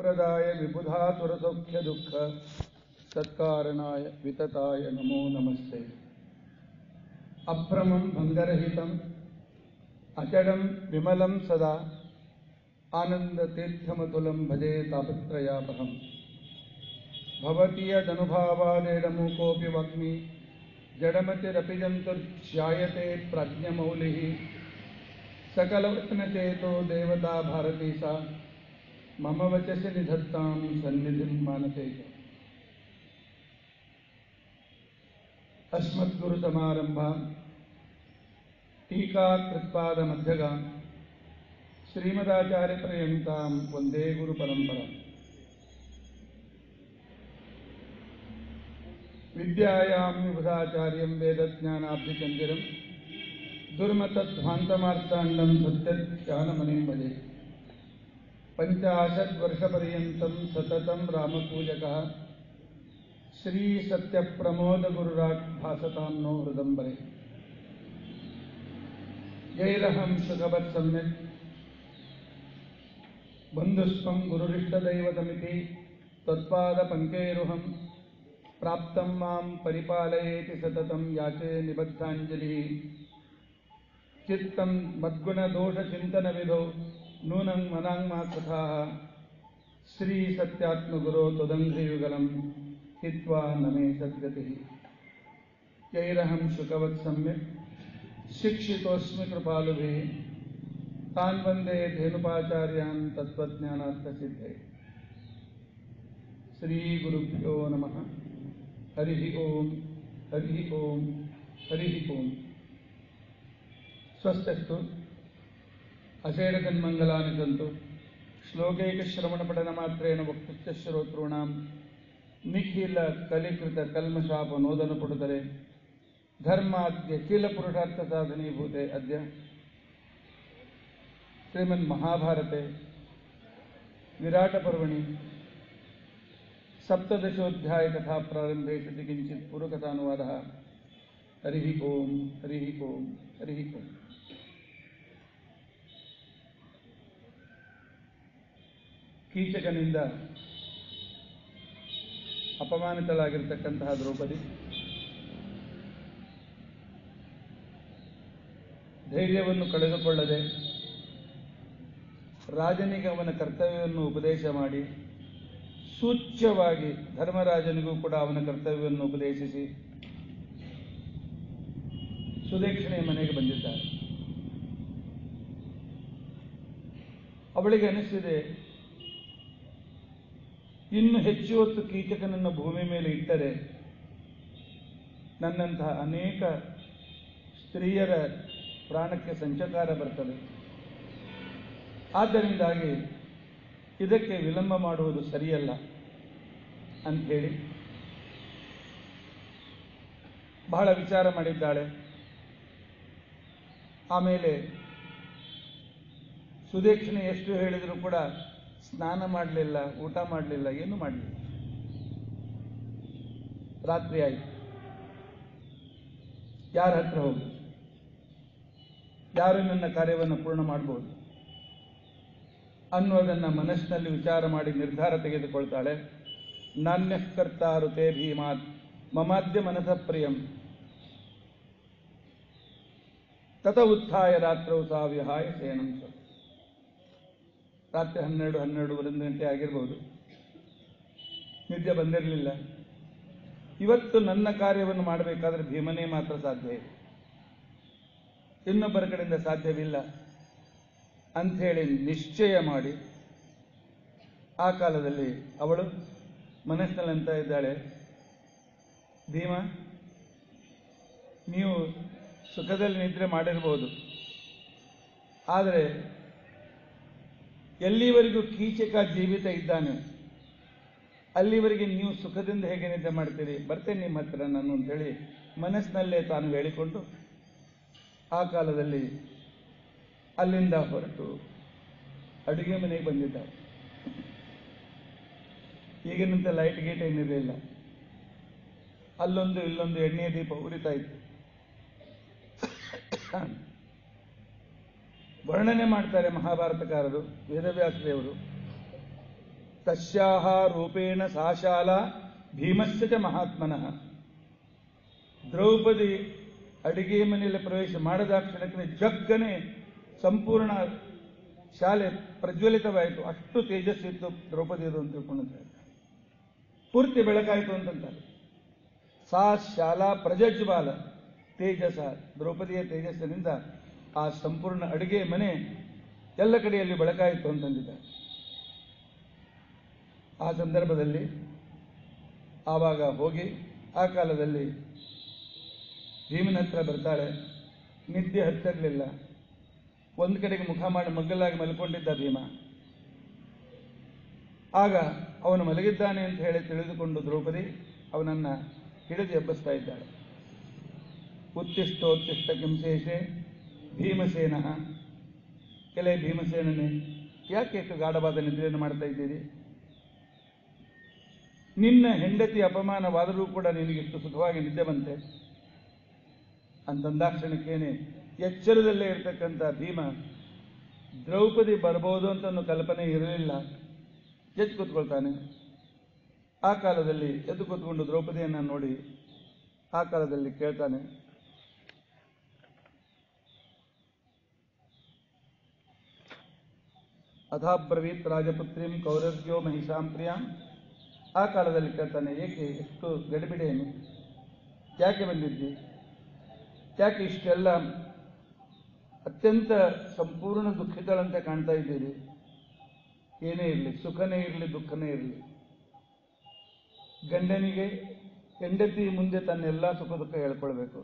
ವರಪ್ರದಾಯ ವಿಬುಧಾತುರಸೌಖ್ಯ ದುಃಖ ಸತ್ಕಾರಣಾಯ ವಿತತಾಯ ನಮೋ ನಮಸ್ತೆ ಅಭ್ರಮಂ ಭಂಗರಹಿತಂ ಅಚಡಂ ವಿಮಲಂ ಸದಾ ಆನಂದತೀರ್ಥಮತುಲಂ ಭಜೆ ತಾಪತ್ರಯಾಪಹಂ ಭವತೀಯದನುಭಾವಾದೇಡಮೂಕೋऽಪಿ ವಾಗ್ಮಿ ಜಡಮತಿರಪಿ ಜಂತುರ್ಧ್ಯಾಯತೆ ಪ್ರಾಜ್ಞಮೌಲಿः सकलवत्नचेतो देवता भारती सा मम वचसि निधत्तां सन्निधिं मानसे च अस्मद्गुरुसमारम्भां टीकाकृत्पादमध्यगां श्रीमदाचार्यपर्यन्तां वन्दे गुरुपरम्पराम् विद्यायां विबुधाचार्यं वेदज्ञानाब्धिचन्दिरम् दुर्मतध्वान्तमार्ताण्डं सत्यज्ञानमणिं भजे पञ्चाशद्वर्षपर्यन्तं सततं रामपूजकः श्रीसत्यप्रमोदगुरुराट् भासतां नो हृदम्बरे यैरहं सुखवत् सम्यक् बन्धुस्त्वं गुरुरिष्टदैवतमिति त्वत्पादपङ्केरुहं प्राप्तं मां परिपालयेति सततं याचे निबद्धाञ्जलिः चित्तं मद्गुणदोषचिन्तनविधौ नूनं मनाङ्मा कृथाः श्रीसत्यात्मगुरो त्वदङ्घ्रियुगलं हित्वा न मे सद्गतिः यैरहं शुकवत् सम्यक् शिक्षितोऽस्मि कृपालुभिः तान् वन्दे धेनुपाचार्यान् तत्त्वज्ञानार्थसिद्धे श्रीगुरुभ्यो नमः हरिः ॐ हरिः ॐ हरिः ॐ ಸ್ವಸ್ಥಸ್ತು ಅಷೇಢತನ್ಮಂಗಲಾನಿ ಸಂತು ಶ್ಲೋಕೈಕಶ್ರವಣಪಠನಮಾತ್ರೇಣ ವಕ್ತುಶ್ಚ ಶ್ರೋತॄಣಾಂ ನಿಖಿಲ ಕಲಿಕೃತ ಕಲ್ಮಶಾಪ ನೋದನ ಪುಟದರೆ ಧರ್ಮಾದ್ಯ ಕಿಲ ಪುರುಷಾರ್ಥ ಸಾಧನೀಭೂತೆ ಅದ್ಯ ಶ್ರೀಮನ್ ಮಹಾಭಾರತೆ ವಿರಾಟ ಪರ್ವಣಿ ಸಪ್ತದಶೋಧ್ಯಾಯ ಕಥಾ ಪ್ರಾರಂಭೆ ಸತಿ ಕಿಂಚಿತ್ ಪೂರ್ವಕಥಾನುವಾದ ಹರಿ ಓಂ ಹರಿ ಓಂ ಹರಿ ಓಂ ಕೀಚಕನಿಂದ ಅಪಮಾನಿತಳಾಗಿರ್ತಕ್ಕಂತಹ ದ್ರೌಪದಿ ಧೈರ್ಯವನ್ನು ಕಳೆದುಕೊಳ್ಳದೆ ರಾಜನಿಗೆ ಅವನ ಕರ್ತವ್ಯವನ್ನು ಉಪದೇಶ ಮಾಡಿ ಸೂಚ್ಯವಾಗಿ ಧರ್ಮರಾಜನಿಗೂ ಕೂಡ ಅವನ ಕರ್ತವ್ಯವನ್ನು ಉಪದೇಶಿಸಿ ಸುದಕ್ಷಿಣೆಯ ಮನೆಗೆ ಬಂದಿದ್ದಾರೆ ಅವಳಿಗೆ ಅನಿಸಿದೆ ಇನ್ನು ಹೆಚ್ಚು ಹೊತ್ತು ಕೀಚಕನನ್ನು ಭೂಮಿ ಮೇಲೆ ಇಟ್ಟರೆ ನನ್ನಂತಹ ಅನೇಕ ಸ್ತ್ರೀಯರ ಪ್ರಾಣಕ್ಕೆ ಸಂಚಕಾರ ಬರ್ತದೆ ಆದ್ದರಿಂದಾಗಿ ಇದಕ್ಕೆ ವಿಳಂಬ ಮಾಡುವುದು ಸರಿಯಲ್ಲ ಅಂಥೇಳಿ ಬಹಳ ವಿಚಾರ ಮಾಡಿದ್ದಾಳೆ ಆಮೇಲೆ ಸುದೀಕ್ಷಣೆ ಎಷ್ಟು ಹೇಳಿದರೂ ಕೂಡ ಸ್ನಾನ ಮಾಡಲಿಲ್ಲ ಊಟ ಮಾಡಲಿಲ್ಲ ಏನು ಮಾಡಲಿಲ್ಲ ರಾತ್ರಿ ಆಯಿತು ಯಾರ ಹತ್ರ ಹೋಗಿ ಯಾರು ನನ್ನ ಕಾರ್ಯವನ್ನು ಪೂರ್ಣ ಮಾಡಬಹುದು ಅನ್ನೋದನ್ನು ಮನಸ್ಸಿನಲ್ಲಿ ವಿಚಾರ ಮಾಡಿ ನಿರ್ಧಾರ ತೆಗೆದುಕೊಳ್ತಾಳೆ ನಾಣ್ಯ ಕರ್ತಾರು ತೇ ಭೀಮಾತ್ ಮಮಾದ್ಯ ಮನಸ ಪ್ರಿಯಂ ತತ ಉತ್ಥಾಯ ರಾತ್ರೌ ಸಾ ವಿಹಾಯ ಶಯನಂ ಸ ರಾತ್ರಿ ಹನ್ನೆರಡು ಹನ್ನೆರಡು ಒಂದು ಗಂಟೆ ಆಗಿರ್ಬೋದು ನಿದ್ದೆ ಬಂದಿರಲಿಲ್ಲ ಇವತ್ತು ನನ್ನ ಕಾರ್ಯವನ್ನು ಮಾಡಬೇಕಾದ್ರೆ ಭೀಮನೇ ಮಾತ್ರ ಸಾಧ್ಯ ಇದೆ ಇನ್ನೊಬ್ಬರ ಕಡೆಯಿಂದ ಸಾಧ್ಯವಿಲ್ಲ ಅಂಥೇಳಿ ನಿಶ್ಚಯ ಮಾಡಿ ಆ ಕಾಲದಲ್ಲಿ ಅವಳು ಮನಸ್ಸಿನಲ್ಲಿ ಅಂತ ಇದ್ದಾಳೆ ಭೀಮ ನೀವು ಸುಖದಲ್ಲಿ ನಿದ್ರೆ ಮಾಡಿರ್ಬೋದು ಆದರೆ ಎಲ್ಲಿವರೆಗೂ ಕೀಚಕ ಜೀವಿತ ಇದ್ದಾನೆ ಅಲ್ಲಿವರೆಗೆ ನೀವು ಸುಖದಿಂದ ಹೇಗೆ ನಿದ್ದೆ ಮಾಡ್ತೀರಿ ಬರ್ತೇನೆ ನಿಮ್ಮ ಹತ್ರ ನಾನು ಅಂತೇಳಿ ಮನಸ್ಸಿನಲ್ಲೇ ತಾನು ಹೇಳಿಕೊಂಡು ಆ ಕಾಲದಲ್ಲಿ ಅಲ್ಲಿಂದ ಹೊರಟು ಅಡುಗೆ ಮನೆಗೆ ಬಂದಿದ್ದಾರೆ ಈಗಿನಂತೆ ಲೈಟ್ ಗೇಟ್ ಏನಿರಲಿಲ್ಲ ಅಲ್ಲೊಂದು ಇಲ್ಲೊಂದು ಎಣ್ಣೆಯ ದೀಪ ಉರಿತಾ ಇತ್ತು ವರ್ಣನೆ ಮಾಡ್ತಾರೆ ಮಹಾಭಾರತಕಾರರು ವೇದವ್ಯಾಸ ದೇವರು ತಸ್ಯಾಹ ರೂಪೇಣ ಸಾ ಶಾಲಾ ಭೀಮಸ್ಯ ಚ ಮಹಾತ್ಮನಃ ದ್ರೌಪದಿ ಅಡಿಗೆ ಮನೆಯಲ್ಲಿ ಪ್ರವೇಶ ಮಾಡದ ಕ್ಷಣಕ್ಕೆ ಜಗ್ಗನೆ ಸಂಪೂರ್ಣ ಶಾಲೆ ಪ್ರಜ್ವಲಿತವಾಯಿತು ಅಷ್ಟು ತೇಜಸ್ಸಿತ್ತು ದ್ರೌಪದಿಯದು ಅಂತ ತಿಳ್ಕೊಂಡಿದ್ದಾರೆ ಪೂರ್ತಿ ಬೆಳಕಾಯಿತು ಅಂತಂತಾರೆ ಸಾ ಶಾಲಾ ಪ್ರಜಜ್ವಾಲ ತೇಜಸ ದ್ರೌಪದಿಯ ತೇಜಸ್ಸಿನಿಂದ ಆ ಸಂಪೂರ್ಣ ಅಡಿಗೆ ಮನೆ ಎಲ್ಲ ಕಡೆಯಲ್ಲಿ ಬೆಳಕಾಯಿತು ಅಂತಂದಿದ್ದಾರೆ ಆ ಸಂದರ್ಭದಲ್ಲಿ ಆವಾಗ ಹೋಗಿ ಆ ಕಾಲದಲ್ಲಿ ಭೀಮನ ಹತ್ರ ಬರ್ತಾಳೆ ನಿದ್ದೆ ಹತ್ತಿರಲಿಲ್ಲ ಒಂದು ಕಡೆಗೆ ಮುಖ ಮಾಡಿ ಮಗ್ಗಲಾಗಿ ಮಲ್ಕೊಂಡಿದ್ದ ಭೀಮ ಆಗ ಅವನು ಮಲಗಿದ್ದಾನೆ ಅಂತ ಹೇಳಿ ತಿಳಿದುಕೊಂಡು ದ್ರೌಪದಿ ಅವನನ್ನ ಹಿಡಿದು ಎಬ್ಬಿಸ್ತಾ ಇದ್ದಾಳೆ ಉತ್ತಿಷ್ಟೋತ್ತಿಷ್ಟ ಕಿಂಸೇಷೆ ಭೀಮಸೇನ ಕೆಲೆ ಭೀಮಸೇನನೇ ಯಾಕೆ ಎಷ್ಟು ಗಾಢವಾದ ನಿದ್ರೆಯನ್ನು ಮಾಡ್ತಾ ಇದ್ದೀರಿ ನಿನ್ನ ಹೆಂಡತಿ ಅಪಮಾನವಾದರೂ ಕೂಡ ನಿನಗಿಷ್ಟು ಸುಖವಾಗಿ ನಿದ್ದೆ ಬಂತೆ ಅಂತಂದಾಕ್ಷಣಕ್ಕೇನೆ ಎಚ್ಚರದಲ್ಲೇ ಇರತಕ್ಕಂಥ ಭೀಮ ದ್ರೌಪದಿ ಬರ್ಬೋದು ಅಂತ ಅನ್ನೋ ಕಲ್ಪನೆ ಇರಲಿಲ್ಲ ಎದ್ದು ಕೂತ್ಕೊಳ್ತಾನೆ ಆ ಕಾಲದಲ್ಲಿ ಎದ್ದು ಕೂತ್ಕೊಂಡು ದ್ರೌಪದಿಯನ್ನು ನೋಡಿ ಆ ಕಾಲದಲ್ಲಿ ಕೇಳ್ತಾನೆ ಅಥಾಬ್ರವೀತ್ ರಾಜಪುತ್ರಿಂ ಕೌರವ್ಯೋ ಮಹಿಷಾಂ ಪ್ರಿಯಾಂ ಆ ಕಾಲದಲ್ಲಿ ಕೇಳ್ತಾನೆ ಏಕೆ ಎಷ್ಟು ಗಡಿಬಿಡೇನು ಯಾಕೆ ಬಂದಿದ್ದಿ ಯಾಕೆ ಇಷ್ಟೆಲ್ಲ ಅತ್ಯಂತ ಸಂಪೂರ್ಣ ದುಃಖಿತಳಂತೆ ಕಾಣ್ತಾ ಇದ್ದೀರಿ ಏನೇ ಇರಲಿ ಸುಖನೇ ಇರಲಿ ದುಃಖನೇ ಇರಲಿ ಗಂಡನಿಗೆ ಹೆಂಡತಿ ಮುಂದೆ ತನ್ನ ಎಲ್ಲ ಸುಖ ದುಃಖ ಹೇಳ್ಕೊಳ್ಬೇಕು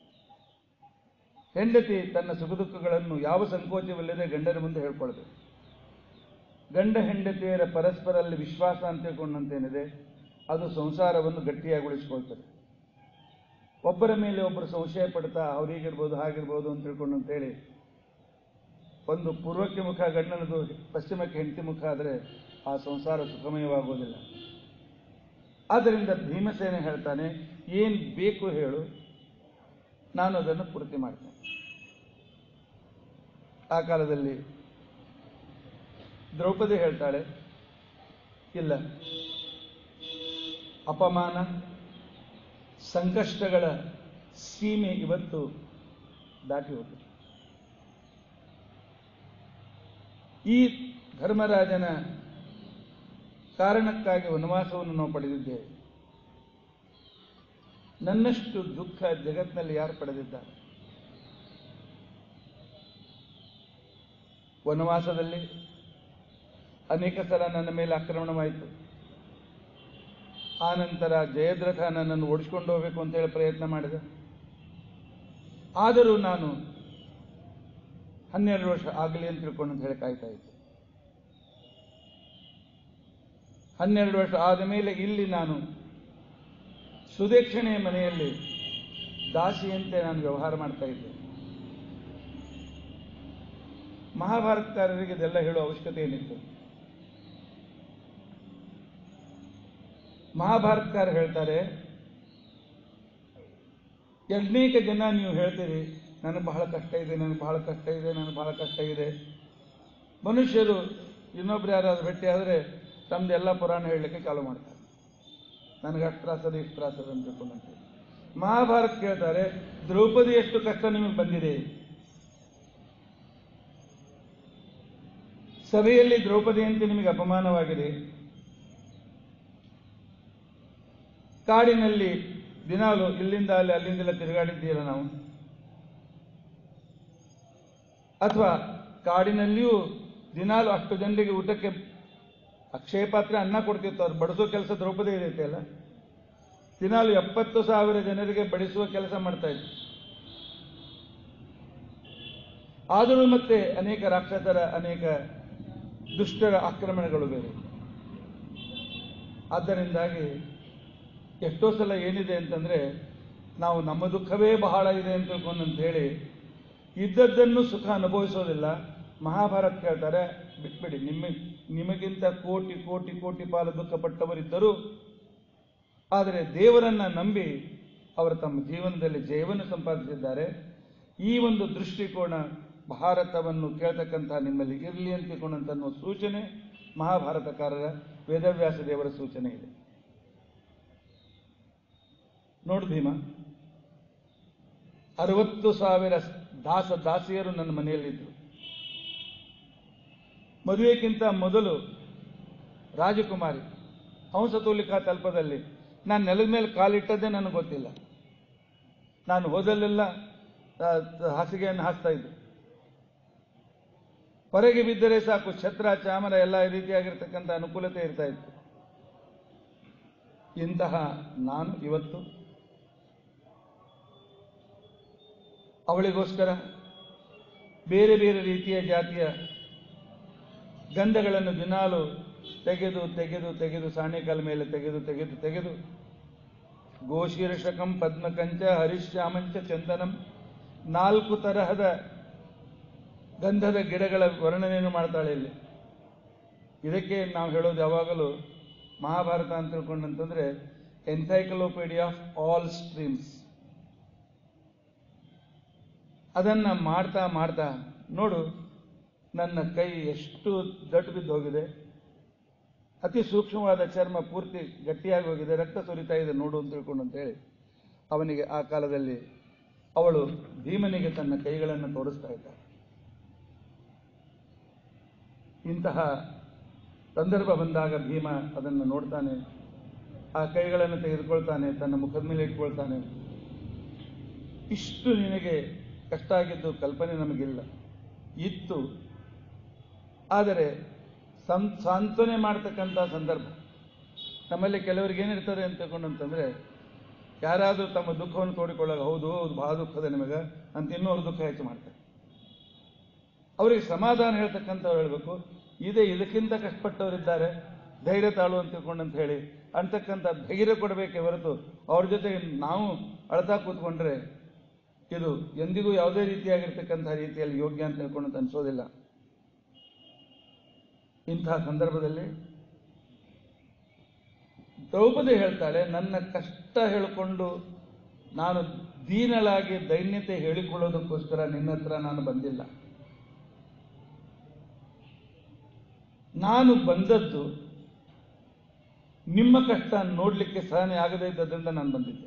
ಹೆಂಡತಿ ತನ್ನ ಸುಖ ದುಃಖಗಳನ್ನು ಯಾವ ಸಂಕೋಚವಿಲ್ಲದೆ ಗಂಡನ ಮುಂದೆ ಹೇಳ್ಕೊಳ್ಬೇಕು ಗಂಡ ಹೆಂಡತಿಯರ ಪರಸ್ಪರಲ್ಲಿ ವಿಶ್ವಾಸ ಅಂತ ತಿಳ್ಕೊಂಡಂತೇನಿದೆ ಅದು ಸಂಸಾರವನ್ನು ಗಟ್ಟಿಯಾಗೊಳಿಸ್ಕೊಳ್ತದೆ ಒಬ್ಬರ ಮೇಲೆ ಒಬ್ಬರು ಸಂಶಯ ಪಡ್ತಾ ಅವ್ರು ಹೀಗಿರ್ಬೋದು ಹಾಗಿರ್ಬೋದು ಅಂತ ತಿಳ್ಕೊಂಡು ಅಂತೇಳಿ ಒಂದು ಪೂರ್ವಕ್ಕೆ ಮುಖ ಗಂಡನದು ಪಶ್ಚಿಮಕ್ಕೆ ಹೆಂಡತಿ ಮುಖ ಆದರೆ ಆ ಸಂಸಾರ ಸುಖಮಯವಾಗುವುದಿಲ್ಲ ಆದ್ದರಿಂದ ಭೀಮಸೇನೆ ಹೇಳ್ತಾನೆ ಏನ್ ಬೇಕು ಹೇಳು ನಾನು ಅದನ್ನು ಪೂರ್ತಿ ಮಾಡ್ತೇನೆ ಆ ಕಾಲದಲ್ಲಿ ದ್ರೌಪದಿ ಹೇಳ್ತಾಳೆ ಇಲ್ಲ ಅಪಮಾನ ಸಂಕಷ್ಟಗಳ ಸೀಮೆ ಇವತ್ತು ದಾಟಿ ಹೋಗಿದೆ ಈ ಧರ್ಮರಾಜನ ಕಾರಣಕ್ಕಾಗಿ ವನವಾಸವನ್ನು ನಾವು ಪಡೆದಿದ್ದೇವೆ ನನ್ನಷ್ಟು ದುಃಖ ಜಗತ್ತಿನಲ್ಲಿ ಯಾರು ಪಡೆದಿದ್ದಾರೆ ವನವಾಸದಲ್ಲಿ ಅನೇಕ ಸಲ ನನ್ನ ಮೇಲೆ ಆಕ್ರಮಣವಾಯಿತು ಆ ನಂತರ ಜಯದ್ರಥ ನನ್ನನ್ನು ಓಡಿಸ್ಕೊಂಡು ಹೋಗಬೇಕು ಅಂತ ಹೇಳಿ ಪ್ರಯತ್ನ ಮಾಡಿದೆ ಆದರೂ ನಾನು ಹನ್ನೆರಡು ವರ್ಷ ಆಗಲಿ ಅಂತ ತಿಳ್ಕೊಂಡು ಅಂತ ಹೇಳಿ ಕಾಯ್ತಾ ಇದ್ದೆ ಹನ್ನೆರಡು ವರ್ಷ ಆದ ಮೇಲೆ ಇಲ್ಲಿ ನಾನು ಸುದಕ್ಷಿಣೆಯ ಮನೆಯಲ್ಲಿ ದಾಸಿಯಂತೆ ನಾನು ವ್ಯವಹಾರ ಮಾಡ್ತಾ ಇದ್ದೆ ಮಹಾಭಾರತಕಾರರಿಗೆ ಇದೆಲ್ಲ ಹೇಳುವ ಅವಶ್ಯಕತೆ ಏನಿತ್ತು ಮಹಾಭಾರತಕಾರ ಹೇಳ್ತಾರೆ ಅನೇಕ ಜನ ನೀವು ಹೇಳ್ತೀರಿ ನನಗೆ ಬಹಳ ಕಷ್ಟ ಇದೆ ನನಗೆ ಬಹಳ ಕಷ್ಟ ಇದೆ ನನಗೆ ಬಹಳ ಕಷ್ಟ ಇದೆ ಮನುಷ್ಯರು ಇನ್ನೊಬ್ರು ಯಾರಾದ್ರು ಭೇಟಿ ಆದರೆ ತಮ್ದೆಲ್ಲ ಪುರಾಣ ಹೇಳಲಿಕ್ಕೆ ಚಾಲು ಮಾಡ್ತಾರೆ ನನಗೆ ಅಷ್ಟು ತ್ರಾಸದ ಇಷ್ಟು ತ್ರಾಸದ ಅಂತ ತಿಳ್ಕೊಂಡಂತೆ ಮಹಾಭಾರತ ಕೇಳ್ತಾರೆ ದ್ರೌಪದಿ ಎಷ್ಟು ಕಷ್ಟ ನಿಮಗೆ ಬಂದಿದೆ ಸಭೆಯಲ್ಲಿ ದ್ರೌಪದಿಯಂತೆ ನಿಮಗೆ ಅಪಮಾನವಾಗಿದೆ ಕಾಡಿನಲ್ಲಿ ದಿನಾಲು ಇಲ್ಲಿಂದ ಅಲ್ಲಿ ಅಲ್ಲಿಂದೆಲ್ಲ ತಿರುಗಾಡಿದ್ದೀರ ನಾವು ಅಥವಾ ಕಾಡಿನಲ್ಲಿಯೂ ದಿನಾಲು ಅಷ್ಟು ಜನರಿಗೆ ಊಟಕ್ಕೆ ಅಕ್ಷಯ ಪಾತ್ರೆ ಅನ್ನ ಕೊಡ್ತಿತ್ತು ಅವ್ರು ಬಡಿಸೋ ಕೆಲಸ ದ್ರೌಪದಿ ಇರುತ್ತೆ ಅಲ್ಲ ದಿನಾಲು ಎಪ್ಪತ್ತು ಸಾವಿರ ಜನರಿಗೆ ಬಡಿಸುವ ಕೆಲಸ ಮಾಡ್ತಾ ಇದ್ರು ಆದರೂ ಮತ್ತೆ ಅನೇಕ ರಾಕ್ಷಸರ ಅನೇಕ ದುಷ್ಟರ ಆಕ್ರಮಣಗಳು ಬೇರೆ ಆದ್ದರಿಂದಾಗಿ ಎಷ್ಟೋ ಸಲ ಏನಿದೆ ಅಂತಂದ್ರೆ ನಾವು ನಮ್ಮ ದುಃಖವೇ ಬಹಳ ಇದೆ ಅಂತ ತಿಳ್ಕೊಂಡು ಅಂತ ಹೇಳಿ ಇದ್ದದ್ದನ್ನು ಸುಖ ಅನುಭವಿಸೋದಿಲ್ಲ ಮಹಾಭಾರತ ಕೇಳ್ತಾರೆ ಬಿಟ್ಬಿಡಿ ನಿಮ್ಮ ನಿಮಗಿಂತ ಕೋಟಿ ಕೋಟಿ ಕೋಟಿ ಪಾಲು ದುಃಖಪಟ್ಟವರಿದ್ದರೂ ಆದರೆ ದೇವರನ್ನ ನಂಬಿ ಅವರು ತಮ್ಮ ಜೀವನದಲ್ಲಿ ಜಯವನ್ನು ಸಂಪಾದಿಸಿದ್ದಾರೆ ಈ ಒಂದು ದೃಷ್ಟಿಕೋನ ಭಾರತವನ್ನು ಕೇಳ್ತಕ್ಕಂಥ ನಿಮ್ಮಲ್ಲಿ ಇರಲಿ ಅಂತ ತಿಳ್ಕೊಂಡಂತ ಅನ್ನೋ ಸೂಚನೆ ಮಹಾಭಾರತಕಾರರ ವೇದವ್ಯಾಸ ದೇವರ ಸೂಚನೆ ಇದೆ ನೋಡು ಭೀಮ ಅರವತ್ತು ಸಾವಿರ ದಾಸ ದಾಸಿಯರು ನನ್ನ ಮನೆಯಲ್ಲಿದ್ದರು ಮದುವೆಗಿಂತ ಮೊದಲು ರಾಜಕುಮಾರಿ ಹಂಸತೂಲಿಕಾ ತಲ್ಪದಲ್ಲಿ ನಾನು ನೆಲದ ಮೇಲೆ ಕಾಲಿಟ್ಟದ್ದೇ ನನಗೆ ಗೊತ್ತಿಲ್ಲ ನಾನು ಹೋದಲ್ಲೆಲ್ಲ ಆ, ಹಾಸಿಗೆಯನ್ನು ಹಾಸ್ತಾ ಇದ್ದೆ ಹೊರಗೆ ಬಿದ್ದರೆ ಸಾಕು ಛತ್ರ ಚಾಮರ ಎಲ್ಲ ರೀತಿಯಾಗಿರ್ತಕ್ಕಂಥ ಅನುಕೂಲತೆ ಇರ್ತಾ ಇತ್ತು ಇಂತಹ ನಾನು ಇವತ್ತು ಅವಳಿಗೋಸ್ಕರ ಬೇರೆ ಬೇರೆ ರೀತಿಯ ಜಾತಿಯ ಗಂಧಗಳನ್ನು ದಿನಾಲು ತೆಗೆದು ತೆಗೆದು ತೆಗೆದು ಸಾಣೆಕಾಲ ಮೇಲೆ ತೆಗೆದು ತೆಗೆದು ತೆಗೆದು ಗೋಶೀರ್ಷಕಂ ಪದ್ಮಕಂಚ ಹರಿಶ್ಯಾಮಂಚ ಚಂದನಂ ನಾಲ್ಕು ತರಹದ ಗಂಧದ ಗಿಡಗಳ ವರ್ಣನೆಯನ್ನು ಮಾಡ್ತಾಳೆ ಇಲ್ಲಿ ಇದಕ್ಕೆ ನಾವು ಹೇಳೋದು ಯಾವಾಗಲೂ ಮಹಾಭಾರತ ಅಂತ ತಿಳ್ಕೊಂಡಂತಂದ್ರೆ ಎನ್ಸೈಕ್ಲೋಪೀಡಿಯಾ ಆಫ್ ಆಲ್ ಸ್ಟ್ರೀಮ್ಸ್ ಅದನ್ನ ಮಾಡ್ತಾ ಮಾಡ್ತಾ ನೋಡು ನನ್ನ ಕೈ ಎಷ್ಟು ದಟ್ಟು ಬಿದ್ದು ಹೋಗಿದೆ ಅತಿ ಸೂಕ್ಷ್ಮವಾದ ಚರ್ಮ ಪೂರ್ತಿ ಗಟ್ಟಿಯಾಗಿ ಹೋಗಿದೆ ರಕ್ತ ಸುರಿತಾ ಇದೆ ನೋಡು ಅಂತ ತಿಳ್ಕೊಂಡು ಅಂತ ಹೇಳಿ ಅವನಿಗೆ ಆ ಕಾಲದಲ್ಲಿ ಅವಳು ಭೀಮನಿಗೆ ತನ್ನ ಕೈಗಳನ್ನು ತೋರಿಸ್ತಾ ಇದ್ದಾಳೆ ಇಂತಹ ಸಂದರ್ಭ ಬಂದಾಗ ಭೀಮ ಅದನ್ನು ನೋಡ್ತಾನೆ ಆ ಕೈಗಳನ್ನು ತೆಗೆದುಕೊಳ್ತಾನೆ ತನ್ನ ಮುಖದ ಮೇಲೆ ಇಟ್ಕೊಳ್ತಾನೆ ಇಷ್ಟು ನಿನಗೆ ಕಷ್ಟ ಆಗಿದ್ದು ಕಲ್ಪನೆ ನಮಗಿಲ್ಲ ಇತ್ತು ಆದರೆ ಸಂ ಸಾಂತ್ವನೆ ಮಾಡ್ತಕ್ಕಂಥ ಸಂದರ್ಭ ನಮ್ಮಲ್ಲಿ ಕೆಲವರಿಗೆ ಏನಿರ್ತದೆ ಅಂತ ತಿಳ್ಕೊಂಡಂತಂದ್ರೆ ಯಾರಾದರೂ ತಮ್ಮ ದುಃಖವನ್ನು ತೋಡಿಕೊಳ್ಳಾಗ ಹೌದು ಹೌದು ಬಹಳ ದುಃಖದ ನಿಮಗೆ ಅಂತ ಇನ್ನೊರು ದುಃಖ ಹೆಚ್ಚು ಮಾಡ್ತಾರೆ ಅವರಿಗೆ ಸಮಾಧಾನ ಹೇಳ್ತಕ್ಕಂಥವ್ರು ಹೇಳಬೇಕು ಇದೆ ಇದಕ್ಕಿಂತ ಕಷ್ಟಪಟ್ಟವರಿದ್ದಾರೆ ಧೈರ್ಯ ತಾಳು ಅಂತ ತಿಳ್ಕೊಂಡಂತ ಹೇಳಿ ಅಂತಕ್ಕಂಥ ಧೈರ್ಯ ಕೊಡಬೇಕೇ ಹೊರತು ಅವ್ರ ಜೊತೆಗೆ ನಾವು ಅಳ್ತಾ ಕೂತ್ಕೊಂಡ್ರೆ ಇದು ಎಂದಿಗೂ ಯಾವುದೇ ರೀತಿಯಾಗಿರ್ತಕ್ಕಂಥ ರೀತಿಯಲ್ಲಿ ಯೋಗ್ಯ ಅಂತ ತಿಳ್ಕೊಂಡು ಅನ್ಸೋದಿಲ್ಲ ಇಂತಹ ಸಂದರ್ಭದಲ್ಲಿ ದ್ರೌಪದಿ ಹೇಳ್ತಾಳೆ ನನ್ನ ಕಷ್ಟ ಹೇಳಿಕೊಂಡು ನಾನು ದೀನಳಾಗಿ ದೈನ್ಯತೆ ಹೇಳಿಕೊಳ್ಳೋದಕ್ಕೋಸ್ಕರ ನಿನ್ನ ಹತ್ರ ನಾನು ಬಂದಿಲ್ಲ ನಾನು ಬಂದದ್ದು ನಿಮ್ಮ ಕಷ್ಟ ನೋಡ್ಲಿಕ್ಕೆ ಸಹನೆ ಆಗದೇ ಇದ್ದದ್ರಿಂದ ನಾನು ಬಂದಿದ್ದೆ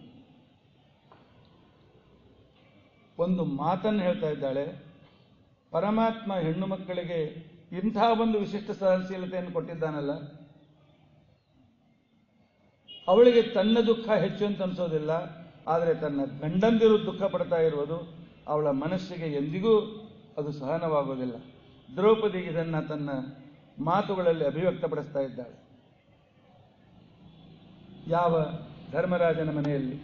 ಒಂದು ಮಾತನ್ನು ಹೇಳ್ತಾ ಇದ್ದಾಳೆ ಪರಮಾತ್ಮ ಹೆಣ್ಣು ಮಕ್ಕಳಿಗೆ ಇಂಥ ಒಂದು ವಿಶಿಷ್ಟ ಸಹನಶೀಲತೆಯನ್ನು ಕೊಟ್ಟಿದ್ದಾನಲ್ಲ ಅವಳಿಗೆ ತನ್ನ ದುಃಖ ಹೆಚ್ಚು ಅಂತ ಅನ್ಸೋದಿಲ್ಲ ಆದರೆ ತನ್ನ ಗಂಡಂದಿರು ದುಃಖ ಪಡ್ತಾ ಇರುವುದು ಅವಳ ಮನಸ್ಸಿಗೆ ಎಂದಿಗೂ ಅದು ಸಹನವಾಗೋದಿಲ್ಲ ದ್ರೌಪದಿ ಇದನ್ನ ತನ್ನ ಮಾತುಗಳಲ್ಲಿ ಅಭಿವ್ಯಕ್ತಪಡಿಸ್ತಾ ಇದ್ದಾಳೆ ಯಾವ ಧರ್ಮರಾಜನ ಮನೆಯಲ್ಲಿ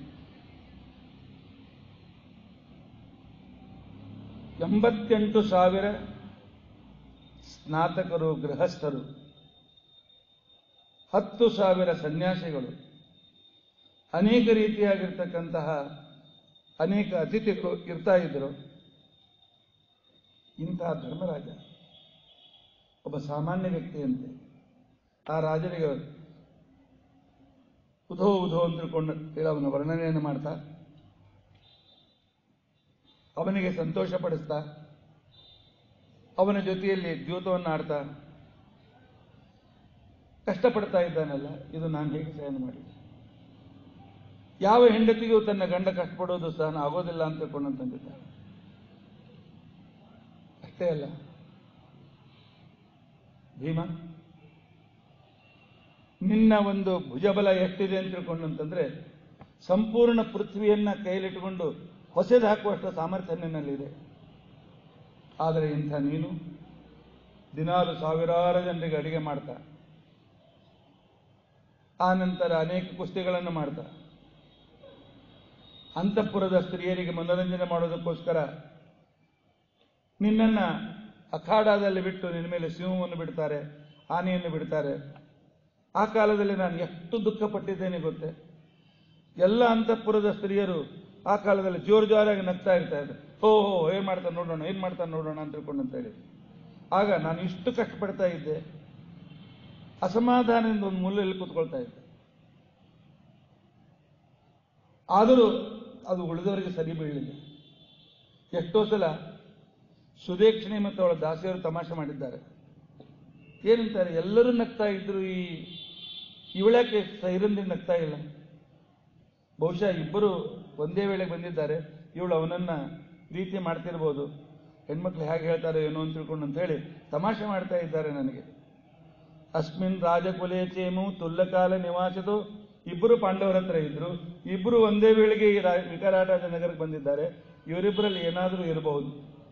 ಎಂಬತ್ತೆಂಟು ಸಾವಿರ ಸ್ನಾತಕರು ಗೃಹಸ್ಥರು ಹತ್ತು ಸಾವಿರ ಸನ್ಯಾಸಿಗಳು ಅನೇಕ ರೀತಿಯಾಗಿರ್ತಕ್ಕಂತಹ ಅನೇಕ ಅತಿಥಿಗಳು ಇರ್ತಾ ಇದ್ರು ಇಂತಹ ಧರ್ಮರಾಜ ಒಬ್ಬ ಸಾಮಾನ್ಯ ವ್ಯಕ್ತಿಯಂತೆ ಆ ರಾಜನಿಗೆ ಉಧೋ ಉಧೋ ಅಂತ ತಿಳ್ಕೊಂಡು ಹೇಳಿ ಅವನ ವರ್ಣನೆಯನ್ನು ಮಾಡ್ತಾ ಅವನಿಗೆ ಸಂತೋಷ ಪಡಿಸ್ತಾ ಅವನ ಜೊತೆಯಲ್ಲಿ ದ್ಯೂತವನ್ನು ಆಡ್ತಾ ಕಷ್ಟಪಡ್ತಾ ಇದ್ದಾನಲ್ಲ ಇದು ನಾನು ಹೇಗೆ ಸಹನ ಮಾಡಿ ಯಾವ ಹೆಂಡತಿಗೂ ತನ್ನ ಗಂಡ ಕಷ್ಟಪಡೋದು ಸಹನ ಆಗೋದಿಲ್ಲ ಅಂತ ತಿಳ್ಕೊಂಡಂತಂದಿದ್ದ ಅಷ್ಟೇ ಅಲ್ಲ ಭೀಮ ನಿನ್ನ ಒಂದು ಭುಜಬಲ ಎಷ್ಟಿದೆ ಅಂತ ತಿಳ್ಕೊಂಡಂತಂದ್ರೆ ಸಂಪೂರ್ಣ ಪೃಥ್ವಿಯನ್ನ ಕೈಲಿಟ್ಟುಕೊಂಡು ಹೊಸೆದು ಹಾಕುವಷ್ಟು ಸಾಮರ್ಥ್ಯ ನಿನ್ನಲ್ಲಿದೆ ಆದರೆ ಇಂಥ ನೀನು ದಿನಾಲು ಸಾವಿರಾರು ಜನರಿಗೆ ಅಡಿಗೆ ಮಾಡ್ತಾ ಆ ನಂತರ ಅನೇಕ ಕುಸ್ತಿಗಳನ್ನು ಮಾಡ್ತಾ ಅಂತಃಪುರದ ಸ್ತ್ರೀಯರಿಗೆ ಮನೋರಂಜನೆ ಮಾಡೋದಕ್ಕೋಸ್ಕರ ನಿನ್ನನ್ನ ಅಖಾಡದಲ್ಲಿ ಬಿಟ್ಟು ನಿನ್ನ ಮೇಲೆ ಸಿಂಹವನ್ನು ಬಿಡ್ತಾರೆ ಆನೆಯನ್ನು ಬಿಡ್ತಾರೆ ಆ ಕಾಲದಲ್ಲಿ ನಾನು ಎಷ್ಟು ದುಃಖ ಪಟ್ಟಿದ್ದೇನೆ ಗೊತ್ತೇ ಎಲ್ಲ ಅಂತಃಪುರದ ಸ್ತ್ರೀಯರು ಆ ಕಾಲದಲ್ಲಿ ಜೋರು ಜೋರಾಗಿ ನಗ್ತಾ ಇರ್ತಾ ಇದ್ರು ಹೋ ಹೋ ಏನ್ ಮಾಡ್ತಾನೆ ನೋಡೋಣ ಏನ್ ಮಾಡ್ತಾನೆ ನೋಡೋಣ ಅಂತ ತಿಳ್ಕೊಂಡು ಅಂತ ಹೇಳಿ ಆಗ ನಾನು ಇಷ್ಟು ಕಷ್ಟಪಡ್ತಾ ಇದ್ದೆ ಅಸಮಾಧಾನದಿಂದ ಒಂದು ಮೂಲೆಯಲ್ಲಿ ಕೂತ್ಕೊಳ್ತಾ ಇದ್ದೆ ಆದರೂ ಅದು ಉಳಿದವರಿಗೆ ಸರಿ ಬೀಳಲಿಲ್ಲ ಎಷ್ಟೋ ಸಲ ಸುದೇಕ್ಷಿಣಿ ಮತ್ತು ಅವಳ ದಾಸಿಯರು ತಮಾಷೆ ಮಾಡಿದ್ದಾರೆ ಏನಂತಾರೆ ಎಲ್ಲರೂ ನಗ್ತಾ ಇದ್ರು ಈ ಇವಳ್ಯಾಕೆ ಸೈರಂದಿ ನಗ್ತಾ ಇಲ್ಲ ಬಹುಶಃ ಇಬ್ಬರು ಒಂದೇ ವೇಳೆಗೆ ಬಂದಿದ್ದಾರೆ ಇವಳು ಅವನನ್ನ ಪ್ರೀತಿ ಮಾಡ್ತಿರ್ಬೋದು ಹೆಣ್ಮಕ್ಳು ಹೇಗೆ ಹೇಳ್ತಾರೆ ಏನೋ ಅಂತ ತಿಳ್ಕೊಂಡು ಅಂತ ಹೇಳಿ ತಮಾಷೆ ಮಾಡ್ತಾ ಇದ್ದಾರೆ ನನಗೆ ಅಸ್ಮಿನ್ ರಾಜಕುಲೆ ಚೇಮು ತುಲ್ಲಕಾಲ ನಿವಾಸದು ಇಬ್ಬರು ಪಾಂಡವರ ಹತ್ರ ಇದ್ರು ಇಬ್ಬರು ಒಂದೇ ವೇಳೆಗೆ ಈ ರಾ- ವಿಕರಾಟದ ನಗರಕ್ಕೆ ಬಂದಿದ್ದಾರೆ ಇವರಿಬ್ಬರಲ್ಲಿ ಏನಾದರೂ ಇರಬಹುದು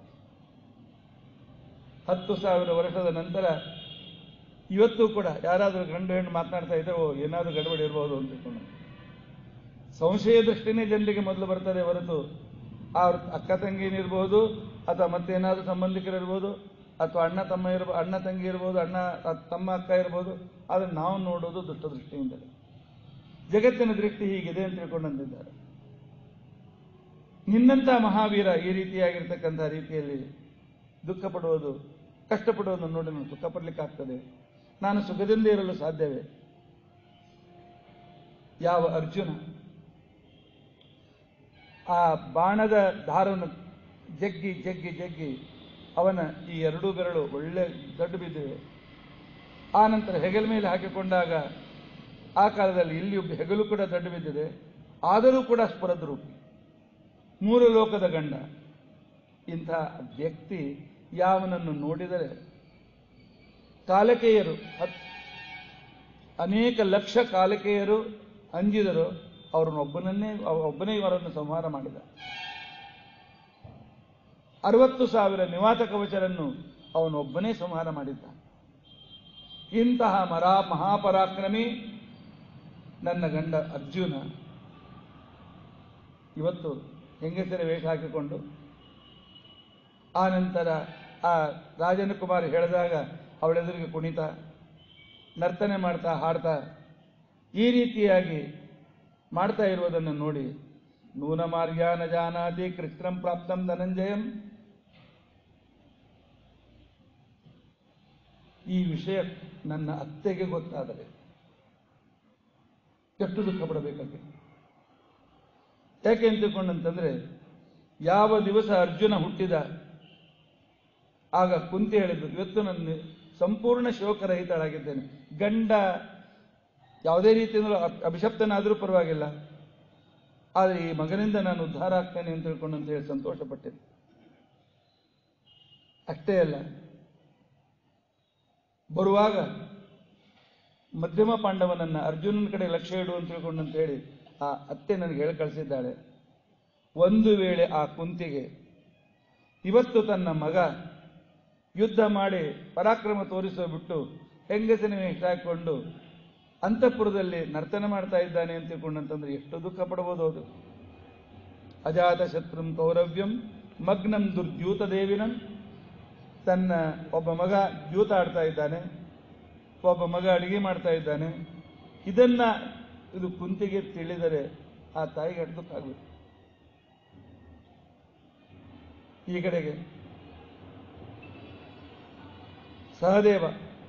ಹತ್ತು ಸಾವಿರ ವರ್ಷದ ನಂತರ ಇವತ್ತು ಕೂಡ ಯಾರಾದರೂ ಗಂಡು ಹೆಣ್ಣು ಮಾತನಾಡ್ತಾ ಇದ್ರೆ ಓ ಏನಾದರೂ ಗಡಬಡಿ ಇರಬಹುದು ಅಂತ ತಿಳ್ಕೊಂಡು ಸಂಶಯ ದೃಷ್ಟಿನೇ ಜನರಿಗೆ ಮೊದಲು ಬರ್ತದೆ ಹೊರತು ಅವ್ರ ಅಕ್ಕ ತಂಗಿನಿರ್ಬೋದು ಅಥವಾ ಮತ್ತೇನಾದ್ರೂ ಸಂಬಂಧಿಕರಿರ್ಬೋದು ಅಥವಾ ಅಣ್ಣ ತಮ್ಮ ಇರ್ಬೋದು ಅಣ್ಣ ತಂಗಿ ಇರ್ಬೋದು ಅಣ್ಣ ಅ- ತಮ್ಮ ಅಕ್ಕ ಇರ್ಬೋದು ಆದರೆ ನಾವು ನೋಡೋದು ದುಷ್ಟ ದೃಷ್ಟಿಯಿಂದಲೇ ಜಗತ್ತಿನ ದೃಷ್ಟಿ ಹೀಗಿದೆ ಅಂತ ತಿಳ್ಕೊಂಡಂತಿದ್ದಾರೆ ನಿನ್ನಂಥ ಮಹಾವೀರ ಈ ರೀತಿಯಾಗಿರ್ತಕ್ಕಂಥ ರೀತಿಯಲ್ಲಿ ದುಃಖ ಪಡುವುದು ಕಷ್ಟಪಡುವುದನ್ನು ನೋಡಿ ನಾನು ದುಃಖ ಪಡ್ಲಿಕ್ಕಾಗ್ತದೆ ನಾನು ಸುಖದಿಂದ ಇರಲು ಸಾಧ್ಯವೇ ಯಾವ ಅರ್ಜುನ ಆ ಬಾಣದ ದಾರವನ್ನು ಜಗ್ಗಿ ಜಗ್ಗಿ ಜಗ್ಗಿ ಅವನ ಈ ಎರಡೂ ಬೆರಳು ಒಳ್ಳೆ ದೊಡ್ಡ ಬಿದ್ದಿವೆ ಆ ನಂತರ ಹೆಗಲ ಮೇಲೆ ಹಾಕಿಕೊಂಡಾಗ ಆ ಕಾಲದಲ್ಲಿ ಇಲ್ಲಿಯೂ ಹೆಗಲು ಕೂಡ ದೊಡ್ಡ ಬಿದ್ದಿದೆ ಆದರೂ ಕೂಡ ಸ್ಫುರದ್ರೂಪಿ ಮೂರು ಲೋಕದ ಗಂಡ ಇಂಥ ವ್ಯಕ್ತಿ ಯಾವನನ್ನು ನೋಡಿದರೆ ಕಾಲಕೇಯರು ಹತ್ ಅನೇಕ ಲಕ್ಷ ಕಾಲಕೇಯರು ಅಂಜಿದರು ಅವರನ್ನೊಬ್ಬನನ್ನೇ ಅವ- ಒಬ್ಬನೇ ಇವರನ್ನು ಸಂಹಾರ ಮಾಡಿದ ಅರವತ್ತು ಸಾವಿರ ನಿವಾತ ಕವಚರನ್ನು ಅವನೊಬ್ಬನೇ ಸಂಹಾರ ಮಾಡಿದ್ದ ಇಂತಹ ಮರಾ ಮಹಾಪರಾಕ್ರಮಿ ನನ್ನ ಗಂಡ ಅರ್ಜುನ ಇವತ್ತು ಹೆಂಗಸರ ವೇಷ ಹಾಕಿಕೊಂಡು ಆ ನಂತರ ಆ ರಾಜನ ಕುಮಾರ್ ಹೇಳಿದಾಗ ಅವಳೆದುರಿಗೆ ಕುಣಿತ ನರ್ತನೆ ಮಾಡ್ತಾ ಹಾಡ್ತಾ ಈ ರೀತಿಯಾಗಿ ಮಾಡ್ತಾ ಇರುವುದನ್ನು ನೋಡಿ ನೂನಮಾರ್ಯ ನ ಜಾನಾತಿ ಕೃಷ್ಣಂ ಪ್ರಾಪ್ತಂ ಧನಂಜಯಂ ಈ ವಿಷಯ ನನ್ನ ಅತ್ತೆಗೆ ಗೊತ್ತಾದರೆ ಎಷ್ಟು ದುಃಖ ಪಡಬೇಕಾಗಿದೆ ಯಾಕೆ ಅಂತ ತಿಳ್ಕೊಂಡಂತಂದ್ರೆ ಯಾವ ದಿವಸ ಅರ್ಜುನ ಹುಟ್ಟಿದ ಆಗ ಕುಂತಿ ಹೇಳಿದ್ರು ಇವತ್ತು ನನ್ನ ಸಂಪೂರ್ಣ ಶೋಕರಹಿತಳಾಗಿದ್ದೇನೆ ಗಂಡ ಯಾವುದೇ ರೀತಿಯಿಂದಲೂ ಅಪ್- ಅಭಿಶಪ್ತನಾದರೂ ಪರವಾಗಿಲ್ಲ ಆದರೆ ಈ ಮಗನಿಂದ ನಾನು ಉದ್ಧಾರ ಆಗ್ತೇನೆ ಅಂತ ತಿಳ್ಕೊಂಡು ಅಂತ ಹೇಳಿ ಸಂತೋಷಪಟ್ಟಿದ್ದೆ ಅಷ್ಟೇ ಅಲ್ಲ ಬರುವಾಗ ಮಧ್ಯಮ ಪಾಂಡವನನ್ನ ಅರ್ಜುನನ ಕಡೆ ಲಕ್ಷ್ಯ ಇಡು ಅಂತ ತಿಳ್ಕೊಂಡು ಅಂತ ಹೇಳಿ ಆ ಅತ್ತೆ ನನಗೆ ಹೇಳಿ ಕಳಿಸಿದ್ದಾಳೆ ಒಂದು ವೇಳೆ ಆ ಕುಂತಿಗೆ ಇವತ್ತು ತನ್ನ ಮಗ ಯುದ್ಧ ಮಾಡಿ ಪರಾಕ್ರಮ ತೋರಿಸೋ ಬಿಟ್ಟು ಹೆಂಗಸಿನ ವೇಷ ಹಾಕೊಂಡು ಅಂತಃಪುರದಲ್ಲಿ ನರ್ತನ ಮಾಡ್ತಾ ಇದ್ದಾನೆ ಅಂತ ತಿಳ್ಕೊಂಡಂತಂದ್ರೆ ಎಷ್ಟು ದುಃಖ ಪಡಬಹುದು ಅದು ಅಜಾತ ಶತ್ರುಂ ಕೌರವ್ಯಂ ಮಗ್ನಂ ದುರ್ದ್ಯೂತ ದೇವಿನಂ ತನ್ನ ಒಬ್ಬ ಮಗ ದ್ಯೂತ ಆಡ್ತಾ ಇದ್ದಾನೆ ಒಬ್ಬ ಮಗ ಅಡಿಗೆ ಮಾಡ್ತಾ ಇದ್ದಾನೆ ಇದನ್ನ ಇದು ಕುಂತಿಗೆ ತಿಳಿದರೆ ಆ ತಾಯಿಗೆ ಅಷ್ಟು ದುಃಖ ಆಗ್ಬೇಕು ಈ ಕಡೆಗೆ ಸಹದೇವ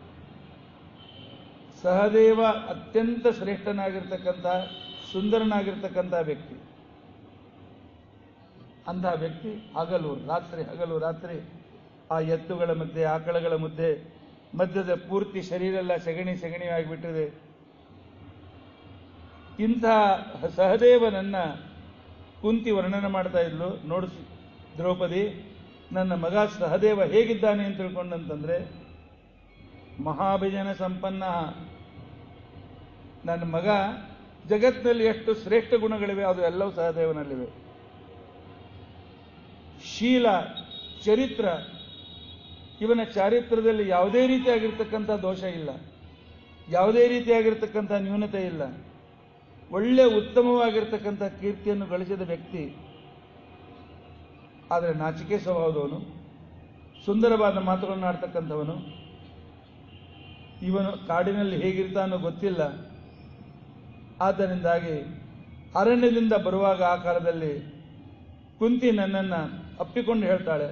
ಸಹದೇವ ಅತ್ಯಂತ ಶ್ರೇಷ್ಠನಾಗಿರ್ತಕ್ಕಂಥ ಸುಂದರನಾಗಿರ್ತಕ್ಕಂಥ ವ್ಯಕ್ತಿ ಅಂತಹ ವ್ಯಕ್ತಿ ಹಗಲು ರಾತ್ರಿ ಹಗಲು ರಾತ್ರಿ ಆ ಎತ್ತುಗಳ ಮಧ್ಯೆ ಆಕಳಗಳ ಮಧ್ಯೆ ಮಧ್ಯದ ಪೂರ್ತಿ ಶರೀರ ಎಲ್ಲ ಸೆಗಣಿ ಸೆಗಣಿ ಆಗಿಬಿಟ್ಟಿದೆ ಇಂಥ ಸಹದೇವನನ್ನ ಕುಂತಿ ವರ್ಣನೆ ಮಾಡ್ತಾ ಇದ್ಲು ನೋಡಿಸಿ ದ್ರೌಪದಿ ನನ್ನ ಮಗ ಸಹದೇವ ಹೇಗಿದ್ದಾನೆ ಅಂತ ತಿಳ್ಕೊಂಡಂತಂದ್ರೆ ಮಹಾಭಿಜನ ಸಂಪನ್ನ ನನ್ನ ಮಗ ಜಗತ್ತಿನಲ್ಲಿ ಎಷ್ಟು ಶ್ರೇಷ್ಠ ಗುಣಗಳಿವೆ ಅದು ಎಲ್ಲವೂ ಸಹದೇವನಲ್ಲಿವೆ ಶೀಲ ಚರಿತ್ರ ಇವನ ಚಾರಿತ್ರದಲ್ಲಿ ಯಾವುದೇ ರೀತಿಯಾಗಿರ್ತಕ್ಕಂಥ ದೋಷ ಇಲ್ಲ ಯಾವುದೇ ರೀತಿಯಾಗಿರ್ತಕ್ಕಂಥ ನ್ಯೂನತೆ ಇಲ್ಲ ಒಳ್ಳೆ ಉತ್ತಮವಾಗಿರ್ತಕ್ಕಂಥ ಕೀರ್ತಿಯನ್ನು ಗಳಿಸಿದ ವ್ಯಕ್ತಿ ಆದರೆ ನಾಚಿಕೆ ಸ್ವಭಾವದವನು ಸುಂದರವಾದ ಮಾತುಗಳನ್ನು ಆಡ್ತಕ್ಕಂಥವನು ಇವನು ಕಾಡಿನಲ್ಲಿ ಹೇಗಿರ್ತಾನೋ ಗೊತ್ತಿಲ್ಲ ಆದ್ದರಿಂದಾಗಿ ಅರಣ್ಯದಿಂದ ಬರುವಾಗ ಆ ಕಾಲದಲ್ಲಿ ಕುಂತಿ ನನ್ನನ್ನು ಅಪ್ಪಿಕೊಂಡು ಹೇಳ್ತಾಳೆ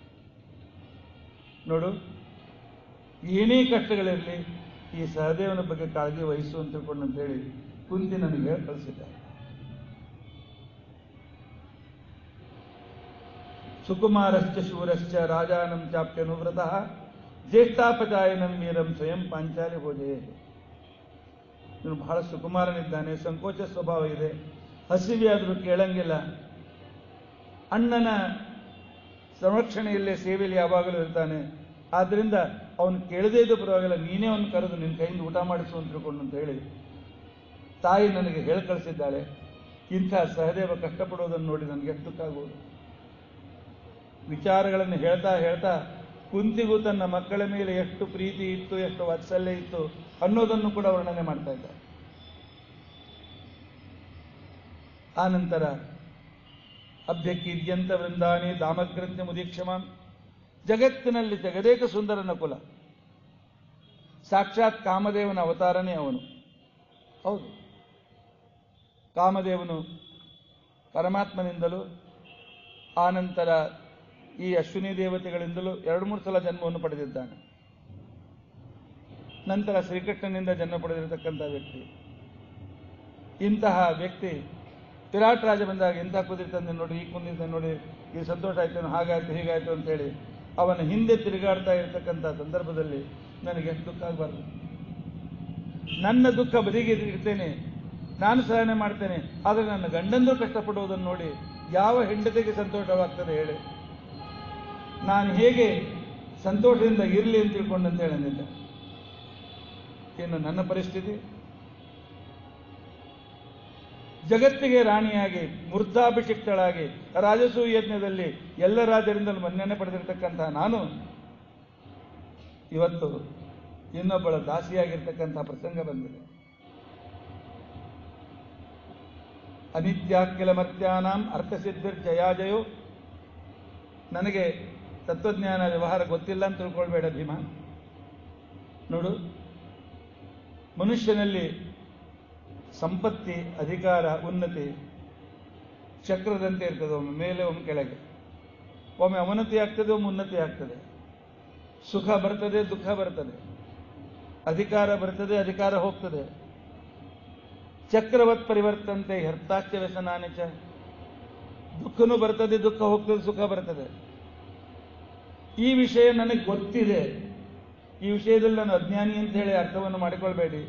ನೋಡು ಏನೇ ಕಷ್ಟಗಳಿರಲಿ ಈ ಸಹದೇವನ ಬಗ್ಗೆ ಕಾಳಜಿ ವಹಿಸು ಅಂತ ತಿಳ್ಕೊಂಡು ಅಂತ ಹೇಳಿ ಕುಂತಿ ನನಗೆ ಹೇಳಿ ಕಳಿಸಿದ್ದಾರೆ ಸುಕುಮಾರಶ್ಚ ಶೂರಶ್ಚ ರಾಜಾನಂ ಚಾಪ್ಯನುವ್ರತಃ ಜ್ಯೇಷ್ಠಾಪಚಾಯನಂ ವೀರಂ ಸ್ವಯಂ ಪಾಂಚಾಲಿ ಭೋಜಯೇ ಇವನು ಬಹಳ ಸುಕುಮಾರನಿದ್ದಾನೆ ಸಂಕೋಚ ಸ್ವಭಾವ ಇದೆ ಹಸಿವೆ ಆದರೂ ಕೇಳಂಗಿಲ್ಲ ಅಣ್ಣನ ಸಂರಕ್ಷಣೆಯಲ್ಲೇ ಸೇವೆಯಲ್ಲಿ ಯಾವಾಗಲೂ ಇರ್ತಾನೆ ಆದ್ದರಿಂದ ಅವನು ಕೇಳದೇ ಇದ್ದ ಪರವಾಗಿಲ್ಲ ನೀನೇ ಅವನು ಕರೆದು ನಿನ್ನ ಕೈಯಿಂದ ಊಟ ಮಾಡಿಸು ಅಂತ ತಿಳ್ಕೊಂಡು ಅಂತ ಹೇಳಿ ತಾಯಿ ನನಗೆ ಹೇಳಿ ಕಳಿಸಿದ್ದಾಳೆ ಇಂಥ ಸಹದೇವ ಕಷ್ಟಪಡುವುದನ್ನು ನೋಡಿ ನನಗೆ ಎಷ್ಟು ದುಃಖಾಗುವುದು ವಿಚಾರಗಳನ್ನು ಹೇಳ್ತಾ ಹೇಳ್ತಾ ಕುಂತಿಗೂ ತನ್ನ ಮಕ್ಕಳ ಮೇಲೆ ಎಷ್ಟು ಪ್ರೀತಿ ಇತ್ತು ಎಷ್ಟು ವಾತ್ಸಲ್ಯ ಇತ್ತು ಅನ್ನೋದನ್ನು ಕೂಡ ವರ್ಣನೆ ಮಾಡ್ತಾ ಇದ್ದಾರೆ ಆ ನಂತರ ಅಭ್ಯಕೀರ್ಯಂತ ವೃಂದಾಣಿ ದಾಮಗ್ರಂಥಿ ಮುದೀಕ್ಷಮಾನ್ ಜಗತ್ತಿನಲ್ಲಿ ಜಗದೇಕ ಸುಂದರನ ಕುಲ ಸಾಕ್ಷಾತ್ ಕಾಮದೇವನ ಅವತಾರನೇ ಅವನು ಹೌದು ಕಾಮದೇವನು ಪರಮಾತ್ಮನಿಂದಲೂ ಆನಂತರ ಈ ಅಶ್ವಿನಿ ದೇವತೆಗಳಿಂದಲೂ ಎರಡು ಮೂರು ಸಲ ಜನ್ಮವನ್ನು ಪಡೆದಿದ್ದಾನೆ ನಂತರ ಶ್ರೀಕೃಷ್ಣನಿಂದ ಜನ್ಮ ಪಡೆದಿರತಕ್ಕಂಥ ವ್ಯಕ್ತಿ ಇಂತಹ ವ್ಯಕ್ತಿ ವಿರಾಟ್ ರಾಜ ಬಂದಾಗ ಇಂಥ ಕುದುರೆ ತಂದೆ ನೋಡಿ ಈ ಕುಂದಿನ ತಂದೆ ನೋಡಿ ಈ ಸಂತೋಷ ಆಯ್ತು ಹಾಗಾಯ್ತು ಹೀಗಾಯ್ತು ಅಂತೇಳಿ ಅವನ ಹಿಂದೆ ತಿರುಗಾಡ್ತಾ ಇರತಕ್ಕಂಥ ಸಂದರ್ಭದಲ್ಲಿ ನನಗೆ ಎಷ್ಟು ದುಃಖ ಆಗಬಾರ್ದು ನನ್ನ ದುಃಖ ಬದಿಗೆ ಇಡ್ತೇನೆ ನಾನು ಸಹನೆ ಮಾಡ್ತೇನೆ ಆದರೆ ನನ್ನ ಗಂಡಂದ್ರು ಕಷ್ಟಪಡುವುದನ್ನು ನೋಡಿ ಯಾವ ಹೆಂಡತಿಗೆ ಸಂತೋಷವಾಗ್ತದೆ ಹೇಳಿ ನಾನು ಹೇಗೆ ಸಂತೋಷದಿಂದ ಇರಲಿ ಅಂತ ತಿಳ್ಕೊಂಡು ಅಂತ ಹೇಳಿದ್ದೆ ಇನ್ನು ನನ್ನ ಪರಿಸ್ಥಿತಿ ಜಗತ್ತಿಗೆ ರಾಣಿಯಾಗಿ ಮೂರ್ಧಾಭಿಷಿಕ್ತಳಾಗಿ ರಾಜಸೂಯ ಯಜ್ಞದಲ್ಲಿ ಎಲ್ಲ ರಾಜರಿಂದಲೂ ಮನ್ನಣೆ ಪಡೆದಿರತಕ್ಕಂತಹ ನಾನು ಇವತ್ತು ಇನ್ನೊಬ್ಬಳ ದಾಸಿಯಾಗಿರ್ತಕ್ಕಂತಹ ಪ್ರಸಂಗ ಬಂದಿದೆ ಅನಿತ್ಯಾಖಿಲ ಮರ್ತ್ಯಾನಾಂ ಅರ್ಥಸಿದ್ಧಿರ್ ಜಯಾಜಯೋ ನನಗೆ ತತ್ವಜ್ಞಾನ ವ್ಯವಹಾರ ಗೊತ್ತಿಲ್ಲ ಅಂತ ತಿಳ್ಕೊಳ್ಬೇಡ ಭೀಮಾ ನೋಡು ಮನುಷ್ಯನಲ್ಲಿ ಸಂಪತ್ತಿ ಅಧಿಕಾರ ಉನ್ನತಿ ಚಕ್ರದಂತೆ ಇರ್ತದೆ ಒಮ್ಮೆ ಮೇಲೆ ಒಮ್ಮೆ ಕೆಳಗೆ ಒಮ್ಮೆ ಅವನತಿ ಆಗ್ತದೆ ಒಮ್ಮೆ ಉನ್ನತಿ ಆಗ್ತದೆ ಸುಖ ಬರ್ತದೆ ದುಃಖ ಬರ್ತದೆ ಅಧಿಕಾರ ಬರ್ತದೆ ಅಧಿಕಾರ ಹೋಗ್ತದೆ ಚಕ್ರವತ್ ಪರಿವರ್ತಂತೆ ಹರ್ತಾಚ್ಯ ವ್ಯಸನಾನಿ ಚ ದುಃಖನೂ ಬರ್ತದೆ ದುಃಖ ಹೋಗ್ತದೆ ಸುಖ ಬರ್ತದೆ ಈ ವಿಷಯ ನನಗೆ ಗೊತ್ತಿದೆ ಈ ವಿಷಯದಲ್ಲಿ ನಾನು ಅಜ್ಞಾನಿ ಅಂತ ಹೇಳಿ ಅರ್ಥವನ್ನು ಮಾಡಿಕೊಳ್ಬೇಡಿ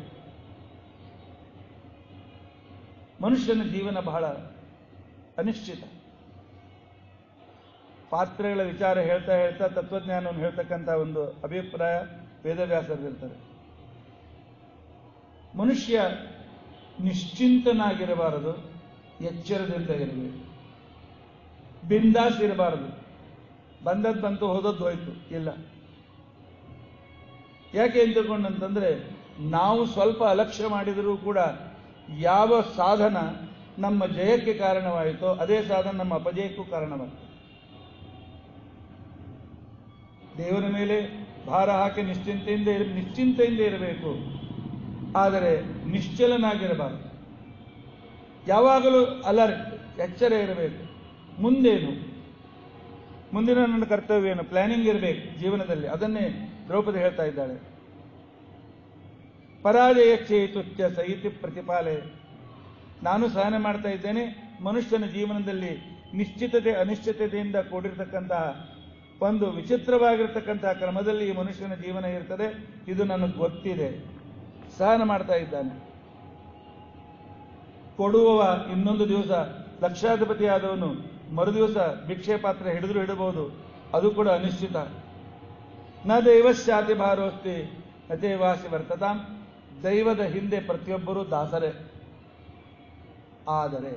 ಮನುಷ್ಯನ ಜೀವನ ಬಹಳ ಅನಿಶ್ಚಿತ ಪಾತ್ರೆಗಳ ವಿಚಾರ ಹೇಳ್ತಾ ಹೇಳ್ತಾ ತತ್ವಜ್ಞಾನವನ್ನು ಹೇಳ್ತಕ್ಕಂಥ ಒಂದು ಅಭಿಪ್ರಾಯ ವೇದವ್ಯಾಸರದಿರ್ತಾರೆ ಮನುಷ್ಯ ನಿಶ್ಚಿಂತನಾಗಿರಬಾರದು ಎಚ್ಚರದಿಂದ ಇರಬೇಕು ಬಿಂದಾಸ್ ಇರಬಾರದು ಬಂದದ್ದು ಬಂತು ಹೋದದ್ದು ಹೋಯ್ತು ಇಲ್ಲ ಯಾಕೆ ಅಂತ ತಿಳ್ಕೊಂಡಂತಂದ್ರೆ ನಾವು ಸ್ವಲ್ಪ ಅಲಕ್ಷ್ಯ ಮಾಡಿದರೂ ಕೂಡ ಯಾವ ಸಾಧನ ನಮ್ಮ ಜಯಕ್ಕೆ ಕಾರಣವಾಯಿತೋ ಅದೇ ಸಾಧನ ನಮ್ಮ ಅಪಜಯಕ್ಕೂ ಕಾರಣವಾಗ್ತದೆ ದೇವರ ಮೇಲೆ ಭಾರ ಹಾಕಿ ನಿಶ್ಚಿಂತೆಯಿಂದ ಇರ ನಿಶ್ಚಿಂತೆಯಿಂದ ಇರಬೇಕು ಆದರೆ ನಿಶ್ಚಲನಾಗಿರಬಾರದು ಯಾವಾಗಲೂ ಅಲರ್ಟ್ ಎಚ್ಚರ ಇರಬೇಕು ಮುಂದೇನು ಮುಂದಿನ ನನ್ನ ಕರ್ತವ್ಯ ಏನು ಪ್ಲಾನಿಂಗ್ ಇರಬೇಕು ಜೀವನದಲ್ಲಿ ಅದನ್ನೇ ದ್ರೌಪದಿ ಹೇಳ್ತಾ ಇದ್ದಾಳೆ ಪರಾಜಯ ಚೇತುತ್ಯ ಸಹಿತಿ ಪ್ರತಿಪಾಲೆ ನಾನು ಸಹನೆ ಮಾಡ್ತಾ ಇದ್ದೇನೆ ಮನುಷ್ಯನ ಜೀವನದಲ್ಲಿ ನಿಶ್ಚಿತತೆ ಅನಿಶ್ಚಿತತೆಯಿಂದ ಕೂಡಿರ್ತಕ್ಕಂತಹ ಒಂದು ವಿಚಿತ್ರವಾಗಿರ್ತಕ್ಕಂತಹ ಕ್ರಮದಲ್ಲಿ ಈ ಮನುಷ್ಯನ ಜೀವನ ಇರ್ತದೆ ಇದು ನನಗೆ ಗೊತ್ತಿದೆ ಸಹನ ಮಾಡ್ತಾ ಇದ್ದಾನೆ ಕೊಡುವವ ಇನ್ನೊಂದು ದಿವಸ ಲಕ್ಷಾಧಿಪತಿ ಆದವನು ಮರುದಿವಸ ಭಿಕ್ಷೆ ಪಾತ್ರ ಹಿಡಿದ್ರು ಹಿಡಬಹುದು ಅದು ಕೂಡ ಅನಿಶ್ಚಿತ ನ ದೈವಶ್ಚಾತಿ ಭಾರೋಸ್ತಿ ನಚೇವಾಸಿ ವರ್ತತಾಂ ದೈವದ ಹಿಂದೆ ಪ್ರತಿಯೊಬ್ಬರೂ ದಾಸರೇ ಆದರೆ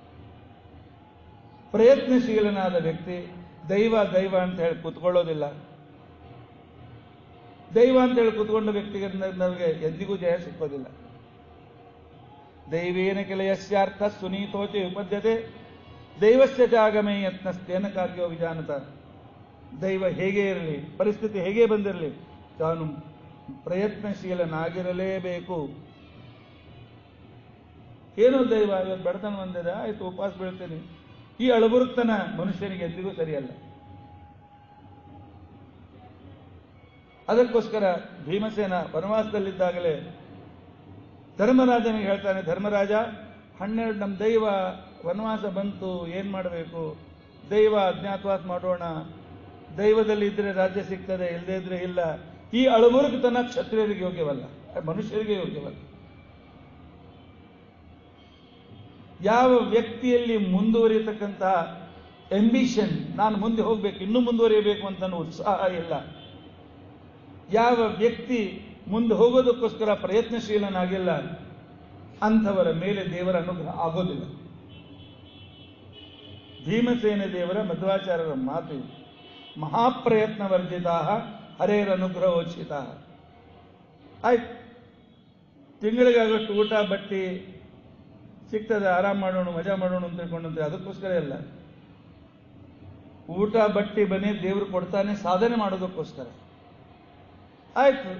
ಪ್ರಯತ್ನಶೀಲನಾದ ವ್ಯಕ್ತಿ ದೈವ ದೈವ ಅಂತ ಹೇಳಿ ಕೂತ್ಕೊಳ್ಳೋದಿಲ್ಲ ದೈವ ಅಂತ ಹೇಳಿ ಕೂತ್ಕೊಂಡ ವ್ಯಕ್ತಿಗೆ ನಮಗೆ ಎಂದಿಗೂ ಜಯ ಸಿಕ್ಕೋದಿಲ್ಲ ದೈವೇನ ಕೆಲ ಯಸ್ಯಾರ್ಥ ಸುನೀತೋಚೆ ಉಪದ್ಯತೆ ದೈವಸ್ಯ ಜಾಗಮೇ ಯತ್ನಸ್ತೇನ ಕಾರ್ಯೋ ವಿಜಾನತ ದೈವ ಹೇಗೆ ಇರಲಿ ಪರಿಸ್ಥಿತಿ ಹೇಗೆ ಬಂದಿರಲಿ ತಾನು ಪ್ರಯತ್ನಶೀಲನಾಗಿರಲೇಬೇಕು ಏನೋ ದೈವ ಇವತ್ತು ಬಡತನ ಬಂದಿದೆ ಆಯ್ತು ಉಪವಾಸ ಬೀಳ್ತೇನೆ ಈ ಅಳಬುರುಕ್ತನ ಮನುಷ್ಯನಿಗೆ ಎಂದಿಗೂ ಸರಿಯಲ್ಲ ಅದಕ್ಕೋಸ್ಕರ ಭೀಮಸೇನ ವನವಾಸದಲ್ಲಿದ್ದಾಗಲೇ ಧರ್ಮರಾಜನಿಗೆ ಹೇಳ್ತಾನೆ ಧರ್ಮರಾಜ ಹನ್ನೆರಡು ನಮ್ಮ ದೈವ ವನವಾಸ ಬಂತು ಏನ್ ಮಾಡಬೇಕು ದೈವ ಅಜ್ಞಾತವಾಸ ಮಾಡೋಣ ದೈವದಲ್ಲಿ ಇದ್ರೆ ರಾಜ್ಯ ಸಿಗ್ತದೆ ಇಲ್ಲದೇ ಇದ್ರೆ ಇಲ್ಲ ಈ ಅಳಬುರುಕತನ ಕ್ಷತ್ರಿಯರಿಗೆ ಯೋಗ್ಯವಲ್ಲ ಮನುಷ್ಯರಿಗೆ ಯೋಗ್ಯವಲ್ಲ ಯಾವ ವ್ಯಕ್ತಿಯಲ್ಲಿ ಮುಂದುವರಿಯತಕ್ಕಂತಹ ಎಂಬಿಷನ್ ನಾನು ಮುಂದೆ ಹೋಗ್ಬೇಕು ಇನ್ನೂ ಮುಂದುವರಿಯಬೇಕು ಅಂತ ಅನ್ನೋ ಉತ್ಸಾಹ ಇಲ್ಲ ಯಾವ ವ್ಯಕ್ತಿ ಮುಂದೆ ಹೋಗೋದಕ್ಕೋಸ್ಕರ ಪ್ರಯತ್ನಶೀಲನಾಗಿಲ್ಲ ಅಂಥವರ ಮೇಲೆ ದೇವರ ಅನುಗ್ರಹ ಆಗೋದಿಲ್ಲ ಭೀಮಸೇನ ದೇವರ ಮಧ್ವಾಚಾರ್ಯರ ಮಾತು ಇದು. ಮಹಾಪ್ರಯತ್ನ ವರ್ಜಿತಾ ಹರೇರ ಅನುಗ್ರಹೋಚಿತ ಆಯ್ತು ತಿಂಗಳಿಗಾಗಷ್ಟು ಊಟ ಬಟ್ಟಿ ಸಿಗ್ತದೆ ಆರಾಮ್ ಮಾಡೋಣ ಮಜಾ ಮಾಡೋಣ ಅಂತ ತಿಳ್ಕೊಂಡಂತೆ ಅದಕ್ಕೋಸ್ಕರ ಇಲ್ಲ ಊಟ ಬಟ್ಟಿ ಬನ್ನಿ ದೇವರು ಕೊಡ್ತಾನೆ ಸಾಧನೆ ಮಾಡೋದಕ್ಕೋಸ್ಕರ ಆಯ್ತು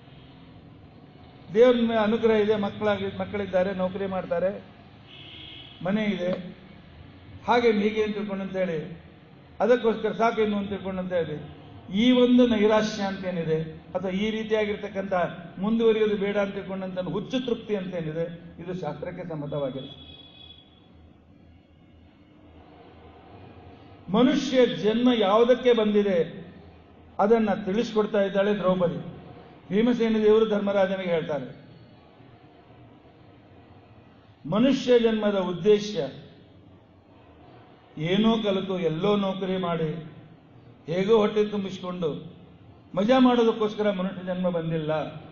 ದೇವ್ರ ಮೇಲೆ ಅನುಗ್ರಹ ಇದೆ ಮಕ್ಕಳಾಗಿ ಮಕ್ಕಳಿದ್ದಾರೆ ನೌಕರಿ ಮಾಡ್ತಾರೆ ಮನೆ ಇದೆ ಹಾಗೆ ಹೀಗೆ ಅಂತ ತಿಳ್ಕೊಂಡಂತೇಳಿ ಅದಕ್ಕೋಸ್ಕರ ಸಾಕು ಇನ್ನು ಅಂತ ತಿಳ್ಕೊಂಡಂತೇಳಿ ಈ ಒಂದು ನೈರಾಶ್ಯ ಅಂತೇನಿದೆ ಅಥವಾ ಈ ರೀತಿಯಾಗಿರ್ತಕ್ಕಂಥ ಮುಂದುವರಿಯೋದು ಬೇಡ ಅಂತ ತಿಳ್ಕೊಂಡಂತ ಹುಚ್ಚು ತೃಪ್ತಿ ಅಂತೇನಿದೆ ಇದು ಶಾಸ್ತ್ರಕ್ಕೆ ಸಮ್ಮತವಾಗಿಲ್ಲ ಮನುಷ್ಯ ಜನ್ಮ ಯಾವುದಕ್ಕೆ ಬಂದಿದೆ ಅದನ್ನ ತಿಳಿಸ್ಕೊಡ್ತಾ ಇದ್ದಾಳೆ ದ್ರೌಪದಿ ಭೀಮಸೇನ ದೇವರು ಧರ್ಮರಾಜನಿಗೆ ಹೇಳ್ತಾರೆ ಮನುಷ್ಯ ಜನ್ಮದ ಉದ್ದೇಶ ಏನೋ ಕಲಿತು ಎಲ್ಲೋ ನೌಕರಿ ಮಾಡಿ ಹೇಗೋ ಹೊಟ್ಟೆ ತುಂಬಿಸಿಕೊಂಡು ಮಜಾ ಮಾಡೋದಕ್ಕೋಸ್ಕರ ಮನುಷ್ಯ ಜನ್ಮ ಬಂದಿಲ್ಲ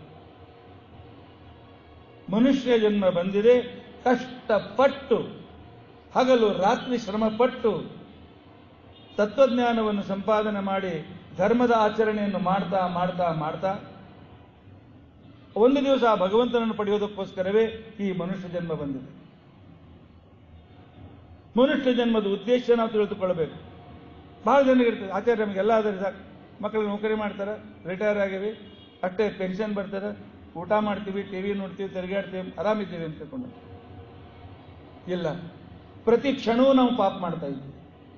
ಮನುಷ್ಯ ಜನ್ಮ ಬಂದಿದೆ ಕಷ್ಟಪಟ್ಟು ಹಗಲು ರಾತ್ರಿ ಶ್ರಮಪಟ್ಟು ತತ್ವಜ್ಞಾನವನ್ನು ಸಂಪಾದನೆ ಮಾಡಿ ಧರ್ಮದ ಆಚರಣೆಯನ್ನು ಮಾಡ್ತಾ ಮಾಡ್ತಾ ಮಾಡ್ತಾ ಒಂದು ದಿವಸ ಆ ಭಗವಂತನನ್ನು ಪಡೆಯೋದಕ್ಕೋಸ್ಕರವೇ ಈ ಮನುಷ್ಯ ಜನ್ಮ ಬಂದಿದೆ ಮನುಷ್ಯ ಜನ್ಮದ ಉದ್ದೇಶ ನಾವು ತಿಳಿದುಕೊಳ್ಳಬೇಕು ಬಹಳ ಜನರಿಗೆ ಇರ್ತದೆ ಆಚಾರ್ಯ ನಮಗೆಲ್ಲ ಆದರೆ ಸಾಕು ಮಕ್ಕಳು ನೌಕರಿ ಮಾಡ್ತಾರೆ ರಿಟೈರ್ ಆಗಿವಿ ಅಷ್ಟೇ ಪೆನ್ಷನ್ ಬರ್ತಾರೆ ಊಟ ಮಾಡ್ತೀವಿ ಟಿವಿ ನೋಡ್ತೀವಿ ತಿರುಗಾಡ್ತೀವಿ ಆರಾಮಿದ್ದೀವಿ ಅಂತ ತಿಳ್ಕೊಂಡು ಇಲ್ಲ ಪ್ರತಿ ಕ್ಷಣವೂ ನಾವು ಪಾಪ ಮಾಡ್ತಾ ಇದ್ದೀವಿ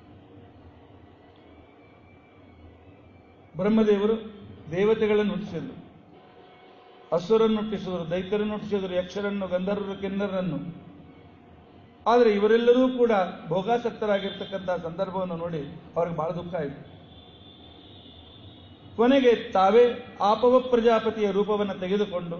ಬ್ರಹ್ಮದೇವರು ದೇವತೆಗಳನ್ನು ಹುಟ್ಟಿಸಿದ್ರು ಅಸುರನ್ನು ಹುಟ್ಟಿಸಿದ್ರು ದೈತ್ಯರನ್ನು ಹುಟ್ಟಿಸಿದ್ರು ಯಕ್ಷರನ್ನು ಗಂಧರ್ವರು ಕಿನ್ನರನ್ನು ಆದರೆ ಇವರೆಲ್ಲರೂ ಕೂಡ ಭೋಗಾಸಕ್ತರಾಗಿರ್ತಕ್ಕಂಥ ಸಂದರ್ಭವನ್ನು ನೋಡಿ ಅವ್ರಿಗೆ ಬಹಳ ದುಃಖ ಆಯಿತು ಕೊನೆಗೆ ತಾವೇ ಆಪವ ಪ್ರಜಾಪತಿಯ ರೂಪವನ್ನು ತೆಗೆದುಕೊಂಡು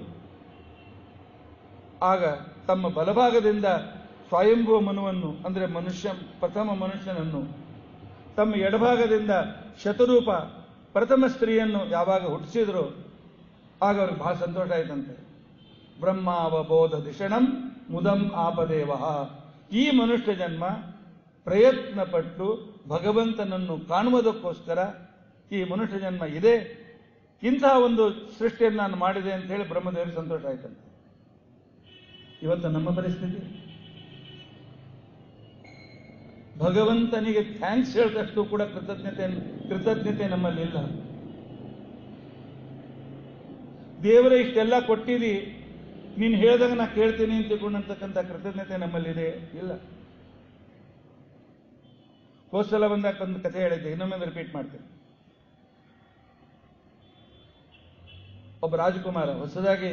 ಆಗ ತಮ್ಮ ಬಲಭಾಗದಿಂದ ಸ್ವಯಂಭುವ ಮನುವನ್ನು ಅಂದರೆ ಮನುಷ್ಯ ಪ್ರಥಮ ಮನುಷ್ಯನನ್ನು ತಮ್ಮ ಎಡಭಾಗದಿಂದ ಶತರೂಪ ಪ್ರಥಮ ಸ್ತ್ರೀಯನ್ನು ಯಾವಾಗ ಹುಟ್ಟಿಸಿದ್ರು ಆಗ ಅವ್ರಿಗೆ ಬಹಳ ಸಂತೋಷ ಆಯ್ತಂತೆ ಬ್ರಹ್ಮಾವಬೋಧ ದಿಷಣಂ ಮುದಂ ಆಪದೇವ ಈ ಮನುಷ್ಯ ಜನ್ಮ ಪ್ರಯತ್ನ ಪಟ್ಟು ಭಗವಂತನನ್ನು ಕಾಣುವುದಕ್ಕೋಸ್ಕರ ಈ ಮನುಷ್ಯ ಜನ್ಮ ಇದೆ ಇಂತಹ ಒಂದು ಸೃಷ್ಟಿಯನ್ನು ನಾನು ಮಾಡಿದೆ ಅಂತ ಹೇಳಿ ಬ್ರಹ್ಮದೇವರಿಗೆ ಸಂತೋಷ ಆಯ್ತಂತೆ ಇವತ್ತು ನಮ್ಮ ಪರಿಸ್ಥಿತಿ ಭಗವಂತನಿಗೆ ಥ್ಯಾಂಕ್ಸ್ ಹೇಳಿದಷ್ಟು ಕೂಡ ಕೃತಜ್ಞತೆ ಕೃತಜ್ಞತೆ ನಮ್ಮಲ್ಲಿ ಇಲ್ಲ ದೇವರೇ ಇಷ್ಟೆಲ್ಲ ಕೊಟ್ಟಿದಿ ನೀನು ಹೇಳಿದಾಗ ನಾ ಕೇಳ್ತೀನಿ ಅಂತ ತಿಳ್ಕೊಂಡಂತಕ್ಕಂಥ ಕೃತಜ್ಞತೆ ನಮ್ಮಲ್ಲಿದೆ ಇಲ್ಲ ಹೋದ ಸಲ ಬಂದಾಗ ಒಂದು ಕಥೆ ಹೇಳಿದ್ದೆ ಇನ್ನೊಮ್ಮೆ ರಿಪೀಟ್ ಮಾಡ್ತೇನೆ ಒಬ್ಬ ರಾಜಕುಮಾರ ಹೊಸದಾಗಿ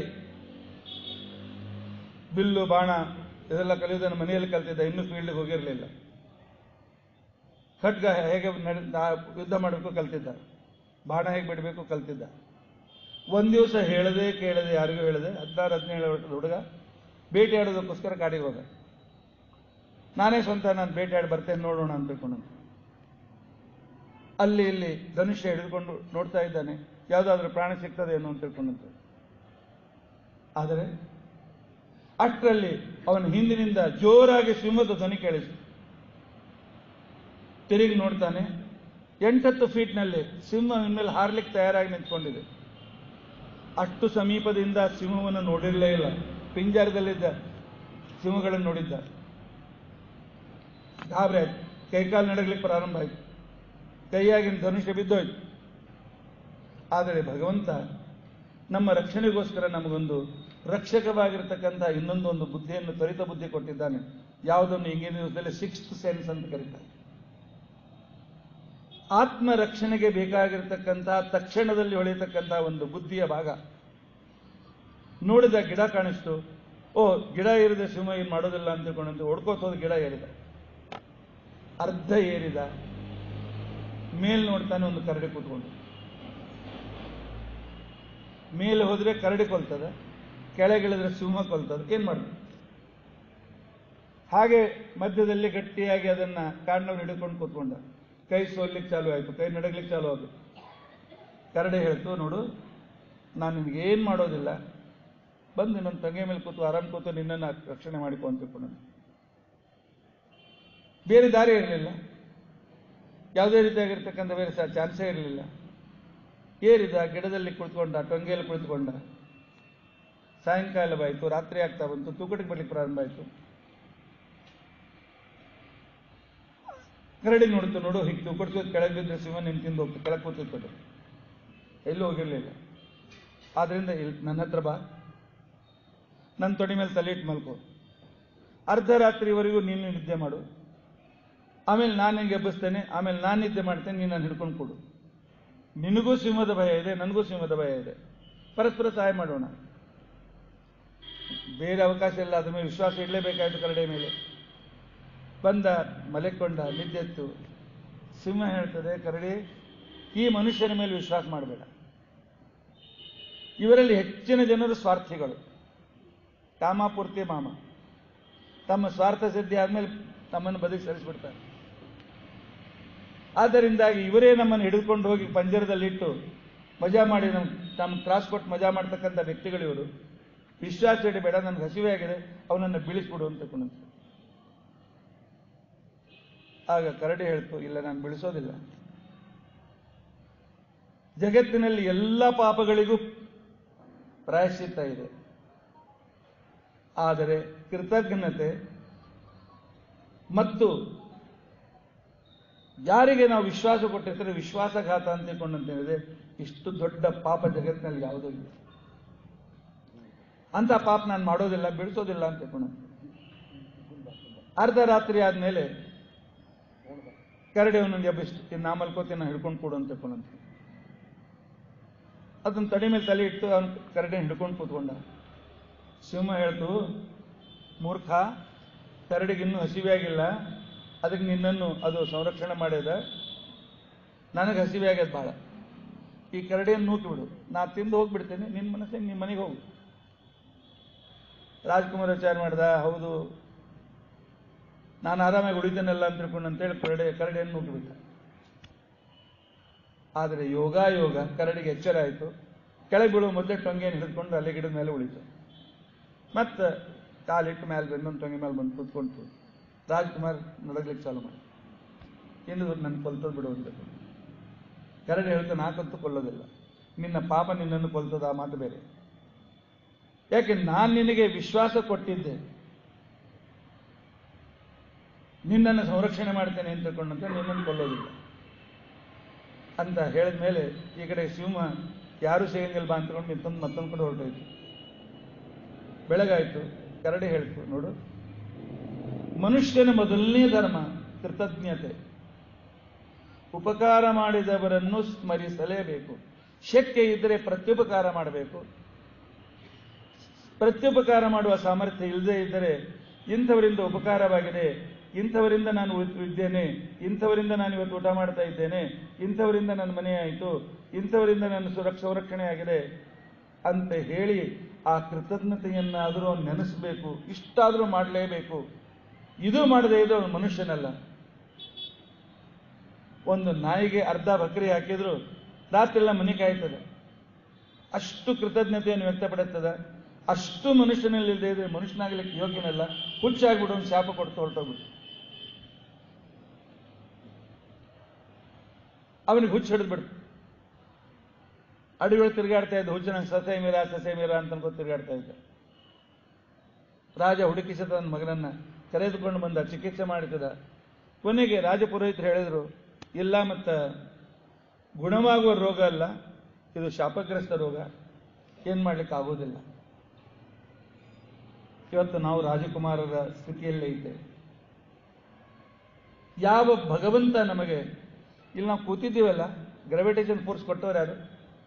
ಬಿಲ್ಲು ಬಾಣ ಇದೆಲ್ಲ ಕಲಿಯೋದನ್ನು ಮನೆಯಲ್ಲಿ ಕಲ್ತಿದ್ದ ಇನ್ನೂ ಫೀಲ್ಡ್ಗೆ ಹೋಗಿರಲಿಲ್ಲ ಖಡ್ಗ ಹೇಗೆ ನಡೆ ನಾ- ಯುದ್ಧ ಮಾಡಬೇಕು ಕಲ್ತಿದ್ದ ಬಾಣ ಹೇಗೆ ಬಿಡಬೇಕು ಕಲ್ತಿದ್ದ ಒಂದು ದಿವಸ ಹೇಳದೆ ಕೇಳದೆ ಯಾರಿಗೂ ಹೇಳದೆ ಹದಿನಾರು ಹದಿನೇಳು ವರ್ಷದ ಹುಡುಗ ಬೇಟೆಯಾಡೋದಕ್ಕೋಸ್ಕರ ಕಾಡಿಗೆ ಹೋದ ನಾನೇ ಸ್ವಂತ ನಾನು ಬೇಟೆಯಾಡಿ ಬರ್ತೇನೆ ನೋಡೋಣ ಅಂತ ತಿಳ್ಕೊಂಡು ಅಲ್ಲಿ ಇಲ್ಲಿ ಧನುಷ್ಯ ಹಿಡಿದುಕೊಂಡು ನೋಡ್ತಾ ಇದ್ದಾನೆ ಯಾವುದಾದ್ರೂ ಪ್ರಾಣ ಸಿಗ್ತದೇನೋ ಅಂತ ತಿಳ್ಕೊಂಡಂತೆ ಆದರೆ ಅಷ್ಟರಲ್ಲಿ ಅವನ ಹಿಂದಿನಿಂದ ಜೋರಾಗಿ ಸಿಂಹದ ಧ್ವನಿ ಕೇಳಿಸಿತು ತಿರುಗಿ ನೋಡ್ತಾನೆ ಎಂಟತ್ತು ಫೀಟ್ನಲ್ಲಿ ಸಿಂಹ ಮೇಲೆ ಹಾರ್ಲಿಕ್ಕೆ ತಯಾರಾಗಿ ನಿಂತ್ಕೊಂಡಿದೆ ಅಷ್ಟು ಸಮೀಪದಿಂದ ಸಿಂಹವನ್ನು ನೋಡಿರಲೇ ಇಲ್ಲ ಪಿಂಜಾರದಲ್ಲಿದ್ದ ಸಿಂಹಗಳನ್ನು ನೋಡಿದ್ದ ಗಾಬರಿ ಆಯ್ತು ಕೈಕಾಲು ನಡಗಲಿಕ್ಕೆ ಪ್ರಾರಂಭ ಆಯ್ತು ಕೈಯಾಗಿನ ಧನುಷ್ಯ ಬಿದ್ದೋಯ್ತು ಆದರೆ ಭಗವಂತ ನಮ್ಮ ರಕ್ಷಣೆಗೋಸ್ಕರ ನಮಗೊಂದು ರಕ್ಷಕವಾಗಿರ್ತಕ್ಕಂಥ ಇನ್ನೊಂದು ಒಂದು ಬುದ್ಧಿಯನ್ನು ತ್ವರಿತ ಬುದ್ಧಿ ಕೊಟ್ಟಿದ್ದಾನೆ ಯಾವುದನ್ನು ಈಗಿನ ದಿವಸದಲ್ಲಿ ಸಿಕ್ಸ್ತ್ ಸೆನ್ಸ್ ಅಂತ ಕರೀತಾರೆ ಆತ್ಮ ರಕ್ಷಣೆಗೆ ಬೇಕಾಗಿರ್ತಕ್ಕಂಥ ತಕ್ಷಣದಲ್ಲಿ ಹೊಳೆಯತಕ್ಕಂಥ ಒಂದು ಬುದ್ಧಿಯ ಭಾಗ ನೋಡಿದ ಗಿಡ ಕಾಣಿಸ್ತು ಓ ಗಿಡ ಏರಿದ ಸಿಂಹ ಏನು ಮಾಡೋದಿಲ್ಲ ಅಂತ ತಿಳ್ಕೊಂಡಂತೆ ಹೊಡ್ಕೋತ ಹೋದ ಗಿಡ ಏರಿದ ಅರ್ಧ ಏರಿದ ಮೇಲ್ ನೋಡ್ತಾನೆ ಒಂದು ಕರಡಿ ಕೂತ್ಕೊಂಡು ಮೇಲೆ ಹೋದ್ರೆ ಕರಡಿ ಕೊಲ್ತದ ಕೆಳಗಿಳಿದ್ರೆ ಸಿಂಹ ಕೊಲ್ತದ ಏನ್ ಮಾಡ್ಬೇಕು ಹಾಗೆ ಮಧ್ಯದಲ್ಲಿ ಗಟ್ಟಿಯಾಗಿ ಅದನ್ನ ಕಾಂಡವನ್ನು ಹಿಡ್ಕೊಂಡು ಕೂತ್ಕೊಂಡ ಕೈ ಸೋಲ್ಲಿಕ್ಕೆ ಚಾಲು ಆಯ್ತು ಕೈ ನಡಗ್ಲಿಕ್ಕೆ ಚಾಲು ಆಯ್ತು ಕರಡಿ ಹೇಳ್ತು ನೋಡು ನಾನು ನಿನಗೆ ಏನು ಮಾಡೋದಿಲ್ಲ ಬಂದು ನನ್ನ ತಂಗಿ ಮೇಲೆ ಕೂತು ಆರಾಮ್ ಕೂತು ನಿನ್ನನ್ನು ರಕ್ಷಣೆ ಮಾಡಿಕೊ ಅಂತ ತಿಳ್ಕೊಂಡು ಬೇರೆ ದಾರಿ ಇರಲಿಲ್ಲ ಯಾವುದೇ ರೀತಿಯಾಗಿರ್ತಕ್ಕಂಥ ಬೇರೆ ಸಹ ಚಾನ್ಸೇ ಇರಲಿಲ್ಲ ಏರಿದ ಗಿಡದಲ್ಲಿ ಕುಳಿತುಕೊಂಡ ಟೊಂಗೆಯಲ್ಲಿ ಕುಳಿತುಕೊಂಡ ಸಾಯಂಕಾಲವಾಯಿತು ರಾತ್ರಿ ಆಗ್ತಾ ಬಂತು ತೂಕಟಿಗೆ ಬರ್ಲಿಕ್ಕೆ ಪ್ರಾರಂಭ ಆಯಿತು ಕರಡಿ ನೋಡಿತು ನೋಡು ಹೀಗೆ ತೂಕಡ್ತು ಕೆಳಗೆ ಬಿದ್ದರೆ ಸಿಂಹ ನಿನ್ ತಿಂದು ಹೋಗ್ತು ಕೆಳಗೆ ಕೂತಿತ್ತು ಎಲ್ಲೂ ಹೋಗಿರ್ಲಿಲ್ಲ ಆದ್ರಿಂದ ಇಲ್ಲಿ ನನ್ನ ಹತ್ರ ಬಾ ನನ್ನ ತೊಡಿ ಮೇಲೆ ತಲೆ ಇಟ್ಟು ಮಲ್ಕೋ ಅರ್ಧರಾತ್ರಿವರೆಗೂ ನೀನು ನಿದ್ದೆ ಮಾಡು ಆಮೇಲೆ ನಾನು ನಿಂಗೆ ಎಬ್ಬಿಸ್ತೇನೆ ಆಮೇಲೆ ನಾನು ನಿದ್ದೆ ಮಾಡ್ತೇನೆ ನೀನು ನಾನು ಹಿಡ್ಕೊಂಡು ಕೊಡು ನಿನಗೂ ಸಿಂಹದ ಭಯ ಇದೆ ನನಗೂ ಸಿಂಹದ ಭಯ ಇದೆ ಪರಸ್ಪರ ಸಹಾಯ ಮಾಡೋಣ ಬೇರೆ ಅವಕಾಶ ಇಲ್ಲ ಅದ್ರ ಮೇಲೆ ವಿಶ್ವಾಸ ಇಡಲೇಬೇಕಾಯ್ತು ಕರಡೆ ಮೇಲೆ ಬಂದ ಮಲೆಕೊಂಡ ನಿದ್ದೆತ್ತು ಸಿಂಹ ಹೇಳ್ತದೆ ಕರಡಿ ಈ ಮನುಷ್ಯನ ಮೇಲೆ ವಿಶ್ವಾಸ ಮಾಡಬೇಡ ಇವರಲ್ಲಿ ಹೆಚ್ಚಿನ ಜನರು ಸ್ವಾರ್ಥಿಗಳು ಕಾಮಾಪೂರ್ತಿ ಮಾಮ ತಮ್ಮ ಸ್ವಾರ್ಥ ಸಿದ್ಧಿ ಆದ್ಮೇಲೆ ತಮ್ಮನ್ನು ಬದುಕಿ ಸರಿಸ್ಬಿಡ್ತಾರೆ ಆದ್ದರಿಂದಾಗಿ ಇವರೇ ನಮ್ಮನ್ನು ಹಿಡಿದುಕೊಂಡು ಹೋಗಿ ಪಂಜರದಲ್ಲಿಟ್ಟು ಮಜಾ ಮಾಡಿ ನಮ್ ತಮ್ಮ ಕ್ರಾಸ್ ಕೊಟ್ಟು ಮಜಾ ಮಾಡ್ತಕ್ಕಂಥ ವ್ಯಕ್ತಿಗಳು ಇವರು ವಿಶ್ವಾಸ ಇಡಬೇಡ ನನಗೆ ಹಸಿವೆ ಆಗಿದೆ ಅವನನ್ನು ಬೀಳಿಸ್ಬಿಡು ಅಂತ ಕುಣಂತ ಆಗ ಕರಡಿ ಹೇಳ್ತು ಇಲ್ಲ ನಾನು ಬಿಡಿಸೋದಿಲ್ಲ ಜಗತ್ತಿನಲ್ಲಿ ಎಲ್ಲ ಪಾಪಗಳಿಗೂ ಪ್ರಾಯಶ್ಚಿತ್ತ ಇದೆ ಆದರೆ ಕೃತಜ್ಞತೆ ಮತ್ತು ಯಾರಿಗೆ ನಾವು ವಿಶ್ವಾಸ ಕೊಟ್ಟಿರ್ತಾರೆ ವಿಶ್ವಾಸಘಾತ ಅಂತ ತಿಳ್ಕೊಂಡಂತೇನಿದೆ ಇಷ್ಟು ದೊಡ್ಡ ಪಾಪ ಜಗತ್ತಿನಲ್ಲಿ ಯಾವುದೂ ಇಲ್ಲ ಅಂತ ಪಾಪ ನಾನು ಮಾಡೋದಿಲ್ಲ ಬಿಡಿಸೋದಿಲ್ಲ ಅಂತ ತಿಳ್ಕೊಂಡ ಅರ್ಧ ರಾತ್ರಿ ಆದ್ಮೇಲೆ ಕರಡಿ ಅವನನ್ನು ಎಬ್ಬಿಸ್ತು ಇನ್ನು ನಾ ಮಲ್ಕೋತೀನಿ ನಾ ಹಿಡ್ಕೊಂಡು ಕೊಡು ಅಂತ ತಿಳ್ಕೊಂಡಂತ ಅದನ್ನ ತಡಿ ಮೇಲೆ ತಲೆ ಇಟ್ಟು ಅವನು ಕರಡಿ ಹಿಡ್ಕೊಂಡು ಕೂತ್ಕೊಂಡ ಸಿಂಹ ಹೇಳ್ತು ಮೂರ್ಖ ಕರಡಿಗಿನ್ನೂ ಹಸಿವೆ ಆಗಿಲ್ಲ ಅದಕ್ಕೆ ನಿನ್ನನ್ನು ಅದು ಸಂರಕ್ಷಣೆ ಮಾಡ್ಯದ ನನಗೆ ಹಸಿವೆ ಆಗ್ಯದ ಭಾಳ ಈ ಕರಡಿಯನ್ನು ನೂಕಿ ಬಿಡು ನಾ ತಿಂದು ಹೋಗ್ಬಿಡ್ತೇನೆ ನಿನ್ನ ಮನಸ್ಸಿಗೆ ನಿಮ್ಮ ಮನೆಗೆ ಹೋಗು ರಾಜ್ಕುಮಾರ್ ವಿಚಾರ ಮಾಡ್ದ ಹೌದು ನಾನು ಆರಾಮಾಗಿ ಉಳಿತೇನಲ್ಲ ಅಂತ ತಿಳ್ಕೊಂಡು ಅಂತೇಳಿ ಕರಡಿ ಕರಡಿಯನ್ನು ನೂಕಿಬಿಟ್ಟ ಆದರೆ ಯೋಗ ಯೋಗ ಕರಡಿಗೆ ಎಚ್ಚರ ಆಯಿತು ಕೆಳಗೆ ಬೀಳುವ ಮೊದಲೇ ಟೊಂಗೆಯನ್ನು ಹಿಡಿದುಕೊಂಡು ಅಲ್ಲಿ ಗಿಡದ ಮೇಲೆ ಉಳಿತು ಮತ್ತೆ ಕಾಲಿಟ್ಟು ಮೇಲೆ ಬೆನ್ನೊಂದು ಟೊಂಗೆ ಮೇಲೆ ಬಂದು ಕೂತ್ಕೊಂಡು ರಾಜ್ಕುಮಾರ್ ನಡಗ್ಲಿಕ್ಕೆ ಚಾಲು ಮಾಡಿ ಎಂದು ನನ್ನ ಕೊಲ್ತದ್ ಬಿಡು ಅಂತ ಕರಡಿ ಹೇಳ್ತಾ ನಾಕಂತೂ ಕೊಲ್ಲೋದಿಲ್ಲ ನಿನ್ನ ಪಾಪ ನಿನ್ನನ್ನು ಕೊಲ್ತದ ಆ ಮಾತು ಬೇರೆ ಯಾಕೆ ನಾನು ನಿನಗೆ ವಿಶ್ವಾಸ ಕೊಟ್ಟಿದ್ದೆ ನಿನ್ನನ್ನು ಸಂರಕ್ಷಣೆ ಮಾಡ್ತೇನೆ ಅಂತ ತಿಳ್ಕೊಂಡಂತೆ ನಿನ್ನನ್ನು ಕೊಲ್ಲೋದಿಲ್ಲ ಅಂತ ಹೇಳಿದ ಮೇಲೆ ಈ ಕಡೆ ಸಿಂಹ ಯಾರು ಸಿಗಂಗಿಲ್ಲ ಬಾ ಅಂತಕೊಂಡು ಮತ್ತೊಂದು ಮತ್ತೊಂದು ಕಡೆ ಹೊರಟೋಯ್ತು ಬೆಳಗಾಯ್ತು ಕರಡಿ ಹೇಳ್ತು ನೋಡು ಮನುಷ್ಯನ ಮೊದಲನೇ ಧರ್ಮ ಕೃತಜ್ಞತೆ ಉಪಕಾರ ಮಾಡಿದವರನ್ನು ಸ್ಮರಿಸಲೇಬೇಕು ಶಕ್ಯ ಇದ್ದರೆ ಪ್ರತ್ಯುಪಕಾರ ಮಾಡಬೇಕು ಪ್ರತ್ಯುಪಕಾರ ಮಾಡುವ ಸಾಮರ್ಥ್ಯ ಇಲ್ಲದೆ ಇದ್ದರೆ ಇಂಥವರಿಂದ ಉಪಕಾರವಾಗಿದೆ ಇಂಥವರಿಂದ ನಾನು ಉಳಿದಿದ್ದೇನೆ ಇಂಥವರಿಂದ ನಾನು ಇವತ್ತು ಊಟ ಮಾಡ್ತಾ ಇದ್ದೇನೆ ಇಂಥವರಿಂದ ನನ್ನ ಮನೆ ಆಯಿತು ಇಂಥವರಿಂದ ನನ್ನ ಸುರಕ್ಷ ಸಂರಕ್ಷಣೆ ಆಗಿದೆ ಅಂತ ಹೇಳಿ ಆ ಕೃತಜ್ಞತೆಯನ್ನಾದರೂ ಅವನು ನೆನೆಸಬೇಕು ಇಷ್ಟಾದರೂ ಮಾಡಲೇಬೇಕು ಇದು ಮಾಡದೇ ಇದು ಅವನು ಮನುಷ್ಯನಲ್ಲ ಒಂದು ನಾಯಿಗೆ ಅರ್ಧ ಬಕರಿ ಹಾಕಿದ್ರು ರಾತ್ರಿಯೆಲ್ಲ ಮನೆ ಕಾಯ್ತದೆ ಅಷ್ಟು ಕೃತಜ್ಞತೆಯನ್ನು ವ್ಯಕ್ತಪಡುತ್ತದೆ ಅಷ್ಟು ಮನುಷ್ಯನಲ್ಲಿ ಇಲ್ಲದೆ ಇದ್ರೆ ಮನುಷ್ಯನಾಗ್ಲಿಕ್ಕೆ ಯೋಗ್ಯನಲ್ಲ ಹುಚ್ಚಾಗ್ಬಿಡು ಒಂದು ಶಾಪ ಕೊಡ್ತು ಹೊರಟೋಗ್ಬಿಟ್ಟು ಅವನಿಗೆ ಹುಚ್ಚು ಹಿಡಿದ್ಬಿಡ್ತು ಅಡಿಗಳು ತಿರುಗಾಡ್ತಾ ಇದ್ದ ಹುಚ್ಚು ನಂಗೆ ಸಸೆ ಮೀರ ಸಸೆ ಮೀರ ಅಂತ ಅನ್ಕೊಂಡು ತಿರುಗಾಡ್ತಾ ಇದ್ದ ರಾಜ ಹುಡುಕಿಸಿದ ನನ್ನ ಮಗನನ್ನ ಕರೆದುಕೊಂಡು ಬಂದ ಚಿಕಿತ್ಸೆ ಮಾಡಿಸಿದ ಕೊನೆಗೆ ರಾಜಪುರೋಹಿತರು ಹೇಳಿದ್ರು ಇಲ್ಲ ಮತ್ತ ಗುಣವಾಗುವ ರೋಗ ಅಲ್ಲ ಇದು ಶಾಪಗ್ರಸ್ತ ರೋಗ ಏನ್ ಮಾಡ್ಲಿಕ್ಕೆ ಆಗೋದಿಲ್ಲ ಇವತ್ತು ನಾವು ರಾಜಕುಮಾರರ ಸ್ಥಿತಿಯಲ್ಲೇ ಇದ್ದೇವೆ ಯಾವ ಭಗವಂತ ನಮಗೆ ಇಲ್ಲಿ ನಾವು ಕೂತಿದ್ದೀವಲ್ಲ ಗ್ರಾವಿಟೇಷನ್ ಫೋರ್ಸ್ ಕೊಟ್ಟವ್ರು ಯಾರು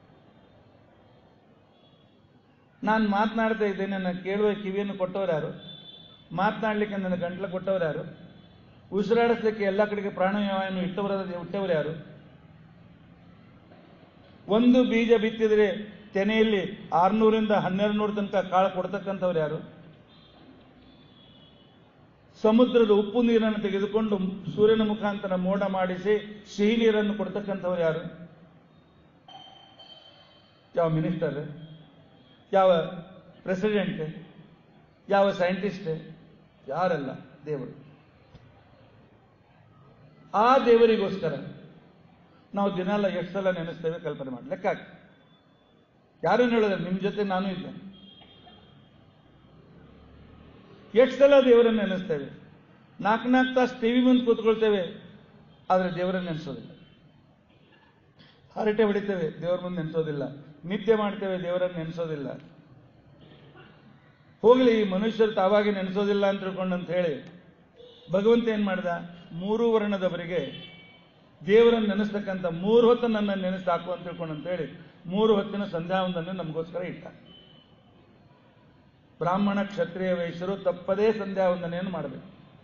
ನಾನು ಮಾತನಾಡ್ತಾ ಇದ್ದೇನೆ ನನ್ನ ಕೇಳುವ ಕಿವಿಯನ್ನು ಕೊಟ್ಟವ್ರು ಯಾರು ಮಾತನಾಡ್ಲಿಕ್ಕೆ ನನ್ನ ಗಂಟ್ಲ ಕೊಟ್ಟವ್ರು ಯಾರು ಉಸಿರಾಡಿಸ್ಲಿಕ್ಕೆ ಎಲ್ಲ ಕಡೆಗೆ ಪ್ರಾಣಾಯಾಮವನ್ನು ಇಟ್ಟವರ ಇಟ್ಟವರು ಯಾರು ಒಂದು ಬೀಜ ಬಿತ್ತಿದ್ರೆ ತೆನೆಯಲ್ಲಿ ಆರ್ನೂರಿಂದ ಹನ್ನೆರಡು ನೂರು ತನಕ ಕಾಳು ಕೊಡ್ತಕ್ಕಂಥವ್ರು ಯಾರು ಸಮುದ್ರದ ಉಪ್ಪು ನೀರನ್ನು ತೆಗೆದುಕೊಂಡು ಸೂರ್ಯನ ಮುಖಾಂತರ ಮೋಡ ಮಾಡಿಸಿ ಸಿಹಿ ನೀರನ್ನು ಕೊಡ್ತಕ್ಕಂಥವ್ರು ಯಾರು ಯಾವ ಮಿನಿಸ್ಟರ್ ಯಾವ ಪ್ರೆಸಿಡೆಂಟ್ ಯಾವ ಸೈಂಟಿಸ್ಟ್ ಯಾರಲ್ಲ ದೇವರು ಆ ದೇವರಿಗೋಸ್ಕರ ನಾವು ದಿನಾಲ ಎಷ್ಟು ಸಲ ನೆನೆಸ್ತೇವೆ ಕಲ್ಪನೆ ಮಾಡಿ ಲೆಕ್ಕ ಹಾಕಿ ಯಾರನ್ನು ಹೇಳಿದ್ರೆ ನಿಮ್ಮ ಜೊತೆ ನಾನು ಇದ್ದೆ ಎಷ್ಟು ಸಲ ದೇವರನ್ನು ನೆನೆಸ್ತೇವೆ ನಾಲ್ಕು ನಾಲ್ಕು ತಾಸು ಟಿವಿ ಮುಂದೆ ಕೂತ್ಕೊಳ್ತೇವೆ ಆದರೆ ದೇವರನ್ನು ನೆನೆಸೋದಿಲ್ಲ ಹರಟೆ ಹೊಡಿತೇವೆ ದೇವರ ಮುಂದೆ ನೆನೆಸೋದಿಲ್ಲ ನಿತ್ಯ ಮಾಡ್ತೇವೆ ದೇವರನ್ನು ನೆನೆಸೋದಿಲ್ಲ ಹೋಗ್ಲಿ ಈ ಮನುಷ್ಯರು ತಾವಾಗಿ ನೆನೆಸೋದಿಲ್ಲ ಅಂತ ತಿಳ್ಕೊಂಡು ಅಂತ ಹೇಳಿ ಭಗವಂತ ಏನ್ ಮಾಡ್ದ ಮೂರು ವರ್ಣದವರಿಗೆ ದೇವರನ್ನು ನೆನೆಸ್ತಕ್ಕಂಥ ಮೂರು ಹೊತ್ತು ನನ್ನ ನೆನೆಸಿ ಸಾಕು ಅಂತ ತಿಳ್ಕೊಂಡು ಅಂತ ಹೇಳಿ ಮೂರು ಹೊತ್ತಿನ ಸಂಧ್ಯಾವಂದನೆ ನಮಗೋಸ್ಕರ ಇಟ್ಟ ಬ್ರಾಹ್ಮಣ ಕ್ಷತ್ರಿಯ ವೈಶ್ಯರು ತಪ್ಪದೇ ಸಂಧ್ಯಾವಂದನೆಯನ್ನು ಮಾಡಬೇಕು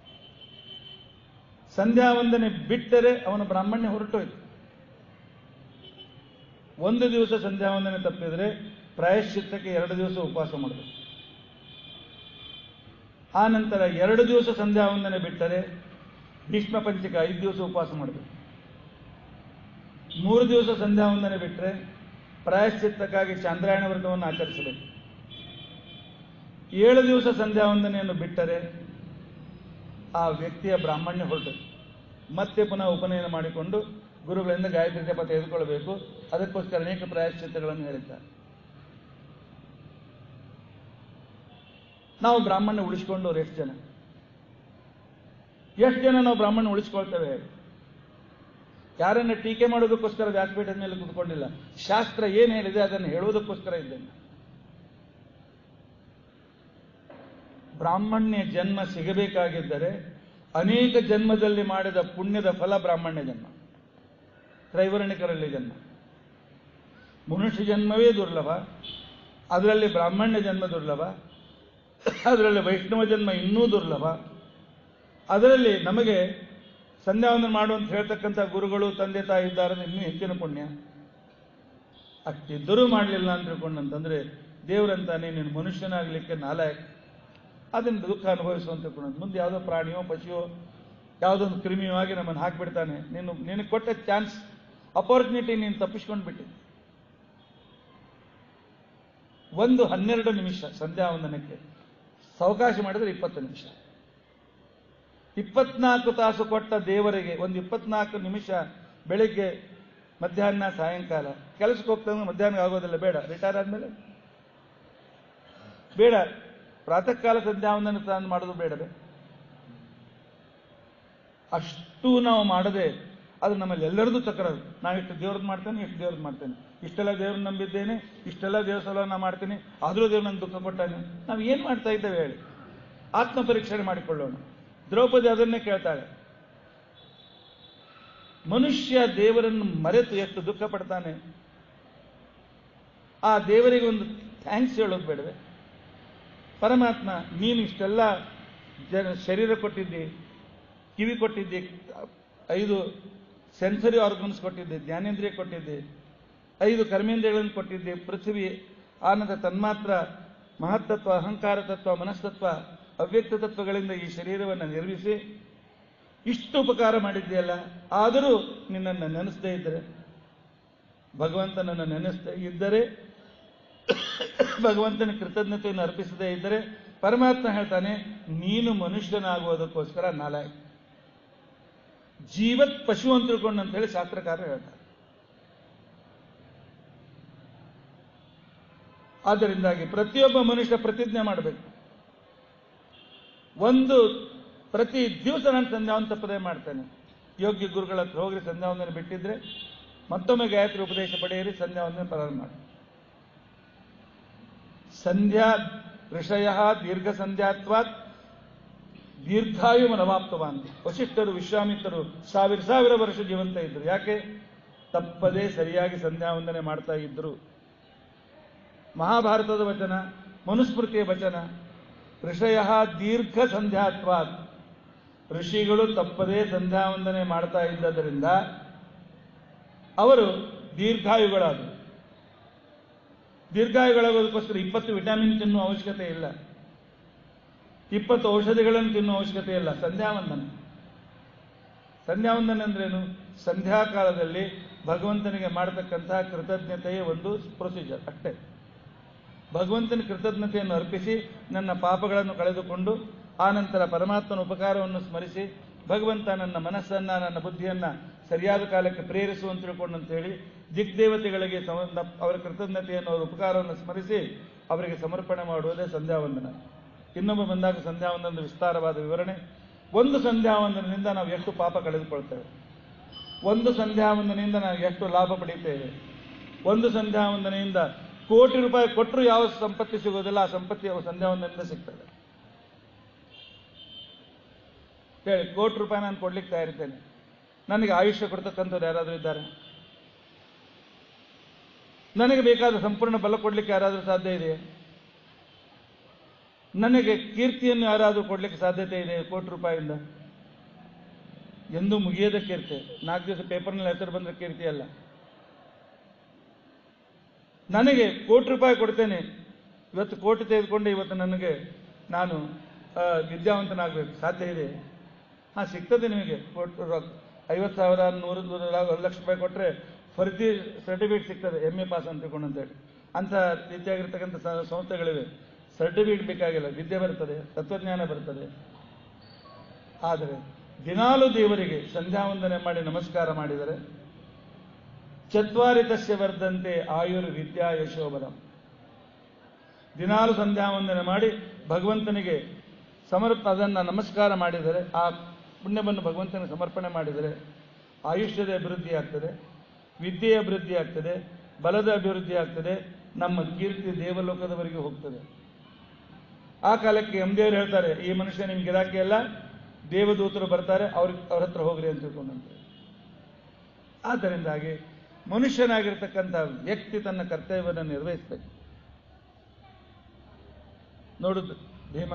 ಸಂಧ್ಯಾವಂದನೆ ಬಿಟ್ಟರೆ ಅವನ ಬ್ರಾಹ್ಮಣ್ಯ ಹೊರಟೋಯ್ತು ಒಂದು ದಿವಸ ಸಂಧ್ಯಾವಂದನೆ ತಪ್ಪಿದ್ರೆ ಪ್ರಾಯಶ್ಚಿತ್ತಕ್ಕೆ ಎರಡು ದಿವಸ ಉಪವಾಸ ಮಾಡಬೇಕು ಆ ನಂತರ ಎರಡು ದಿವಸ ಸಂಧ್ಯಾವಂದನೆ ಬಿಟ್ಟರೆ ಭೀಷ್ಮ ಪಂಚಕ ಐದು ದಿವಸ ಉಪವಾಸ ಮಾಡಬೇಕು ಮೂರು ದಿವಸ ಸಂಧ್ಯಾವಂದನೆ ಬಿಟ್ಟರೆ ಪ್ರಾಯಶ್ಚಿತ್ತಕ್ಕಾಗಿ ಚಾಂದ್ರಾಯಣ ವ್ರತವನ್ನು ಆಚರಿಸಬೇಕು ಏಳು ದಿವಸ ಸಂಧ್ಯಾವಂದನೆಯನ್ನು ಬಿಟ್ಟರೆ ಆ ವ್ಯಕ್ತಿಯ ಬ್ರಾಹ್ಮಣ್ಯ ಹೊರಟು ಮತ್ತೆ ಪುನಃ ಉಪನಯನ ಮಾಡಿಕೊಂಡು ಗುರುಗಳಿಂದ ಗಾಯತ್ರಿ ಜಪ ತೆಗೆದುಕೊಳ್ಳಬೇಕು ಅದಕ್ಕೋಸ್ಕರ ಅನೇಕ ಪ್ರಾಯಶ್ಚಿತ್ತಗಳನ್ನು ಹೇಳಿದ್ದಾರೆ ನಾವು ಬ್ರಾಹ್ಮಣ್ಯ ಉಳಿಸ್ಕೊಂಡವ್ರು ಎಷ್ಟು ಜನ ಎಷ್ಟು ಜನ ನಾವು ಬ್ರಾಹ್ಮಣ ಉಳಿಸ್ಕೊಳ್ತೇವೆ ಯಾರನ್ನ ಟೀಕೆ ಮಾಡೋದಕ್ಕೋಸ್ಕರ ವ್ಯಾಸಪೀಠದ ಮೇಲೆ ಕೂತ್ಕೊಂಡಿಲ್ಲ ಶಾಸ್ತ್ರ ಏನು ಹೇಳಿದೆ ಅದನ್ನು ಹೇಳುವುದಕ್ಕೋಸ್ಕರ ಇದ್ದೇನೆ ಬ್ರಾಹ್ಮಣ್ಯ ಜನ್ಮ ಸಿಗಬೇಕಾಗಿದ್ದರೆ ಅನೇಕ ಜನ್ಮದಲ್ಲಿ ಮಾಡಿದ ಪುಣ್ಯದ ಫಲ ಬ್ರಾಹ್ಮಣ್ಯ ಜನ್ಮ ತ್ರೈವರ್ಣಿಕರಲ್ಲಿ ಜನ್ಮ ಮನುಷ್ಯ ಜನ್ಮವೇ ದುರ್ಲಭ ಅದರಲ್ಲಿ ಬ್ರಾಹ್ಮಣ್ಯ ಜನ್ಮ ದುರ್ಲಭ ಅದರಲ್ಲಿ ವೈಷ್ಣವ ಜನ್ಮ ಇನ್ನೂ ದುರ್ಲಭ ಅದರಲ್ಲಿ ನಮಗೆ ಸಂಧ್ಯಾವಂದನ ಮಾಡು ಅಂತ ಹೇಳ್ತಕ್ಕಂಥ ಗುರುಗಳು ತಂದೆ ತಾಯಿ ಇದ್ದಾರೆ ಅಂದ್ರೆ ಇನ್ನೂ ಹೆಚ್ಚಿನ ಪುಣ್ಯ ಅಷ್ಟಿದ್ದರೂ ಮಾಡಲಿಲ್ಲ ಅಂತ ತಿಳ್ಕೊಂಡಂತಂದ್ರೆ ದೇವರಂತಾನೆ ನೀನು ಮನುಷ್ಯನಾಗಲಿಕ್ಕೆ ನಾಲಾಯಕ್ ಅದನ್ನು ದುಃಖ ಅನುಭವಿಸುವಂತ ತಿಳ್ಕೊಂಡ್ ಮುಂದೆ ಯಾವುದೋ ಪ್ರಾಣಿಯೋ ಪಶುವೋ ಯಾವುದೊಂದು ಕ್ರಿಮಿಯೋ ಆಗಿ ನಮ್ಮನ್ನು ಹಾಕಿಬಿಡ್ತಾನೆ ನೀನು ನಿನಗೆ ಕೊಟ್ಟ ಚಾನ್ಸ್ ಅಪರ್ಚುನಿಟಿ ನೀನು ತಪ್ಪಿಸ್ಕೊಂಡು ಬಿಟ್ಟಿ ಒಂದು ಹನ್ನೆರಡು ನಿಮಿಷ ಸಂಧ್ಯಾವಂದನಕ್ಕೆ ಸಾವಕಾಶ ಮಾಡಿದ್ರೆ ಇಪ್ಪತ್ತು ನಿಮಿಷ ಇಪ್ಪತ್ನಾಲ್ಕು ತಾಸು ಕೊಟ್ಟ ದೇವರಿಗೆ ಒಂದು ಇಪ್ಪತ್ನಾಲ್ಕು ನಿಮಿಷ ಬೆಳಿಗ್ಗೆ ಮಧ್ಯಾಹ್ನ ಸಾಯಂಕಾಲ ಕೆಲಸಕ್ಕೆ ಹೋಗ್ತಂದ್ರೆ ಮಧ್ಯಾಹ್ನ ಆಗೋದಿಲ್ಲ ಬೇಡ ರಿಟೈರ್ ಆದ್ಮೇಲೆ ಬೇಡ ಪ್ರಾತಃ ಕಾಲ ಸಂಧ್ಯಾವಂದನ ತಾನು ಮಾಡೋದು ಬೇಡವೇ ಅಷ್ಟು ನಾವು ಮಾಡದೆ ಅದು ನಮ್ಮಲ್ಲಿ ಎಲ್ಲರದು ತಕರಾರು ನಾವು ಇಷ್ಟು ದೇವ್ರದ್ದು ಮಾಡ್ತೇನೆ ಇಷ್ಟು ದೇವ್ರದ್ದು ಮಾಡ್ತೇನೆ ಇಷ್ಟೆಲ್ಲ ದೇವ್ರನ್ನ ನಂಬಿದ್ದೇನೆ ಇಷ್ಟೆಲ್ಲ ದೇವ್ರ ಸಲ ನಾ ಮಾಡ್ತೀನಿ ಆದರೂ ದೇವ್ರು ನಂಗೆ ದುಃಖ ಕೊಟ್ಟಾನೆ ನಾವು ಏನು ಮಾಡ್ತಾ ಇದ್ದೇವೆ ಹೇಳಿ ಆತ್ಮ ಪರೀಕ್ಷಣೆ ಮಾಡಿಕೊಳ್ಳೋಣ ದ್ರೌಪದಿ ಅದನ್ನೇ ಕೇಳ್ತಾಳೆ ಮನುಷ್ಯ ದೇವರನ್ನು ಮರೆತು ಎಷ್ಟು ದುಃಖ ಪಡ್ತಾನೆ ಆ ದೇವರಿಗೆ ಒಂದು ಥ್ಯಾಂಕ್ಸ್ ಹೇಳೋದು ಬೇಡವೆ ಪರಮಾತ್ಮ ನೀನು ಇಷ್ಟೆಲ್ಲ ಜನ ಶರೀರ ಕೊಟ್ಟಿದ್ದಿ ಕಿವಿ ಕೊಟ್ಟಿದ್ದಿ ಐದು ಸೆನ್ಸರಿ ಆರ್ಗನ್ಸ್ ಕೊಟ್ಟಿದ್ದೆ ಜ್ಞಾನೇಂದ್ರಿಯ ಕೊಟ್ಟಿದ್ದೆ ಐದು ಕರ್ಮೇಂದ್ರಿಯಗಳನ್ನು ಕೊಟ್ಟಿದ್ದೆ ಪೃಥ್ವಿ ಆನಂದ ತನ್ಮಾತ್ರ ಮಹತ್ತತ್ವ ಅಹಂಕಾರ ತತ್ವ ಮನಸ್ತತ್ವ ಅವ್ಯಕ್ತ ತತ್ವಗಳಿಂದ ಈ ಶರೀರವನ್ನು ನಿರ್ಮಿಸಿ ಇಷ್ಟು ಉಪಕಾರ ಮಾಡಿದ್ದೆಯಲ್ಲ ಆದರೂ ನಿನ್ನನ್ನು ನೆನೆಸದೇ ಇದ್ದರೆ ಭಗವಂತನನ್ನು ನೆನೆಸದೇ ಇದ್ದರೆ ಭಗವಂತನ ಕೃತಜ್ಞತೆಯನ್ನು ಅರ್ಪಿಸದೇ ಇದ್ದರೆ ಪರಮಾತ್ಮ ಹೇಳ್ತಾನೆ ನೀನು ಮನುಷ್ಯನಾಗುವುದಕ್ಕೋಸ್ಕರ ನಾಲಾಯಕ ಜೀವತ್ ಪಶು ಅಂತ ತಿಳ್ಕೊಂಡು ಅಂತ ಹೇಳಿ ಶಾಸ್ತ್ರಕಾರರು ಹೇಳ್ತಾರೆ ಆದ್ದರಿಂದಾಗಿ ಪ್ರತಿಯೊಬ್ಬ ಮನುಷ್ಯ ಪ್ರತಿಜ್ಞೆ ಮಾಡಬೇಕು ಒಂದು ಪ್ರತಿ ದಿವಸ ನಾನು ಸಂಧ್ಯಾವಂತ ತಪ್ಪದೇ ಮಾಡ್ತೇನೆ ಯೋಗ್ಯ ಗುರುಗಳ ಹತ್ರ ಹೋಗಿ ಸಂಧ್ಯಾವಂದನೆ ಬಿಟ್ಟಿದ್ರೆ ಮತ್ತೊಮ್ಮೆ ಗಾಯತ್ರಿ ಉಪದೇಶ ಪಡೆಯಿರಿ ಸಂಧ್ಯಾವಂದನೆ ಪ್ರಾರಂಭ ಮಾಡಿ ಸಂಧ್ಯಾ ಋಷಯ ದೀರ್ಘ ಸಂಧ್ಯಾತ್ವಾತ್ ದೀರ್ಘಾಯು ನವಾಪ್ತವಾನ್ ವಶಿಷ್ಠರು ವಿಶ್ವಾಮಿತ್ರರು ಸಾವಿರ ಸಾವಿರ ವರ್ಷ ಜೀವಂತ ಇದ್ರು ಯಾಕೆ ತಪ್ಪದೇ ಸರಿಯಾಗಿ ಸಂಧ್ಯಾವಂದನೆ ಮಾಡ್ತಾ ಇದ್ರು ಮಹಾಭಾರತದ ವಚನ ಮನುಸ್ಮೃತಿಯ ವಚನ ಋಷಯ ದೀರ್ಘ ಸಂಧ್ಯಾತ್ವಾತ್ ಋಷಿಗಳು ತಪ್ಪದೇ ಸಂಧ್ಯಾವಂದನೆ ಮಾಡ್ತಾ ಇದ್ದರಿಂದ ಅವರು ದೀರ್ಘಾಯುಗಳಾದರು ದೀರ್ಘಾಯುಗಳಾಗೋದಕ್ಕೋಸ್ಕರ ಇಪ್ಪತ್ತು ವಿಟಮಿನ್ ತಿನ್ನುವ ಅವಶ್ಯಕತೆ ಇಲ್ಲ ಇಪ್ಪತ್ತು ಔಷಧಿಗಳನ್ನು ತಿನ್ನುವ ಅವಶ್ಯಕತೆ ಇಲ್ಲ ಸಂಧ್ಯಾವಂದನೆ ಸಂಧ್ಯಾವಂದನೆ ಅಂದ್ರೇನು ಸಂಧ್ಯಾಕಾಲದಲ್ಲಿ ಭಗವಂತನಿಗೆ ಮಾಡತಕ್ಕಂತಹ ಕೃತಜ್ಞತೆಯ ಒಂದು ಪ್ರೊಸೀಜರ್ ಅಷ್ಟೇ ಭಗವಂತನ ಕೃತಜ್ಞತೆಯನ್ನು ಅರ್ಪಿಸಿ ನನ್ನ ಪಾಪಗಳನ್ನು ಕಳೆದುಕೊಂಡು ಆನಂತರ ಪರಮಾತ್ಮನ ಉಪಕಾರವನ್ನು ಸ್ಮರಿಸಿ ಭಗವಂತ ನನ್ನ ಮನಸ್ಸನ್ನ ನನ್ನ ಬುದ್ಧಿಯನ್ನ ಸರಿಯಾದ ಕಾಲಕ್ಕೆ ಪ್ರೇರಿಸು ಅಂತ ತಿಳ್ಕೊಂಡು ಅಂತ ಹೇಳಿ ದಿಗ್ದೇವತೆಗಳಿಗೆ ಸಮ- ನ- ಅವರ ಕೃತಜ್ಞತೆಯನ್ನು ಅವರ ಉಪಕಾರವನ್ನು ಸ್ಮರಿಸಿ ಅವರಿಗೆ ಸಮರ್ಪಣೆ ಮಾಡುವುದೇ ಸಂಧ್ಯಾವಂದನ ಇನ್ನೊಬ್ಬ ಬಂದಾಗ ಸಂಧ್ಯಾವಂದನದ ವಿಸ್ತಾರವಾದ ವಿವರಣೆ ಒಂದು ಸಂಧ್ಯಾವಂದನದಿಂದ ನಾವು ಎಷ್ಟು ಪಾಪ ಕಳೆದುಕೊಳ್ತೇವೆ ಒಂದು ಸಂಧ್ಯಾವಂದನೆಯಿಂದ ನಾವು ಎಷ್ಟು ಲಾಭ ಪಡೀತೇವೆ ಒಂದು ಸಂಧ್ಯಾವಂದನೆಯಿಂದ ಕೋಟಿ ರೂಪಾಯಿ ಕೊಟ್ಟರು ಯಾವ ಸಂಪತ್ತಿ ಸಿಗೋದಿಲ್ಲ ಆ ಸಂಪತ್ತಿ ಯಾವ ಸಂಧ್ಯಾವಂದನೆಯಿಂದ ಸಿಗ್ತದೆ ಹೇಳಿ ಕೋಟಿ ರೂಪಾಯಿ ನಾನು ಕೊಡ್ಲಿಕ್ಕೆ ತಯಾರಿದ್ದೇನೆ ನನಗೆ ಆಯುಷ್ಯ ಕೊಡ್ತಕ್ಕಂಥವ್ರು ಯಾರಾದರೂ ಇದ್ದಾರೆ ನನಗೆ ಬೇಕಾದ ಸಂಪೂರ್ಣ ಬಲ ಕೊಡ್ಲಿಕ್ಕೆ ಯಾರಾದರೂ ಸಾಧ್ಯ ಇದೆಯೇ ನನಗೆ ಕೀರ್ತಿಯನ್ನು ಯಾರಾದರೂ ಕೊಡ್ಲಿಕ್ಕೆ ಸಾಧ್ಯತೆ ಇದೆ ಕೋಟಿ ರೂಪಾಯಿಯಿಂದ ಎಂದೂ ಮುಗಿಯದ ಕೀರ್ತಿ ನಾಲ್ಕು ದಿವಸ ಪೇಪರ್ನಲ್ಲಿ ಹೆಸರು ಬಂದ್ರೆ ಕೀರ್ತಿ ಅಲ್ಲ ನನಗೆ ಕೋಟಿ ರೂಪಾಯಿ ಕೊಡ್ತೇನೆ ಇವತ್ತು ಕೋಟಿ ತೆಗೆದುಕೊಂಡು ಇವತ್ತು ನನಗೆ ನಾನು ಆ, ವಿದ್ಯಾವಂತನಾಗಬೇಕು ಸಾಧ್ಯ ಇದೆ ಹಾ ಸಿಗ್ತದೆ ನಿಮಗೆ ಕೋಟಿ ರೊಕ್ಕ ಐವತ್ತು ಸಾವಿರ ನೂರು ನೂರು ಒಂದು ಲಕ್ಷ ರೂಪಾಯಿ ಕೊಟ್ಟರೆ ಫರ್ಜಿ ಸರ್ಟಿಫಿಕೇಟ್ ಸಿಗ್ತದೆ ಎಮ್ ಎ ಪಾಸ್ ಅಂತ ತಿಳ್ಕೊಂಡು ಅಂತೇಳಿ ಅಂಥ ರೀತಿಯಾಗಿರ್ತಕ್ಕಂಥ ಸ- ಸಂಸ್ಥೆಗಳಿವೆ ಸರ್ಟಿಫಿಕೇಟ್ ಬೇಕಾಗಿಲ್ಲ ವಿದ್ಯೆ ಬರ್ತದೆ ತತ್ವಜ್ಞಾನ ಬರ್ತದೆ ಆದರೆ ದಿನಾಲು ದೇವರಿಗೆ ಸಂಧ್ಯಾವಂದನೆ ಮಾಡಿ ನಮಸ್ಕಾರ ಮಾಡಿದರೆ ಚತ್ವಾರಿ ತಸ್ಯ ವರ್ಧಂತೆ ಆಯುರ್ ವಿದ್ಯಾ ಯಶೋಬಲಂ ದಿನಾಲು ಸಂಧ್ಯಾವಂದನೆ ಮಾಡಿ ಭಗವಂತನಿಗೆ ಸಮರ್ಪ ಅದನ್ನು ನಮಸ್ಕಾರ ಮಾಡಿದರೆ ಆ ಪುಣ್ಯವನ್ನು ಭಗವಂತನಿಗೆ ಸಮರ್ಪಣೆ ಮಾಡಿದರೆ ಆಯುಷ್ಯದ ಅಭಿವೃದ್ಧಿ ಆಗ್ತದೆ ವಿದ್ಯೆಯ ಅಭಿವೃದ್ಧಿ ಆಗ್ತದೆ ಬಲದ ಅಭಿವೃದ್ಧಿ ಆಗ್ತದೆ ನಮ್ಮ ಕೀರ್ತಿ ದೇವಲೋಕದವರೆಗೆ ಹೋಗ್ತದೆ ಆ ಕಾಲಕ್ಕೆ ಎಂ ದೇವರು ಹೇಳ್ತಾರೆ ಈ ಮನುಷ್ಯ ನಿಮ್ಗೆ ಗಿರಾಕಿ ಅಲ್ಲ ದೇವದೂತರು ಬರ್ತಾರೆ ಅವ್ರಿಗೆ ಅವ್ರ ಹತ್ರ ಹೋಗ್ರಿ ಅಂತ ತಿಳ್ಕೊಂಡಂತೆ ಆದ್ದರಿಂದಾಗಿ ಮನುಷ್ಯನಾಗಿರ್ತಕ್ಕಂಥ ವ್ಯಕ್ತಿ ತನ್ನ ಕರ್ತವ್ಯವನ್ನು ನಿರ್ವಹಿಸಬೇಕು ನೋಡುದು ಭೀಮ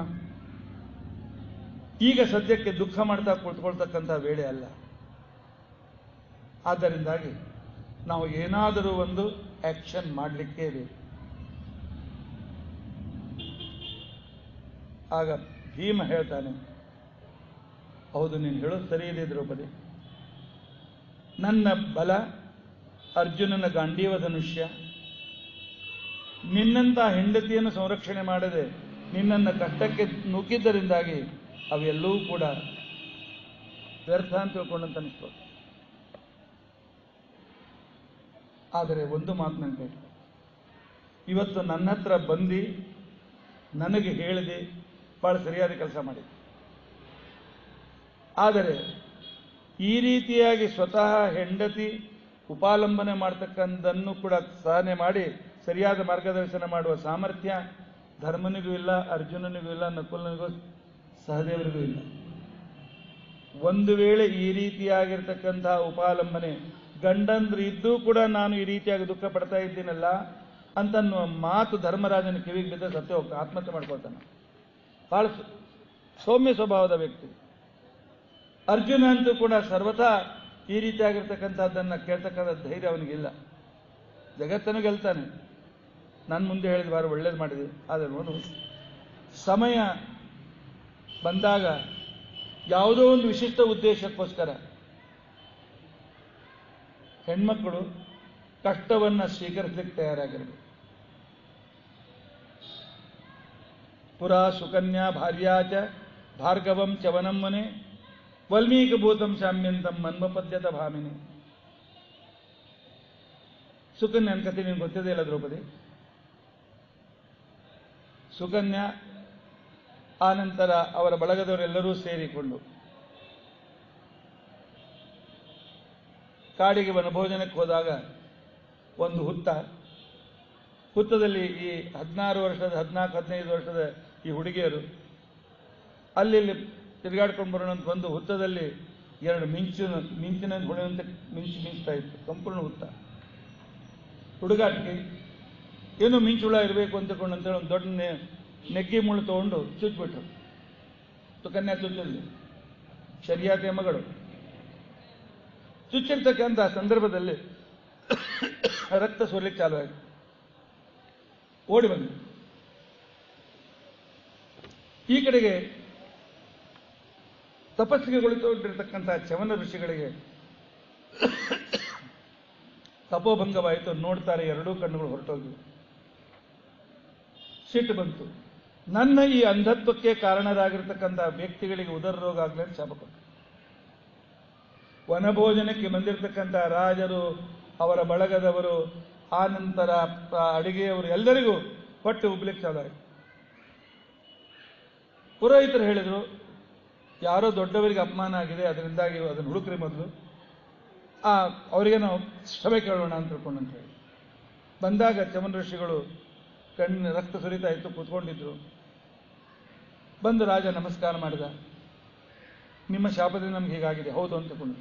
ಈಗ ಸದ್ಯಕ್ಕೆ ದುಃಖ ಮಾಡ್ತಾ ಕುಳಿತುಕೊಳ್ತಕ್ಕಂಥ ವೇಳೆ ಅಲ್ಲ ಆದ್ದರಿಂದಾಗಿ ನಾವು ಏನಾದರೂ ಒಂದು ಆಕ್ಷನ್ ಮಾಡಲಿಕ್ಕೇ ಬೇಕು ಆಗ ಭೀಮ ಹೇಳ್ತಾನೆ ಹೌದು ನೀನು ಹೇಳೋದು ಸರಿ ಇದೆ ದ್ರೌಪದಿ ನನ್ನ ಬಲ ಅರ್ಜುನನ ಗಾಂಡೀವ ಧನುಷ್ಯ ನಿನ್ನಂತ ಹೆಂಡತಿಯನ್ನು ಸಂರಕ್ಷಣೆ ಮಾಡದೆ ನಿನ್ನನ್ನು ಕಷ್ಟಕ್ಕೆ ನೂಕಿದ್ದರಿಂದಾಗಿ ಅವೆಲ್ಲವೂ ಕೂಡ ವ್ಯರ್ಥ ಅಂತ ತಿಳ್ಕೊಂಡಂತ ಅನಿಸ್ಬೋದು ಆದರೆ ಒಂದು ಮಾತು ನನಗೆ ಇವತ್ತು ನನ್ನ ಹತ್ರ ಬಂದು ನನಗೆ ಹೇಳಿದೆ ಬಹಳ ಸರಿಯಾದ ಕೆಲಸ ಮಾಡಿ ಆದರೆ ಈ ರೀತಿಯಾಗಿ ಸ್ವತಃ ಹೆಂಡತಿ ಉಪಾಲಂಬನೆ ಮಾಡ್ತಕ್ಕಂಥದ್ದನ್ನು ಕೂಡ ಸಹನೆ ಮಾಡಿ ಸರಿಯಾದ ಮಾರ್ಗದರ್ಶನ ಮಾಡುವ ಸಾಮರ್ಥ್ಯ ಧರ್ಮನಿಗೂ ಇಲ್ಲ ಅರ್ಜುನನಿಗೂ ಇಲ್ಲ ನಕುಲನಿಗೂ ಸಹದೇವರಿಗೂ ಇಲ್ಲ ಒಂದು ವೇಳೆ ಈ ರೀತಿಯಾಗಿರ್ತಕ್ಕಂತಹ ಉಪಾಲಂಬನೆ ಗಂಡಂದ್ರು ಇದ್ದೂ ಕೂಡ ನಾನು ಈ ರೀತಿಯಾಗಿ ದುಃಖ ಪಡ್ತಾ ಇದ್ದೀನಲ್ಲ ಅಂತನ್ನುವ ಮಾತು ಧರ್ಮರಾಜನ ಕಿವಿಗೆ ಬಿದ್ದ ಸತ್ಯ ಹೋಗ್ತಾ ಆತ್ಮಹತ್ಯೆ ಮಾಡ್ಕೊಳ್ತಾನೆ ಬಹಳ ಸೌ- ಸೌಮ್ಯ ಸ್ವಭಾವದ ವ್ಯಕ್ತಿ ಅರ್ಜುನ ಅಂತೂ ಕೂಡ ಸರ್ವಥಾ ಈ ರೀತಿಯಾಗಿರ್ತಕ್ಕಂಥದ್ದನ್ನು ಕೇಳ್ತಕ್ಕಂಥ ಧೈರ್ಯ ಅವನಿಗಿಲ್ಲ ಜಗತ್ತನ್ನು ಗೆಲ್ತಾನೆ ನಾನು ಮುಂದೆ ಹೇಳಿದ ಬಾರಿ ಒಳ್ಳೇದು ಮಾಡಿದೆ ಆದರೆ ಅವನು ಸಮಯ ಬಂದಾಗ ಯಾವುದೋ ಒಂದು ವಿಶಿಷ್ಟ ಉದ್ದೇಶಕ್ಕೋಸ್ಕರ ಹೆಣ್ಮಕ್ಕಳು ಕಷ್ಟವನ್ನು ಸ್ವೀಕರಿಸಲಿಕ್ಕೆ ತಯಾರಾಗಿರಬೇಕು ಪುರಾ ಸುಕನ್ಯಾ ಭಾರ್ಯಾ ಚ ಭಾರ್ಗವಂ ಚವನಂ ಮನೆ ವಲ್ಮೀಕಭೂತಂ ಶಾಮ್ಯಂತಂ ಮನ್ಮಪದ್ಯತ ಭಾಮಿನಿ ಸುಕನ್ಯನ ಕಥೆ ನಿನ್ಗೆ ಗೊತ್ತಿದೆ ಇಲ್ಲ ದ್ರೌಪದಿ ಸುಕನ್ಯಾ ಆನಂತರ ಅವರ ಬಳಗದವರೆಲ್ಲರೂ ಸೇರಿಕೊಂಡು ಕಾಡಿಗೆ ವನಭೋಜನಕ್ಕೆ ಹೋದಾಗ ಒಂದು ಹುತ್ತ ಹುತ್ತದಲ್ಲಿ ಈ ಹದಿನಾರು ವರ್ಷದ ಹದಿನಾಲ್ಕು ಹದಿನೈದು ವರ್ಷದ ಈ ಹುಡುಗಿಯರು ಅಲ್ಲಿ ಇಲ್ಲಿ ತಿರುಗಾಡ್ಕೊಂಡು ಬರೋಣ ಅಂತ ಒಂದು ಹುತ್ತದಲ್ಲಿ ಎರಡು ಮಿಂಚಿನ ಮಿಂಚಿನ ಹೊಳೆಯುವಂತೆ ಮಿಂಚು ಮಿಂಚ್ತಾ ಇತ್ತು ಸಂಪೂರ್ಣ ಹುತ್ತ ಹುಡುಗಾಟಿಕೆ ಏನೋ ಮಿಂಚುಳ ಇರಬೇಕು ಅಂತಕೊಂಡು ಅಂತೇಳಿ ಒಂದು ದೊಡ್ಡ ನೆ ನೆಗ್ಗಿ ಮುಳ್ಳು ತಗೊಂಡು ಚುಚ್ಬಿಟ್ರು ಸುಕನ್ಯಾ ಚುಚ್ಚಲ್ಲಿ ಶರಿಯಾತಿಯ ಮಗಳು ಚುಚ್ಚಿರ್ತಕ್ಕಂಥ ಸಂದರ್ಭದಲ್ಲಿ ರಕ್ತ ಸುರ್ಲಿಕ್ಕೆ ಚಾಲು ಆಯಿತು ಓಡಿ ಬಂದು ಈ ಕಡೆಗೆ ತಪಸ್ಸಿಗೆ ಕುಳಿತುಕೊಂಡಿರ್ತಕ್ಕಂಥ ಚವನ ಋಷಿಗಳಿಗೆ ತಪೋಭಂಗವಾಯಿತು ನೋಡ್ತಾರೆ ಎರಡೂ ಕಣ್ಣುಗಳು ಹೊರಟೋಗಿವೆ ಸಿಟ್ಟು ಬಂತು ನನ್ನ ಈ ಅಂಧತ್ವಕ್ಕೆ ಕಾರಣರಾಗಿರ್ತಕ್ಕಂಥ ವ್ಯಕ್ತಿಗಳಿಗೆ ಉದರ ರೋಗ ಆಗಲಿ ಅಂತ ಶಾಪ ಕೊಟ್ಟು ವನಭೋಜನಕ್ಕೆ ಬಂದಿರತಕ್ಕಂಥ ರಾಜರು ಅವರ ಬಳಗದವರು ಆ ನಂತರ ಪ- ಅಡಿಗೆಯವರು ಎಲ್ಲರಿಗೂ ಹೊಟ್ಟೆ ಉಬ್ಲಿಕ್ಕೆ ಚಾಲು ಆಯ್ತು ಪುರೋಹಿತರು ಹೇಳಿದರು ಯಾರೋ ದೊಡ್ಡವರಿಗೆ ಅಪಮಾನ ಆಗಿದೆ ಅದರಿಂದಾಗಿ ಅದನ್ನು ಹುಡುಕ್ರಿ ಮೊದಲು ಆ ಅವರಿಗೆ ನಾವು ಕ್ಷಮೆ ಕೇಳೋಣ ಅಂತ ತಿಳ್ಕೊಂಡು ಅಂತ ಹೇಳಿ ಬಂದಾಗ ಚಮನ್ ಋಷಿಗಳು ಕಣ್ಣು ರಕ್ತ ಸುರಿತಾ ಇತ್ತು ಕೂತ್ಕೊಂಡಿದ್ರು ಬಂದು ರಾಜ ನಮಸ್ಕಾರ ಮಾಡಿದ ನಿಮ್ಮ ಶಾಪದಿಂದ ನಮ್ಗೆ ಹೀಗಾಗಿದೆ ಹೌದು ಅಂತ ತಿಳ್ಕೊಂಡು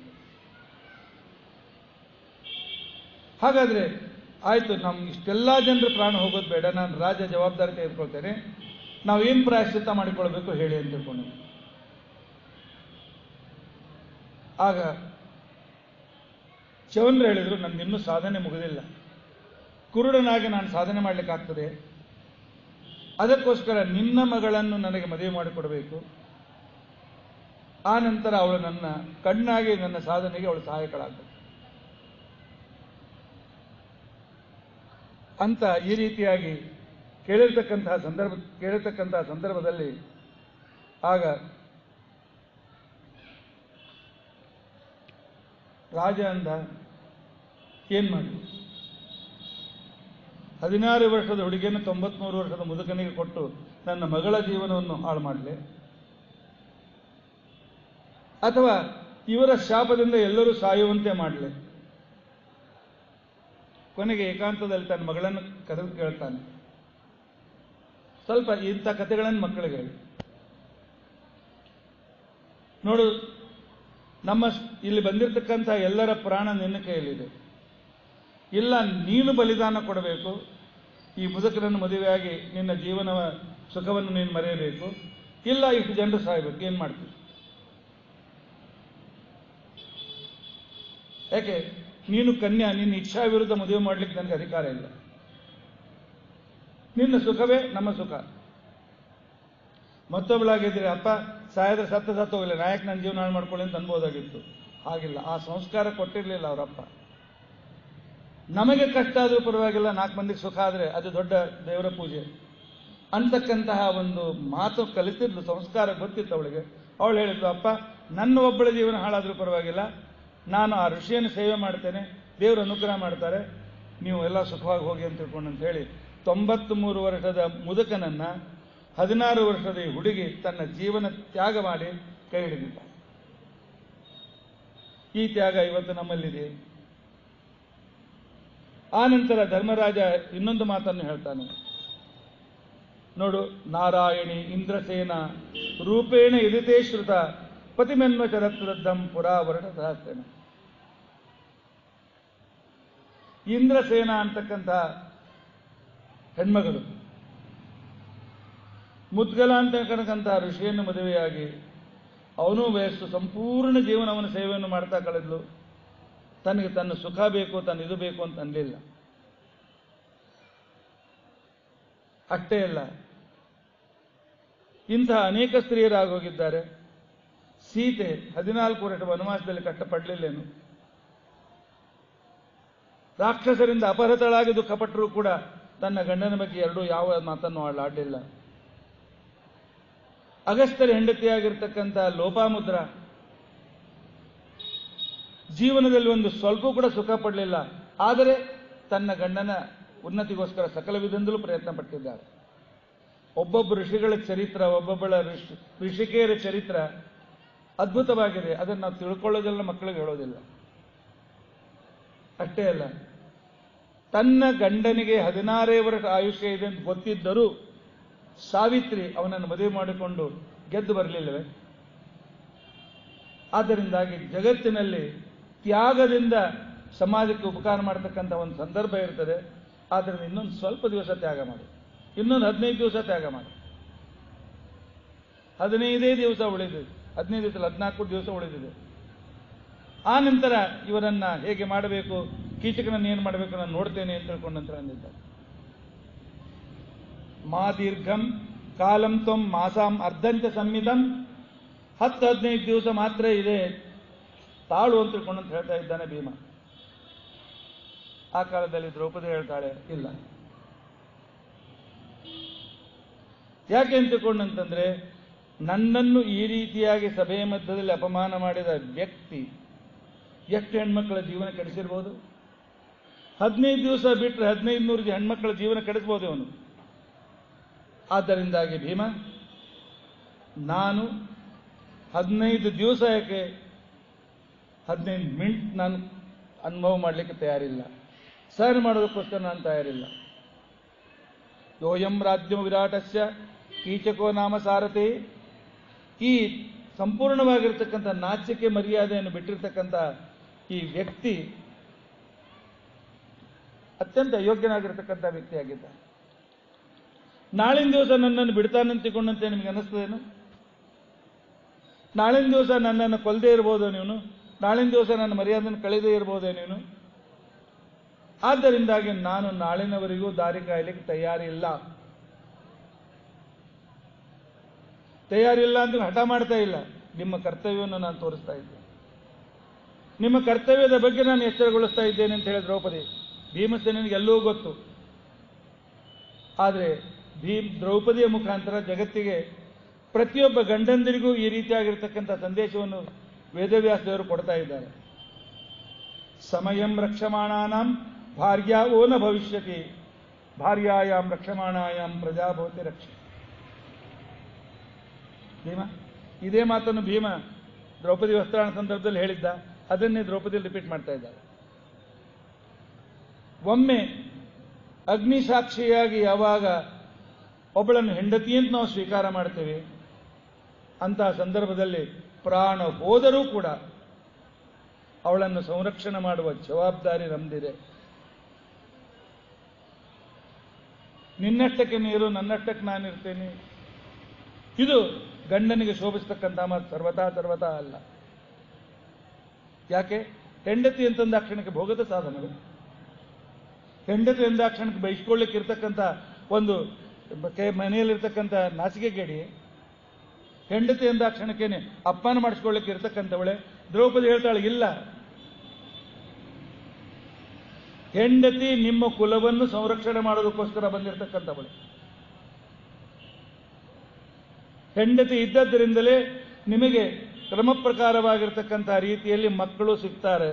ಹಾಗಾದ್ರೆ ಆಯ್ತು ನಮ್ ಇಷ್ಟೆಲ್ಲ ಜನರ ಪ್ರಾಣ ಹೋಗೋದು ಬೇಡ ನಾನು ರಾಜ ಜವಾಬ್ದಾರಿ ತೆಗೆದುಕೊಳ್ತೇನೆ ನಾವೇನು ಪ್ರಾಯಶ್ಚಿತ್ತ ಮಾಡಿಕೊಳ್ಬೇಕು ಹೇಳಿ ಅಂತ ತಿಳ್ಕೊಂಡು ಆಗ ಚವಂದ್ರ ಹೇಳಿದ್ರು ನಂದು ಇನ್ನೂ ಸಾಧನೆ ಮುಗಿದಿಲ್ಲ ಕುರುಡನಾಗಿ ನಾನು ಸಾಧನೆ ಮಾಡಲಿಕ್ಕಾಗ್ತದೆ ಅದಕ್ಕೋಸ್ಕರ ನಿನ್ನ ಮಗಳನ್ನು ನನಗೆ ಮದುವೆ ಮಾಡಿಕೊಡಬೇಕು ಆ ನಂತರ ಅವಳು ನನ್ನ ಕಣ್ಣಾಗಿ ನನ್ನ ಸಾಧನೆಗೆ ಅವಳು ಸಹಾಯಕಳಾಗ್ತದೆ ಅಂತ ಈ ರೀತಿಯಾಗಿ ಕೇಳಿರ್ತಕ್ಕಂತಹ ಸಂದರ್ಭ ಕೇಳಿರ್ತಕ್ಕಂತಹ ಸಂದರ್ಭದಲ್ಲಿ ಆಗ ರಾಜ ಅಂದ ಏನ್ ಮಾಡಿ ಹದಿನಾರು ವರ್ಷದ ಹುಡುಗಿಯನ್ನು ತೊಂಬತ್ಮೂರು ವರ್ಷದ ಮುದುಕನಿಗೆ ಕೊಟ್ಟು ನನ್ನ ಮಗಳ ಜೀವನವನ್ನು ಹಾಳು ಮಾಡಲಿ ಅಥವಾ ಇವರ ಶಾಪದಿಂದ ಎಲ್ಲರೂ ಸಾಯುವಂತೆ ಮಾಡಲಿ ಕೊನೆಗೆ ಏಕಾಂತದಲ್ಲಿ ತನ್ನ ಮಗಳನ್ನು ಕರೆದು ಕೇಳ್ತಾನೆ ಸ್ವಲ್ಪ ಇಂಥ ಕಥೆಗಳನ್ನು ಮಕ್ಕಳಿಗೆ ಹೇಳಿ ನೋಡು ನಮ್ಮ ಸ್- ಇಲ್ಲಿ ಬಂದಿರತಕ್ಕಂಥ ಎಲ್ಲರ ಪ್ರಾಣ ನಿನ್ನ ಕೈಯಲ್ಲಿದೆ ಇಲ್ಲ ನೀನು ಬಲಿದಾನ ಕೊಡಬೇಕು ಈ ಮುದುಕರನ್ನು ಮದುವೆಯಾಗಿ ನಿನ್ನ ಜೀವನ ಸುಖವನ್ನು ನೀನು ಮರೆಯಬೇಕು ಇಲ್ಲ ಇಷ್ಟು ಜನರು ಸಾಯ್ಬೇಕು ಏನು ಮಾಡ್ತೀವಿ ಯಾಕೆ ನೀನು ಕನ್ಯಾ ನಿನ್ನ ಇಚ್ಛಾ ವಿರುದ್ಧ ಮದುವೆ ಮಾಡ್ಲಿಕ್ಕೆ ನನಗೆ ಅಧಿಕಾರ ಇಲ್ಲ ನಿನ್ನ ಸುಖವೇ ನಮ್ಮ ಸುಖ ಮತ್ತೊಬ್ಬಳಾಗಿದ್ರೆ ಅಪ್ಪ ಸಾಯದ್ರೆ ಸತ್ತ ಸತ್ತು ಹೋಗಲಿಲ್ಲ ನಾಯಕ್ ನನ್ನ ಜೀವನ ಹಾಳು ಮಾಡ್ಕೊಳ್ಳಿ ಅಂತ ಅನ್ಬೋದಾಗಿತ್ತು ಹಾಗಿಲ್ಲ ಆ ಸಂಸ್ಕಾರ ಕೊಟ್ಟಿರಲಿಲ್ಲ ಅವರಪ್ಪ ನಮಗೆ ಕಷ್ಟ ಆದರೂ ಪರವಾಗಿಲ್ಲ ನಾಲ್ಕು ಮಂದಿಗೆ ಸುಖ ಆದರೆ ಅದು ದೊಡ್ಡ ದೇವರ ಪೂಜೆ ಅಂತಕ್ಕಂತಹ ಒಂದು ಮಾತು ಕಲಿತಿದ್ಲು ಸಂಸ್ಕಾರ ಗೊತ್ತಿತ್ತು ಅವಳಿಗೆ ಅವಳು ಹೇಳಿದ್ಲು ಅಪ್ಪ ನನ್ನ ಒಬ್ಬಳ ಜೀವನ ಹಾಳಾದರೂ ಪರವಾಗಿಲ್ಲ ನಾನು ಆ ಋಷಿಯನ್ನು ಸೇವೆ ಮಾಡ್ತೇನೆ ದೇವರು ಅನುಗ್ರಹ ಮಾಡ್ತಾರೆ ನೀವು ಎಲ್ಲ ಸುಖವಾಗಿ ಹೋಗಿ ಅಂತ ತಿಳ್ಕೊಂಡು ಅಂತ ಹೇಳಿ ತೊಂಬತ್ತ್ ಮೂರು ವರ್ಷದ ಮುದುಕನನ್ನ ಹದಿನಾರು ವರ್ಷದ ಈ ಹುಡುಗಿ ತನ್ನ ಜೀವನ ತ್ಯಾಗ ಮಾಡಿ ಕೈ ಹಿಡಿದಿದ್ದ ಈ ತ್ಯಾಗ ಇವತ್ತು ನಮ್ಮಲ್ಲಿದೆ ಆ ನಂತರ ಧರ್ಮರಾಜ ಇನ್ನೊಂದು ಮಾತನ್ನು ಹೇಳ್ತಾನೆ ನೋಡು ನಾರಾಯಣಿ ಇಂದ್ರಸೇನ ರೂಪೇಣ ಇದಿತೇ ಶ್ರುತ ಪತಿಮೆನ್ವ ಚರತ್ರದ್ದಂ ಪುರಾವರಣ ಸಹಸ್ರನ ಇಂದ್ರಸೇನ ಅಂತಕ್ಕಂಥ ಹೆಣ್ಮಗಳು ಮುದ್ಗಲ ಅಂತಕ್ಕಂಥ ಋಷಿಯನ್ನು ಮದುವೆಯಾಗಿ ಅವನು ವಯಸ್ಸು ಸಂಪೂರ್ಣ ಜೀವನವನ್ನು ಸೇವೆಯನ್ನು ಮಾಡ್ತಾ ಕಳೆದ್ಲು ತನಗೆ ತನ್ನ ಸುಖ ಬೇಕು ತನ್ನ ಇದು ಬೇಕು ಅಂತ ಅನ್ಲಿಲ್ಲ ಅಷ್ಟೇ ಅಲ್ಲ ಇಂತಹ ಅನೇಕ ಸ್ತ್ರೀಯರಾಗೋಗಿದ್ದಾರೆ ಸೀತೆ ಹದಿನಾಲ್ಕು ವರ್ಷ ವನವಾಸದಲ್ಲಿ ಕಷ್ಟಪಡಲಿಲ್ಲೇನು ರಾಕ್ಷಸರಿಂದ ಅಪಹೃತಳಾಗಿ ದುಃಖಪಟ್ಟರೂ ಕೂಡ ತನ್ನ ಗಂಡನ ಬಗ್ಗೆ ಎರಡೂ ಯಾವ ಮಾತನ್ನು ಅವಳು ಆಡಲಿಲ್ಲ ಅಗಸ್ತ್ಯರ ಹೆಂಡತಿಯಾಗಿರ್ತಕ್ಕಂಥ ಲೋಪಾಮುದ್ರ ಜೀವನದಲ್ಲಿ ಒಂದು ಸ್ವಲ್ಪ ಕೂಡ ಸುಖ ಪಡಲಿಲ್ಲ ಆದರೆ ತನ್ನ ಗಂಡನ ಉನ್ನತಿಗೋಸ್ಕರ ಸಕಲ ವಿಧದಿಂದಲೂ ಪ್ರಯತ್ನ ಪಟ್ಟಿದ್ದಾರೆ ಒಬ್ಬೊಬ್ಬ ಋಷಿಗಳ ಚರಿತ್ರ ಒಬ್ಬೊಬ್ಬಳ ಋಷಿ ಋಷಿಕೆಯರ ಚರಿತ್ರ ಅದ್ಭುತವಾಗಿದೆ ಅದನ್ನು ನಾವು ತಿಳ್ಕೊಳ್ಳೋದಿಲ್ಲ ಮಕ್ಕಳಿಗೆ ಹೇಳೋದಿಲ್ಲ ಅಷ್ಟೇ ಅಲ್ಲ ತನ್ನ ಗಂಡನಿಗೆ ಹದಿನಾರೇ ವರ್ಷ ಆಯುಷ್ಯ ಇದೆ ಅಂತ ಗೊತ್ತಿದ್ದರೂ ಸಾವಿತ್ರಿ ಅವನನ್ನು ಮದುವೆ ಮಾಡಿಕೊಂಡು ಗೆದ್ದು ಬರಲಿಲ್ಲವೇ ಆದ್ದರಿಂದಾಗಿ ಜಗತ್ತಿನಲ್ಲಿ ತ್ಯಾಗದಿಂದ ಸಮಾಜಕ್ಕೆ ಉಪಕಾರ ಮಾಡತಕ್ಕಂಥ ಒಂದು ಸಂದರ್ಭ ಇರ್ತದೆ ಆದ್ದರಿಂದ ಇನ್ನೊಂದು ಸ್ವಲ್ಪ ದಿವಸ ತ್ಯಾಗ ಮಾಡಿ ಇನ್ನೊಂದು ಹದಿನೈದು ದಿವಸ ತ್ಯಾಗ ಮಾಡಿ ಹದಿನೈದೇ ದಿವಸ ಉಳಿದಿದೆ ಹದಿನೈದು ದಿವಸ ಹದಿನಾಲ್ಕು ದಿವಸ ಉಳಿದಿದೆ ಆ ನಂತರ ಇವರನ್ನ ಹೇಗೆ ಮಾಡಬೇಕು ಕೀಚಕನನ್ನು ಏನು ಮಾಡಬೇಕು ನಾನು ನೋಡ್ತೇನೆ ಅಂತ ತಿಳ್ಕೊಂಡ ನಂತರ ಅಂದಿದ್ದಾರೆ ಮಾ ದೀರ್ಘಂ ಕಾಲಂ ತ್ವಂ ಮಾಸಾಂ ಅರ್ಧಂಚ ಸಂಮಿತಂ ಹತ್ತು ಹದಿನೈದು ದಿವಸ ಮಾತ್ರ ಇದೆ ತಾಳು ಅಂತ ತಿಳ್ಕೊಂಡು ಅಂತ ಹೇಳ್ತಾ ಇದ್ದಾನೆ ಭೀಮ ಆ ಕಾಲದಲ್ಲಿ ದ್ರೌಪದಿ ಹೇಳ್ತಾಳೆ ಇಲ್ಲ ಯಾಕೆ ಅಂತ ತಿಳ್ಕೊಂಡಂತಂದ್ರೆ ನನ್ನನ್ನು ಈ ರೀತಿಯಾಗಿ ಸಭೆಯ ಮಧ್ಯದಲ್ಲಿ ಅಪಮಾನ ಮಾಡಿದ ವ್ಯಕ್ತಿ ಎಷ್ಟು ಹೆಣ್ಮಕ್ಳ ಜೀವನ ಕೆಡಿಸಿರ್ಬೋದು ಹದಿನೈದು ದಿವಸ ಬಿಟ್ಟರೆ ಹದಿನೈದು ನೂರು ಹೆಣ್ಮಕ್ಳ ಜೀವನ ಕೆಡಿಸ್ಬೋದು ಅವನು ಆದ್ದರಿಂದಾಗಿ ಭೀಮ ನಾನು ಹದಿನೈದು ದಿವಸ ಯಾಕೆ ಹದಿನೈದು ಮಿನಿಟ್ ನಾನು ಅನುಭವ ಮಾಡಲಿಕ್ಕೆ ತಯಾರಿಲ್ಲ ಸಹನ ಮಾಡೋದಕ್ಕೋಸ್ಕರ ನಾನು ತಯಾರಿಲ್ಲ ಯೋಯಂ ರಾಜ್ಯಂ ವಿರಾಟಸ್ಯ ಕೀಚಕೋ ನಾಮ ಸಾರಥಿ ಈ ಸಂಪೂರ್ಣವಾಗಿರ್ತಕ್ಕಂಥ ನಾಚಿಕೆ ಮರ್ಯಾದೆಯನ್ನು ಬಿಟ್ಟಿರ್ತಕ್ಕಂಥ ಈ ವ್ಯಕ್ತಿ ಅತ್ಯಂತ ಅಯೋಗ್ಯನಾಗಿರ್ತಕ್ಕಂಥ ವ್ಯಕ್ತಿಯಾಗಿದ್ದ ನಾಳಿನ ದಿವಸ ನನ್ನನ್ನು ಬಿಡ್ತಾನಂತ ತಿಳ್ಕೊಂಡಂತೆ ನಿಮಗೆ ಅನ್ನಿಸ್ತದೇನು ನಾಳಿನ ದಿವಸ ನನ್ನನ್ನು ಕೊಲ್ಲದೆ ಇರ್ಬೋದು ನೀನು ನಾಳಿನ ದಿವಸ ನನ್ನ ಮರ್ಯಾದೆಯನ್ನು ಕಳೆದೇ ಇರ್ಬೋದೇ ನೀನು ಆದ್ದರಿಂದಾಗಿ ನಾನು ನಾಳಿನವರೆಗೂ ದಾರಿ ಕಾಯಲಿಕ್ಕೆ ತಯಾರಿಲ್ಲ ತಯಾರಿಲ್ಲ ಅಂತ ಹಠ ಮಾಡ್ತಾ ಇಲ್ಲ ನಿಮ್ಮ ಕರ್ತವ್ಯವನ್ನು ನಾನು ತೋರಿಸ್ತಾ ಇದ್ದೆ ನಿಮ್ಮ ಕರ್ತವ್ಯದ ಬಗ್ಗೆ ನಾನು ಎಚ್ಚರಗೊಳಿಸ್ತಾ ಇದ್ದೇನೆ ಅಂತ ಹೇಳಿ ದ್ರೌಪದಿ ಭೀಮಸೇನಿಗೆ ಎಲ್ಲವೂ ಗೊತ್ತು ಆದರೆ ಭೀಮ್ ದ್ರೌಪದಿಯ ಮುಖಾಂತರ ಜಗತ್ತಿಗೆ ಪ್ರತಿಯೊಬ್ಬ ಗಂಡಂದಿರಿಗೂ ಈ ರೀತಿಯಾಗಿರ್ತಕ್ಕಂಥ ಸಂದೇಶವನ್ನು ವೇದವ್ಯಾಸದೇವರು ಕೊಡ್ತಾ ಇದ್ದಾರೆ ಸಮಯಂ ರಕ್ಷಮಾಣಾನಾಂ ಭಾರ್ಯಾ ಓ ನ ಭವಿಷ್ಯತಿ ಭಾರ್ಯಾಯಾಂ ರಕ್ಷಮಾಣಾಯಾಂ ಪ್ರಜಾಭವತಿ ರಕ್ಷ ಭೀಮ ಇದೇ ಮಾತನ್ನು ಭೀಮ ದ್ರೌಪದಿ ವಸ್ತ್ರಾಣ ಸಂದರ್ಭದಲ್ಲಿ ಹೇಳಿದ್ದ ಅದನ್ನೇ ದ್ರೌಪದಿ ರಿಪೀಟ್ ಮಾಡ್ತಾ ಇದ್ದಾರೆ ಒಮ್ಮೆ ಅಗ್ನಿ ಸಾಕ್ಷಿಯಾಗಿ ಯಾವಾಗ ಒಬ್ಬಳನ್ನು ಹೆಂಡತಿ ಅಂತ ನಾವು ಸ್ವೀಕಾರ ಮಾಡ್ತೇವೆ ಅಂತಹ ಸಂದರ್ಭದಲ್ಲಿ ಪ್ರಾಣ ಹೋದರೂ ಕೂಡ ಅವಳನ್ನು ಸಂರಕ್ಷಣೆ ಮಾಡುವ ಜವಾಬ್ದಾರಿ ನಮ್ದಿದೆ ನಿನ್ನಷ್ಟಕ್ಕೆ ನೀರು ನನ್ನಷ್ಟಕ್ಕೆ ನಾನಿರ್ತೇನೆ ಇದು ಗಂಡನಿಗೆ ಶೋಭಿಸ್ತಕ್ಕಂಥ ಮಾತು ಸರ್ವತಾ ಸರ್ವತಾ ಅಲ್ಲ ಯಾಕೆ ಹೆಂಡತಿ ಅಂತಂದಾಕ್ಷಣಕ್ಕೆ ಭೋಗದ ಸಾಧನಗಳು ಹೆಂಡತಿ ಎಂದಾಕ್ಷಣಕ್ಕೆ ಬಯಸ್ಕೊಳ್ಳಿಕ್ಕೆ ಇರ್ತಕ್ಕಂಥ ಒಂದು ಕೆ- ಮನೆಯಲ್ಲಿರ್ತಕ್ಕಂಥ ನಾಚಿಕೆ ಗೇಡಿ ಹೆಂಡತಿ ಎಂದಾಕ್ಷಣಕ್ಕೇನೆ ಅಪ್ಪನ ಮಾಡಿಸ್ಕೊಳ್ಳಿಕ್ಕೆ ಇರ್ತಕ್ಕಂಥವಳೆ ದ್ರೌಪದಿ ಹೇಳ್ತಾಳೆ ಇಲ್ಲ ಹೆಂಡತಿ ನಿಮ್ಮ ಕುಲವನ್ನು ಸಂರಕ್ಷಣೆ ಮಾಡೋದಕ್ಕೋಸ್ಕರ ಬಂದಿರತಕ್ಕಂಥವಳೆ ಹೆಂಡತಿ ಇದ್ದದ್ದರಿಂದಲೇ ನಿಮಗೆ ಕ್ರಮ ಪ್ರಕಾರವಾಗಿರ್ತಕ್ಕಂಥ ರೀತಿಯಲ್ಲಿ ಮಕ್ಕಳು ಸಿಗ್ತಾರೆ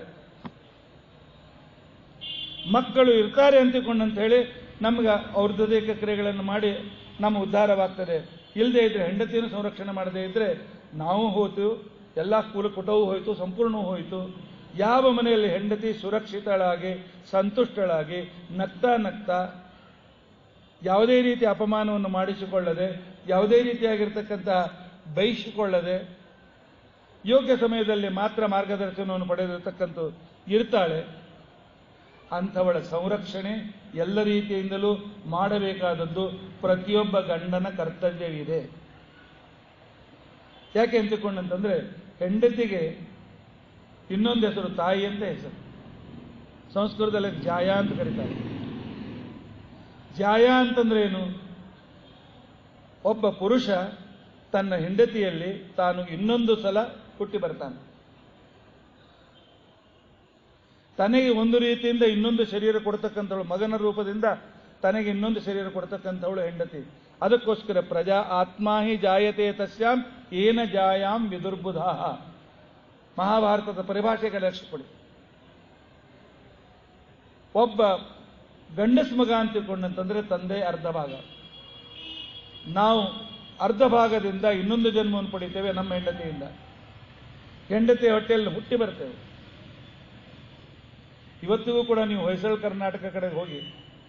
ಮಕ್ಕಳು ಇರ್ತಾರೆ ಅಂತಿಕೊಂಡಂತ ಹೇಳಿ ನಮ್ಗೆ ಅವ್ರ ದೈಹಿಕ ಕ್ರಿಯೆಗಳನ್ನು ಮಾಡಿ ನಮ್ಮ ಉದ್ಧಾರವಾಗ್ತದೆ ಇಲ್ಲದೆ ಇದ್ರೆ ಹೆಂಡತಿಯನ್ನು ಸಂರಕ್ಷಣೆ ಮಾಡದೇ ಇದ್ರೆ ನಾವು ಹೋಯ್ತು ಎಲ್ಲ ಕುಲ ಕುಟವು ಹೋಯಿತು ಸಂಪೂರ್ಣ ಹೋಯಿತು ಯಾವ ಮನೆಯಲ್ಲಿ ಹೆಂಡತಿ ಸುರಕ್ಷಿತಳಾಗಿ ಸಂತುಷ್ಟಳಾಗಿ ನಗ್ತಾ ನಗ್ತಾ ಯಾವುದೇ ರೀತಿ ಅಪಮಾನವನ್ನು ಮಾಡಿಸಿಕೊಳ್ಳದೆ ಯಾವುದೇ ರೀತಿಯಾಗಿರ್ತಕ್ಕಂಥ ಬಯಸಿಕೊಳ್ಳದೆ ಯೋಗ್ಯ ಸಮಯದಲ್ಲಿ ಮಾತ್ರ ಮಾರ್ಗದರ್ಶನವನ್ನು ಪಡೆದಿರತಕ್ಕಂಥ ಇರ್ತಾಳೆ ಅಂಥವಳ ಸಂರಕ್ಷಣೆ ಎಲ್ಲ ರೀತಿಯಿಂದಲೂ ಮಾಡಬೇಕಾದದ್ದು ಪ್ರತಿಯೊಬ್ಬ ಗಂಡನ ಕರ್ತವ್ಯವಿದೆ ಯಾಕೆ ಅಂತಿಕೊಂಡಂತಂದ್ರೆ ಹೆಂಡತಿಗೆ ಇನ್ನೊಂದು ಹೆಸರು ತಾಯಿ ಅಂತ ಹೆಸರು ಸಂಸ್ಕೃತದಲ್ಲಿ ಜಾಯ ಅಂತ ಕರೀತಾರೆ ಜಾಯ ಅಂತಂದ್ರೆ ಏನು ಒಬ್ಬ ಪುರುಷ ತನ್ನ ಹೆಂಡತಿಯಲ್ಲಿ ತಾನು ಇನ್ನೊಂದು ಸಲ ಹುಟ್ಟಿ ಬರ್ತಾನೆ ತನಗೆ ಒಂದು ರೀತಿಯಿಂದ ಇನ್ನೊಂದು ಶರೀರ ಕೊಡ್ತಕ್ಕಂಥವಳು ಮಗನ ರೂಪದಿಂದ ತನಗೆ ಇನ್ನೊಂದು ಶರೀರ ಕೊಡ್ತಕ್ಕಂಥವಳು ಹೆಂಡತಿ ಅದಕ್ಕೋಸ್ಕರ ಪ್ರಜಾ ಆತ್ಮಾಹಿ ಜಾಯತೆ ತಸ್ಯಾಂ ಏನ ಜಾಯಾಂ ವಿದುರ್ಬುಧ ಮಹಾಭಾರತದ ಪರಿಭಾಷೆಗೆ ಲಕ್ಷ್ಯ ಕೊಡಿ ಒಬ್ಬ ಗಂಡಸ್ ಮಗ ಅಂತ ತಿಳ್ಕೊಂಡಂತಂದ್ರೆ ತಂದೆ ಅರ್ಧ ಭಾಗ ನಾವು ಅರ್ಧ ಭಾಗದಿಂದ ಇನ್ನೊಂದು ಜನ್ಮವನ್ನು ಪಡಿತೇವೆ ನಮ್ಮ ಹೆಂಡತಿಯಿಂದ ಹೆಂಡತಿಯ ಹೊಟ್ಟೆಯಲ್ಲಿ ಹುಟ್ಟಿ ಬರ್ತೇವೆ ಇವತ್ತಿಗೂ ಕೂಡ ನೀವು ಹೊಯ್ಸಳ ಕರ್ನಾಟಕ ಕಡೆಗೆ ಹೋಗಿ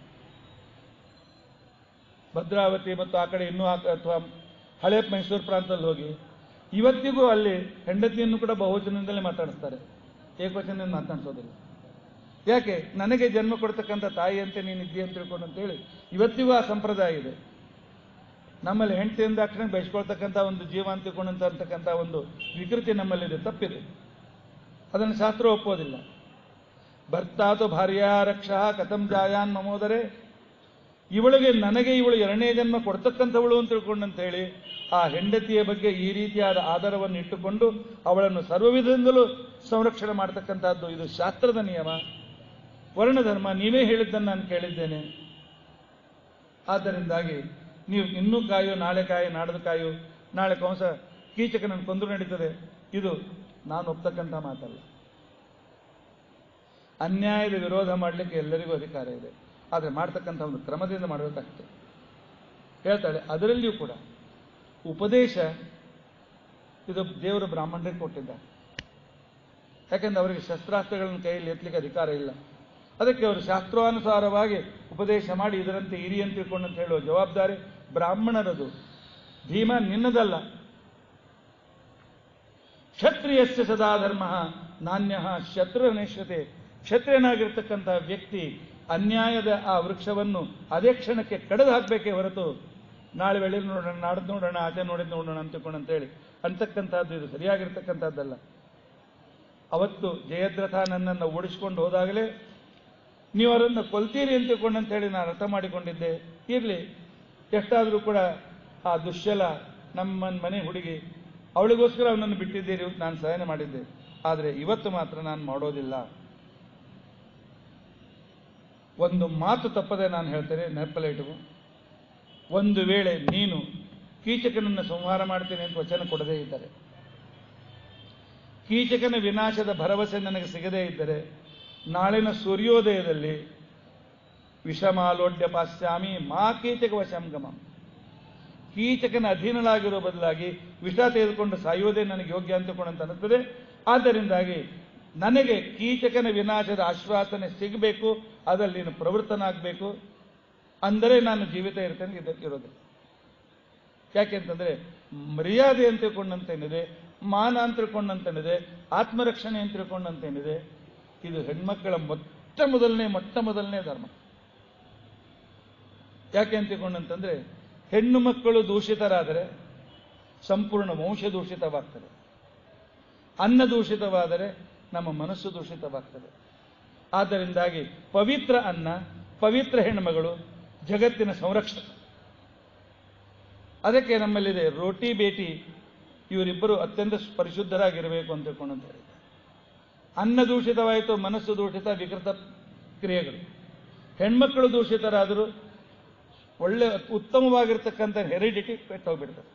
ಭದ್ರಾವತಿ ಮತ್ತು ಆ ಕಡೆ ಇನ್ನೂ ಆ- ಅಥವಾ ಹಳೆ ಮೈಸೂರು ಪ್ರಾಂತದಲ್ಲಿ ಹೋಗಿ ಇವತ್ತಿಗೂ ಅಲ್ಲಿ ಹೆಂಡತಿಯನ್ನು ಕೂಡ ಬಹುವಚನದಿಂದಲೇ ಮಾತಾಡಿಸ್ತಾರೆ ಏಕವಚನದಿಂದ ಮಾತನಾಡಿಸೋದಿಲ್ಲ ಯಾಕೆ ನನಗೆ ಜನ್ಮ ಕೊಡ್ತಕ್ಕಂಥ ತಾಯಿಯಂತೆ ನೀನಿದ್ದೀಯ ಅಂತ ತಿಳ್ಕೊಂಡು ಅಂತೇಳಿ ಇವತ್ತಿಗೂ ಆ ಸಂಪ್ರದಾಯ ಇದೆ ನಮ್ಮಲ್ಲಿ ಹೆಂಡತಿಯಿಂದ ಅಕ್ಷಣ ಬಯಸ್ಕೊಳ್ತಕ್ಕಂಥ ಒಂದು ಜೀವ ಅಂತ ತಿಳ್ಕೊಂಡಂತ ಅಂತಕ್ಕಂಥ ಒಂದು ವಿಕೃತಿ ನಮ್ಮಲ್ಲಿದೆ ತಪ್ಪಿದೆ ಅದನ್ನು ಶಾಸ್ತ್ರ ಒಪ್ಪೋದಿಲ್ಲ ಭರ್ತಾತು ಭಾರ್ಯಾ ರಕ್ಷ ಕಥಂ ಜಾಯಾನ್ ಮಮೋದರೆ ಇವಳಿಗೆ ನನಗೆ ಇವಳು ಎರಡನೇ ಜನ್ಮ ಕೊಡ್ತಕ್ಕಂಥವಳು ಅಂತ ತಿಳ್ಕೊಂಡಂತ ಹೇಳಿ ಆ ಹೆಂಡತಿಯ ಬಗ್ಗೆ ಈ ರೀತಿಯಾದ ಆಧಾರವನ್ನು ಇಟ್ಟುಕೊಂಡು ಅವಳನ್ನು ಸರ್ವವಿಧದಿಂದಲೂ ಸಂರಕ್ಷಣೆ ಮಾಡತಕ್ಕಂಥದ್ದು ಇದು ಶಾಸ್ತ್ರದ ನಿಯಮ ವರ್ಣಧರ್ಮ ನೀವೇ ಹೇಳಿದ್ದನ್ನು ನಾನು ಕೇಳಿದ್ದೇನೆ ಆದ್ದರಿಂದಾಗಿ ನೀವು ಇನ್ನೂ ಕಾಯೋ ನಾಳೆ ಕಾಯೋ ನಾಡದ ಕಾಯೋ ನಾಳೆ ಕಂಸ ಕೀಚಕನನ್ನು ಕೊಂದು ನಡೀತದೆ ಇದು ನಾನು ಒಪ್ತಕ್ಕಂಥ ಮಾತಲ್ಲ ಅನ್ಯಾಯದ ವಿರೋಧ ಮಾಡಲಿಕ್ಕೆ ಎಲ್ಲರಿಗೂ ಅಧಿಕಾರ ಇದೆ ಆದರೆ ಮಾಡ್ತಕ್ಕಂಥ ಒಂದು ಕ್ರಮದಿಂದ ಮಾಡಬೇಕಾಗ್ತದೆ ಹೇಳ್ತಾಳೆ ಅದರಲ್ಲಿಯೂ ಕೂಡ ಉಪದೇಶ ಇದು ದೇವರು ಬ್ರಾಹ್ಮಣರಿಗೆ ಕೊಟ್ಟಿದ್ದಾರೆ ಯಾಕೆಂದ್ರೆ ಅವರಿಗೆ ಶಸ್ತ್ರಾಸ್ತ್ರಗಳನ್ನು ಕೈಯಲ್ಲಿ ಎತ್ತಲಿಕ್ಕೆ ಅಧಿಕಾರ ಇಲ್ಲ ಅದಕ್ಕೆ ಅವರು ಶಾಸ್ತ್ರಾನುಸಾರವಾಗಿ ಉಪದೇಶ ಮಾಡಿ ಇದರಂತೆ ಇರಿ ಅಂತ ತಿಳ್ಕೊಂಡು ಅಂತ ಹೇಳುವ ಜವಾಬ್ದಾರಿ ಬ್ರಾಹ್ಮಣರದು ಭೀಮ ನಿನ್ನದಲ್ಲ ಕ್ಷತ್ರಿಯಸ್ಯ ಸದಾ ಧರ್ಮ ನಾಣ್ಯ ಶತ್ರು ನಿಶ್ಯತೆ ಕ್ಷತ್ರಿಯನಾಗಿರ್ತಕ್ಕಂಥ ವ್ಯಕ್ತಿ ಅನ್ಯಾಯದ ಆ ವೃಕ್ಷವನ್ನು ಅದೇ ಕ್ಷಣಕ್ಕೆ ಕಡಿದು ಹಾಕಬೇಕೇ ಹೊರತು ನಾಳೆ ವೇಳೆ ನೋಡೋಣ ನಾಡ್ದು ನೋಡೋಣ ಆಚೆ ನೋಡಿದ್ ನೋಡೋಣ ಅಂತ ತಿಳ್ಕೊಂಡು ಅಂತೇಳಿ ಅಂತಕ್ಕಂಥದ್ದು ಇದು ಸರಿಯಾಗಿರ್ತಕ್ಕಂಥದ್ದಲ್ಲ ಅವತ್ತು ಜಯದ್ರಥ ನನ್ನನ್ನು ಓಡಿಸ್ಕೊಂಡು ಹೋದಾಗಲೇ ನೀವು ಅವರನ್ನು ಕೊಲ್ತೀರಿ ಅಂತ ತಿಳ್ಕೊಂಡು ಅಂತ ಹೇಳಿ ನಾನು ಅರ್ಥ ಮಾಡಿಕೊಂಡಿದ್ದೆ ಇರಲಿ ಎಷ್ಟಾದರೂ ಕೂಡ ಆ ದುಶ್ಯಲ ನಮ್ಮ ಮನೆ ಹುಡುಗಿ ಅವಳಿಗೋಸ್ಕರ ಅವನನ್ನು ಬಿಟ್ಟಿದ್ದೀರಿ ಅಂತ ನಾನು ಸಹಾಯ ಮಾಡಿದ್ದೆ ಆದರೆ ಇವತ್ತು ಮಾತ್ರ ನಾನು ಮಾಡೋದಿಲ್ಲ ಒಂದು ಮಾತು ತಪ್ಪದೆ ನಾನು ಹೇಳ್ತೇನೆ ನೆನಪಲ್ಲೇ ಇಟ್ಟುಕೊ ಒಂದು ವೇಳೆ ನೀನು ಕೀಚಕನನ್ನು ಸಂಹಾರ ಮಾಡ್ತೇನೆ ಅಂತ ವಚನ ಕೊಡದೇ ಇದ್ದರೆ ಕೀಚಕನ ವಿನಾಶದ ಭರವಸೆ ನನಗೆ ಸಿಗದೇ ಇದ್ದರೆ ನಾಳಿನ ಸೂರ್ಯೋದಯದಲ್ಲಿ ವಿಷಮಾಲೋಡ್ಯ ಪಾಶ್ಯಾಮಿ ಮಾ ಕೀಚಕ ವಶಂಗಮ ಕೀಚಕನ ಅಧೀನಳಾಗಿರೋ ಬದಲಾಗಿ ವಿಷ ತೆಗೆದುಕೊಂಡು ಸಾಯುವುದೇ ನನಗೆ ಯೋಗ್ಯ ಅಂತಕೊಂಡಂತ ಅನ್ನುತ್ತದೆ ಆದ್ದರಿಂದಾಗಿ ನನಗೆ ಕೀಚಕನ ವಿನಾಶದ ಆಶ್ವಾಸನೆ ಸಿಗಬೇಕು ಅದರಲ್ಲಿ ನೀನು ಪ್ರವೃತ್ತನಾಗಬೇಕು ಅಂದರೆ ನಾನು ಜೀವಿತ ಇರ್ತೇನೆ ಇದಕ್ಕೆ ಇರೋದು ಯಾಕೆಂತಂದ್ರೆ ಮರ್ಯಾದೆ ಅಂತ ತಿಳ್ಕೊಂಡಂತೇನಿದೆ ಮಾನ ಅಂತ ತಿಳ್ಕೊಂಡಂತೇನಿದೆ ಆತ್ಮರಕ್ಷಣೆ ಅಂತ ತಿಳ್ಕೊಂಡಂತೇನಿದೆ ಇದು ಹೆಣ್ಮಕ್ಕಳ ಮೊಟ್ಟ ಮೊದಲನೇ ಮೊಟ್ಟ ಮೊದಲನೇ ಧರ್ಮ ಯಾಕೆ ಅಂತ ತಿಳ್ಕೊಂಡಂತಂದ್ರೆ ಹೆಣ್ಣು ಮಕ್ಕಳು ದೂಷಿತರಾದರೆ ಸಂಪೂರ್ಣ ವಂಶ ದೂಷಿತವಾಗ್ತದೆ ಅನ್ನ ದೂಷಿತವಾದರೆ ನಮ್ಮ ಮನಸ್ಸು ದೂಷಿತವಾಗ್ತದೆ ಆದ್ದರಿಂದಾಗಿ ಪವಿತ್ರ ಅನ್ನ ಪವಿತ್ರ ಹೆಣ್ಣುಮಗಳು ಜಗತ್ತಿನ ಸಂರಕ್ಷಕ ಅದಕ್ಕೆ ನಮ್ಮಲ್ಲಿದೆ ರೋಟಿ ಬೇಟಿ ಇವರಿಬ್ಬರು ಅತ್ಯಂತ ಪರಿಶುದ್ಧರಾಗಿರಬೇಕು ಅಂತ ತಿಳ್ಕೊಂಡು ಅಂತ ಹೇಳಿದ್ದಾರೆ ಅನ್ನ ದೂಷಿತವಾಯಿತು ಮನಸ್ಸು ದೂಷಿತ ವಿಕೃತ ಕ್ರಿಯೆಗಳು ಹೆಣ್ಮಕ್ಕಳು ದೂಷಿತರಾದರೂ ಒಳ್ಳೆ ಉತ್ತಮವಾಗಿರ್ತಕ್ಕಂಥ ಹೆರಿಡಿಟಿ ಹೋಗ್ಬಿಡ್ತಾರೆ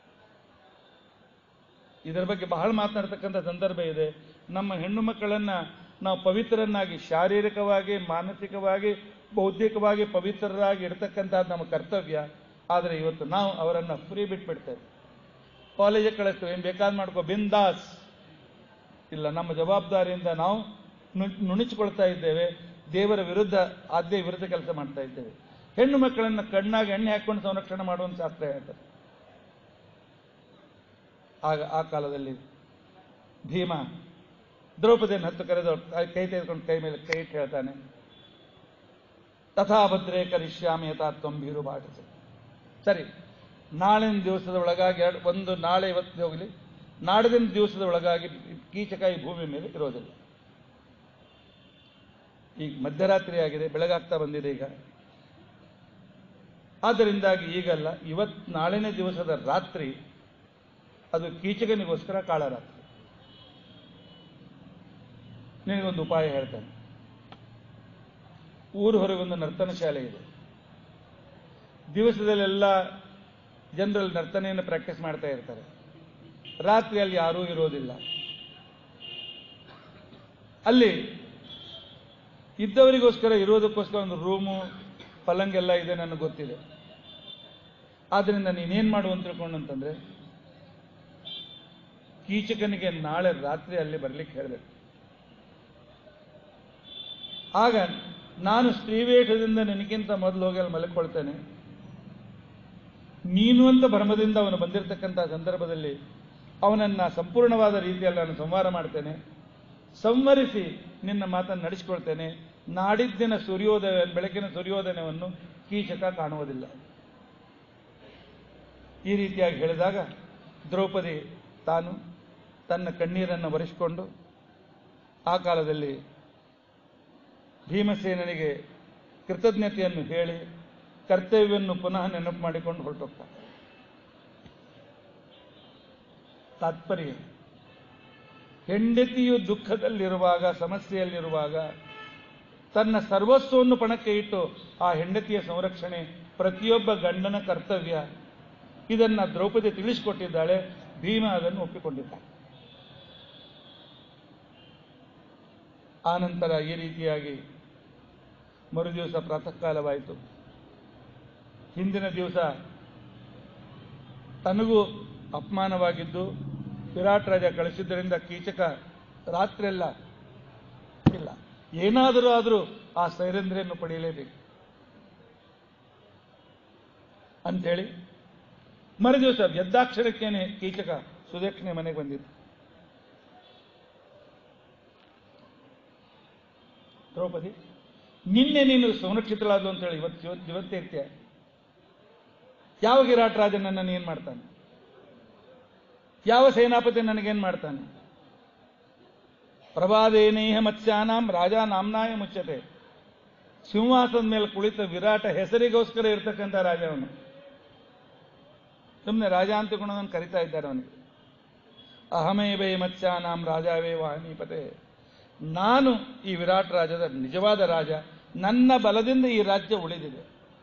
ಇದರ ಬಗ್ಗೆ ಬಹಳ ಮಾತನಾಡ್ತಕ್ಕಂಥ ಸಂದರ್ಭ ಇದೆ ನಮ್ಮ ಹೆಣ್ಣು ಮಕ್ಕಳನ್ನ ನಾವು ಪವಿತ್ರರನ್ನಾಗಿ ಶಾರೀರಿಕವಾಗಿ ಮಾನಸಿಕವಾಗಿ ಬೌದ್ಧಿಕವಾಗಿ ಪವಿತ್ರರಾಗಿ ಇಡ್ತಕ್ಕಂಥದ್ದು ನಮ್ಮ ಕರ್ತವ್ಯ ಆದರೆ ಇವತ್ತು ನಾವು ಅವರನ್ನು ಫ್ರೀ ಬಿಟ್ಬಿಡ್ತೇವೆ ಕಾಲೇಜಿಗೆ ಕಳಿಸ್ತೇವೆ ಏನು ಬೇಕಾದ್ ಮಾಡ್ಕೋ ಬಿಂದಾಸ್ ಇಲ್ಲ ನಮ್ಮ ಜವಾಬ್ದಾರಿಯಿಂದ ನಾವು ನು- ನುಣುಚಿಕೊಳ್ತಾ ಇದ್ದೇವೆ ದೇವರ ವಿರುದ್ಧ ಆದ್ಯ ವಿರುದ್ಧ ಕೆಲಸ ಮಾಡ್ತಾ ಇದ್ದೇವೆ ಹೆಣ್ಣು ಮಕ್ಕಳನ್ನ ಕಣ್ಣಾಗಿ ಎಣ್ಣೆ ಹಾಕೊಂಡು ಸಂರಕ್ಷಣೆ ಮಾಡುವಂತ ಶಾಸ್ತ್ರ ಹೇಳ್ತಾರೆ ಆಗ ಆ ಕಾಲದಲ್ಲಿ ಭೀಮ ದ್ರೌಪದಿಯನ್ನು ಹತ್ತು ಕರೆದು ಕೈ ಕೈ ತೆಗೆದುಕೊಂಡು ಕೈ ಮೇಲೆ ಕೈ ಇಟ್ಟು ಹೇಳ್ತಾನೆ ತಥಾ ಭದ್ರೇ ಕರಿಷ್ಯಾಮಿ ಯಥಾ ತ್ವಂ ಭೀರು ಭಾಷಿಸಿ ಸರಿ ನಾಳಿನ ದಿವಸದ ಒಳಗಾಗಿ ಎರಡು ಒಂದು ನಾಳೆ ಇವತ್ತು ಹೋಗಲಿ ನಾಡಿನ ದಿವಸದ ಒಳಗಾಗಿ ಕೀಚಕ ಈ ಭೂಮಿ ಮೇಲೆ ಇರೋದಿಲ್ಲ ಈಗ ಮಧ್ಯರಾತ್ರಿ ಆಗಿದೆ ಬೆಳಗಾಗ್ತಾ ಬಂದಿದೆ ಈಗ ಆದ್ದರಿಂದಾಗಿ ಈಗಲ್ಲ ಇವತ್ ನಾಳಿನ ದಿವಸದ ರಾತ್ರಿ ಅದು ಕೀಚಕನಿಗೋಸ್ಕರ ಕಾಳರಾತ್ರಿ ನಿನಗೊಂದು ಉಪಾಯ ಹೇಳ್ತೇನೆ ಊರು ಹೊರಗೆ ಒಂದು ನರ್ತನ ಶಾಲೆ ಇದೆ ದಿವಸದಲ್ಲೆಲ್ಲ ಜನರಲ್ಲಿ ನರ್ತನೆಯನ್ನು ಪ್ರಾಕ್ಟೀಸ್ ಮಾಡ್ತಾ ಇರ್ತಾರೆ ರಾತ್ರಿಯಲ್ಲಿ ಯಾರೂ ಇರೋದಿಲ್ಲ ಅಲ್ಲಿ ಇದ್ದವರಿಗೋಸ್ಕರ ಇರೋದಕ್ಕೋಸ್ಕರ ಒಂದು ರೂಮು ಪಲಂಗೆಲ್ಲ ಇದೆ ನನಗೆ ಗೊತ್ತಿದೆ ಆದ್ರಿಂದ ನೀನೇನ್ ಮಾಡು ಅಂತ ತಿಳ್ಕೊಂಡು ಅಂತಂದ್ರೆ ಕೀಚಕನಿಗೆ ನಾಳೆ ರಾತ್ರಿ ಅಲ್ಲಿ ಬರ್ಲಿಕ್ಕೆ ಹೇಳಬೇಕು ಆಗ ನಾನು ಸ್ತ್ರೀವೇಷದಿಂದ ನಿನಗಿಂತ ಮೊದಲು ಹೋಗಿ ಅಲ್ಲಿ ಮಲ್ಕೊಳ್ತೇನೆ ನೀನು ಅಂತ ಭ್ರಮದಿಂದ ಅವನು ಬಂದಿರತಕ್ಕಂಥ ಸಂದರ್ಭದಲ್ಲಿ ಅವನನ್ನ ಸಂಪೂರ್ಣವಾದ ರೀತಿಯಲ್ಲಿ ನಾನು ಸಂಹಾರ ಮಾಡ್ತೇನೆ ಸಂವರಿಸಿ ನಿನ್ನ ಮಾತನ್ನು ನಡೆಸಿಕೊಳ್ತೇನೆ ನಾಡಿದ್ದಿನ ಸೂರ್ಯೋದಯ ಬೆಳಕಿನ ಸೂರ್ಯೋದಯವನ್ನು ಕೀಚಕ ಕಾಣುವುದಿಲ್ಲ ಈ ರೀತಿಯಾಗಿ ಹೇಳಿದಾಗ ದ್ರೌಪದಿ ತಾನು ತನ್ನ ಕಣ್ಣೀರನ್ನು ಒರೆಸಿಕೊಂಡು ಆ ಕಾಲದಲ್ಲಿ ಭೀಮಸೇನನಿಗೆ ಕೃತಜ್ಞತೆಯನ್ನು ಹೇಳಿ ಕರ್ತವ್ಯವನ್ನು ಪುನಃ ನೆನಪು ಮಾಡಿಕೊಂಡು ಹೊರಟೋಗ್ತಾನೆ ತಾತ್ಪರ್ಯ ಹೆಂಡತಿಯು ದುಃಖದಲ್ಲಿರುವಾಗ ಸಮಸ್ಯೆಯಲ್ಲಿರುವಾಗ ತನ್ನ ಸರ್ವಸ್ವವನ್ನು ಪಣಕ್ಕೆ ಇಟ್ಟು ಆ ಹೆಂಡತಿಯ ಸಂರಕ್ಷಣೆ ಪ್ರತಿಯೊಬ್ಬ ಗಂಡನ ಕರ್ತವ್ಯ ಇದನ್ನ ದ್ರೌಪದಿ ತಿಳಿಸಿಕೊಟ್ಟಿದ್ದಾಳೆ ಭೀಮ ಅದನ್ನು ಒಪ್ಪಿಕೊಂಡಿದ್ದಾಳೆ ಆನಂತರ ಈ ರೀತಿಯಾಗಿ ಮರುದಿವಸ ಪ್ರಾತಃ ಕಾಲವಾಯಿತು ಹಿಂದಿನ ದಿವಸ ತನಗೂ ಅಪಮಾನವಾಗಿದ್ದು ವಿರಾಟ್ ರಾಜ ಕಳಿಸಿದ್ದರಿಂದ ಕೀಚಕ ರಾತ್ರಿಯೆಲ್ಲ ಇಲ್ಲ ಏನಾದರೂ ಆದರೂ ಆ ಸೈರಂದ್ರಿಯನ್ನು ಪಡೆಯಲೇಬೇಕು ಅಂಥೇಳಿ ಮರುದಿವಸ ಎದ್ದಾಕ್ಷರಕ್ಕೇನೆ ಕೀಚಕ ಸುದಕ್ಷಿಣೆ ಮನೆಗೆ ಬಂದಿದ್ದು ದ್ರೌಪದಿ ನಿನ್ನೆ ನೀನು ಸಂರಕ್ಷಿತಳಾದ್ಲು ಅಂತೇಳಿ ಇವತ್ತು ಇವತ್ತು ಇವತ್ತೇ ಇರ್ತೀಯ ಯಾವ ವಿರಾಟ್ ರಾಜ ನನ್ನನ್ನು ಏನ್ ಮಾಡ್ತಾನೆ ಯಾವ ಸೇನಾಪತಿ ನನಗೇನ್ ಮಾಡ್ತಾನೆ ಪ್ರಭಾದೇನೇಹ ಮತ್ಸ್ಯಾನಾಂ ರಾಜ ನಾಮ್ನಾಯ ಮುಚ್ಚತೆ ಸಿಂಹಾಸನದ ಮೇಲೆ ಕುಳಿತ ವಿರಾಟ ಹೆಸರಿಗೋಸ್ಕರ ಇರ್ತಕ್ಕಂಥ ರಾಜ ಅವನು ಸುಮ್ಮನೆ ರಾಜ ಅಂತ ಗುಣವನ್ನು ಕರಿತಾ ಇದ್ದಾರೆ ಅವನಿಗೆ ಅಹಮೇವೇ ಮತ್ಸ್ಯಾನಾಂ ರಾಜಾವೇ ವಾಹನೀಪತೆ ನಾನು ಈ ವಿರಾಟ್ ರಾಜದ ನಿಜವಾದ ರಾಜ ನನ್ನ ಬಲದಿಂದ ಈ ರಾಜ್ಯ ಉಳಿದಿದೆ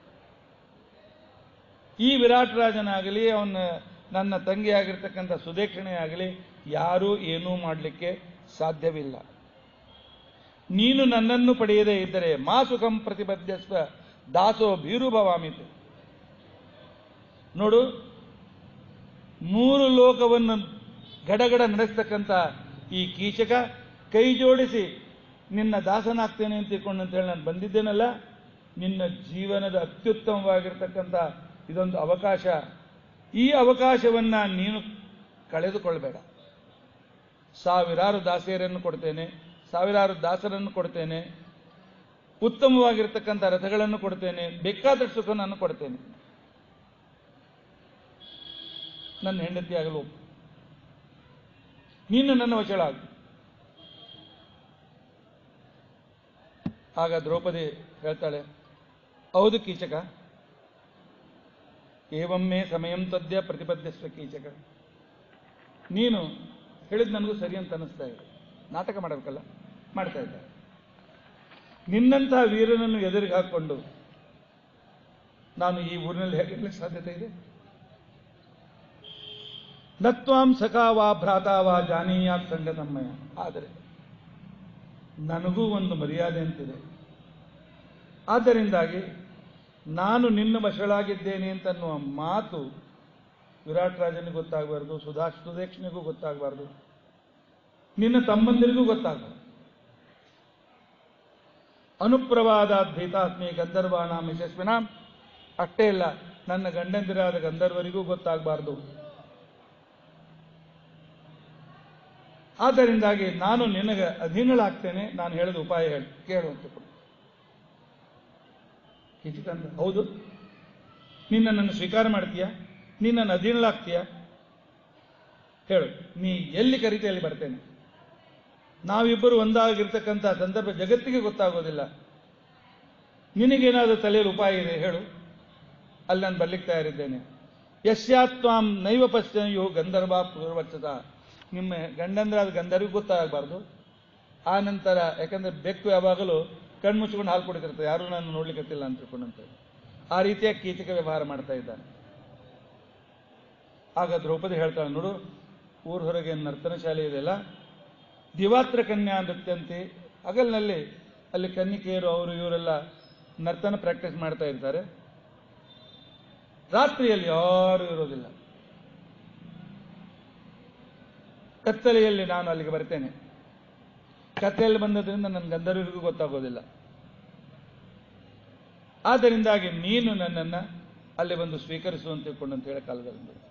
ಈ ವಿರಾಟ್ ರಾಜನಾಗಲಿ ಅವನ ನನ್ನ ತಂಗಿಯಾಗಿರ್ತಕ್ಕಂಥ ಸುದೇಕ್ಷಣೆ ಆಗಲಿ ಯಾರೂ ಏನೂ ಮಾಡಲಿಕ್ಕೆ ಸಾಧ್ಯವಿಲ್ಲ ನೀನು ನನ್ನನ್ನು ಪಡೆಯದೇ ಇದ್ದರೆ ಮಾ ಸುಖಂ ಪ್ರತಿಬದ್ಧಸ್ವ ದಾಸೋ ಭೀರುಭವಾಮಿತು ನೋಡು ಮೂರು ಲೋಕವನ್ನು ಗಡಗಡ ನಡೆಸ್ತಕ್ಕಂಥ ಈ ಕೀಚಕ ಕೈ ಜೋಡಿಸಿ ನಿನ್ನ ದಾಸನಾಗ್ತೇನೆ ಅಂತ ತಿಳ್ಕೊಂಡು ಅಂತ ಹೇಳಿ ನಾನು ಬಂದಿದ್ದೇನಲ್ಲ ನಿನ್ನ ಜೀವನದ ಅತ್ಯುತ್ತಮವಾಗಿರ್ತಕ್ಕಂಥ ಇದೊಂದು ಅವಕಾಶ ಈ ಅವಕಾಶವನ್ನ ನೀನು ಕಳೆದುಕೊಳ್ಬೇಡ ಸಾವಿರಾರು ದಾಸಿಯರನ್ನು ಕೊಡ್ತೇನೆ ಸಾವಿರಾರು ದಾಸರನ್ನು ಕೊಡ್ತೇನೆ ಉತ್ತಮವಾಗಿರ್ತಕ್ಕಂಥ ರಥಗಳನ್ನು ಕೊಡ್ತೇನೆ ಬೇಕಾದಷ್ಟು ಸುಖ ನಾನು ಕೊಡ್ತೇನೆ ನನ್ನ ಹೆಂಡತಿ ಆಗಲು ಒಪ್ಪು. ನೀನು ನನ್ನ ವಚಳಾಗು ಆಗ ದ್ರೌಪದಿ ಹೇಳ್ತಾಳೆ ಹೌದು ಕೀಚಕ ಏವಮ್ಮೆ ಸಮಯಂ ತದ್ಯ ಪ್ರತಿಪದ್ಯಸ್ವ ಕೀಚಕ ನೀನು ಹೇಳಿದ್ ನನಗೂ ಸರಿ ಅಂತ ಅನ್ನಿಸ್ತಾ ಇದೆ ನಾಟಕ ಮಾಡಬೇಕಲ್ಲ ಮಾಡ್ತಾ ಇದ್ದ ನಿನ್ನಂತಹ ವೀರನನ್ನು ಎದುರಿಗೆ ಹಾಕೊಂಡು ನಾನು ಈ ಊರಿನಲ್ಲಿ ಹೇಗಿರ್ಲಿಕ್ಕೆ ಸಾಧ್ಯತೆ ಇದೆ ನತ್ವಾಂ ಸಖಾ ವಾ ಭ್ರಾತಾ ವಾ ಜಾನೀಯಾತ್ ಸಂಗತಮ್ಮಯ ಆದರೆ ನನಗೂ ಒಂದು ಮರ್ಯಾದೆ ಅಂತಿದೆ ಆದ್ದರಿಂದಾಗಿ ನಾನು ನಿನ್ನ ವಶಳಾಗಿದ್ದೇನೆ ಅಂತನ್ನುವ ಮಾತು ವಿರಾಟ್ ರಾಜನಿಗೆ ಗೊತ್ತಾಗಬಾರ್ದು ಸುಧಾ ಸುದೇಕ್ಷನಿಗೂ ಗೊತ್ತಾಗಬಾರ್ದು ನಿನ್ನ ತಮ್ಮಂದಿರಿಗೂ ಗೊತ್ತಾಗಬಾರ್ದು ಅನುಪ್ರವಾದ ಭೀತಾತ್ಮಿ ಗಂಧರ್ವಾನಾಂ ಯಶಸ್ವಿನಾಂ ಅಷ್ಟೇ ಇಲ್ಲ ನನ್ನ ಗಂಡಂದಿರಾದ ಗಂಧರ್ವರಿಗೂ ಗೊತ್ತಾಗಬಾರ್ದು ಆದ್ದರಿಂದಾಗಿ ನಾನು ನಿನಗೆ ಅಧೀನಳಾಗ್ತೇನೆ ನಾನು ಹೇಳಿದ ಉಪಾಯ ಹೇಳಿ ಕೇಳು ಅಂತ ಕೊಡು. ಕೀಚಕಂದ ಹೌದು ನೀನು ನನ್ನನ್ನು ಸ್ವೀಕಾರ ಮಾಡ್ತೀಯಾ ನೀನು ನನ್ನ ಅಧೀನಳಾಗ್ತೀಯಾ ಹೇಳು ನೀ ಎಲ್ಲಿ ಕರಿತೀಯ ಅಲ್ಲಿ ಬರ್ತೇನೆ ನಾವಿಬ್ಬರು ಒಂದಾಗಿರ್ತಕ್ಕಂಥ ಸಂದರ್ಭ ಜಗತ್ತಿಗೆ ಗೊತ್ತಾಗೋದಿಲ್ಲ ನಿನಗೇನಾದರೂ ತಲೆಯಲ್ಲಿ ಉಪಾಯ ಇದೆ ಹೇಳು ಅಲ್ಲಿ ನಾನು ಬರ್ಲಿಕ್ಕೆ ತಯಾರಿದ್ದೇನೆ ಯಶ್ಯಾತ್ವಾಂ ನೈವ ಪಶ್ಚನೆಯು ಗಂಧರ್ವ ಪೂರ್ವಚ್ಚತ ನಿಮ್ಮ ಗಂಡಂದ್ರಾದ ಗಂಧರ್ವಿಗೆ ಗೊತ್ತಾಗಬಾರ್ದು ಆ ನಂತರ ಯಾಕಂದ್ರೆ ಬೆಕ್ಕು ಯಾವಾಗಲೂ ಕಣ್ಮುಚ್ಕೊಂಡು ಹಾಲು ಕುಡಿತಿರ್ತದೆ ಯಾರು ನಾನು ನೋಡ್ಲಿಕ್ಕತ್ತಿಲ್ಲ ಅಂತ ತಿಳ್ಕೊಂಡಂತೆ ಆ ರೀತಿಯ ಕೀಚಕ ವ್ಯವಹಾರ ಮಾಡ್ತಾ ಇದ್ದಾನೆ ಆಗ ದ್ರೌಪದಿ ಹೇಳ್ತಾಳೆ ನೋಡು ಊರ ಹೊರಗೆ ನರ್ತನ ಶಾಲೆ ಇದೆಯಲ್ಲ ದಿವಾತ್ರ ಕನ್ಯಾ ನೃತ್ಯಂತೆ ಹಗಲಿನಲ್ಲಿ ಅಲ್ಲಿ ಕನ್ನಿಕೆಯರು ಅವರು ಇವರೆಲ್ಲ ನರ್ತನ ಪ್ರಾಕ್ಟೀಸ್ ಮಾಡ್ತಾ ಇರ್ತಾರೆ ರಾತ್ರಿಯಲ್ಲಿ ಯಾರು ಇರೋದಿಲ್ಲ ಕತ್ತಲೆಯಲ್ಲಿ ನಾನು ಅಲ್ಲಿಗೆ ಬರ್ತೇನೆ ಕತ್ತಲೆಯಲ್ಲಿ ಬಂದದ್ರಿಂದ ನನ್ನ ಗಂಧರ್ವರಿಗೂ ಗೊತ್ತಾಗೋದಿಲ್ಲ ಆದ್ದರಿಂದಾಗಿ ನೀನು ನನ್ನನ್ನ ಅಲ್ಲಿ ಬಂದು ಸ್ವೀಕರಿಸು ಅಂತ ತಿಳ್ಕೊಂಡು ಅಂತ ಹೇಳಿ ಕಾಲದಲ್ಲಿ ಬಂದರು.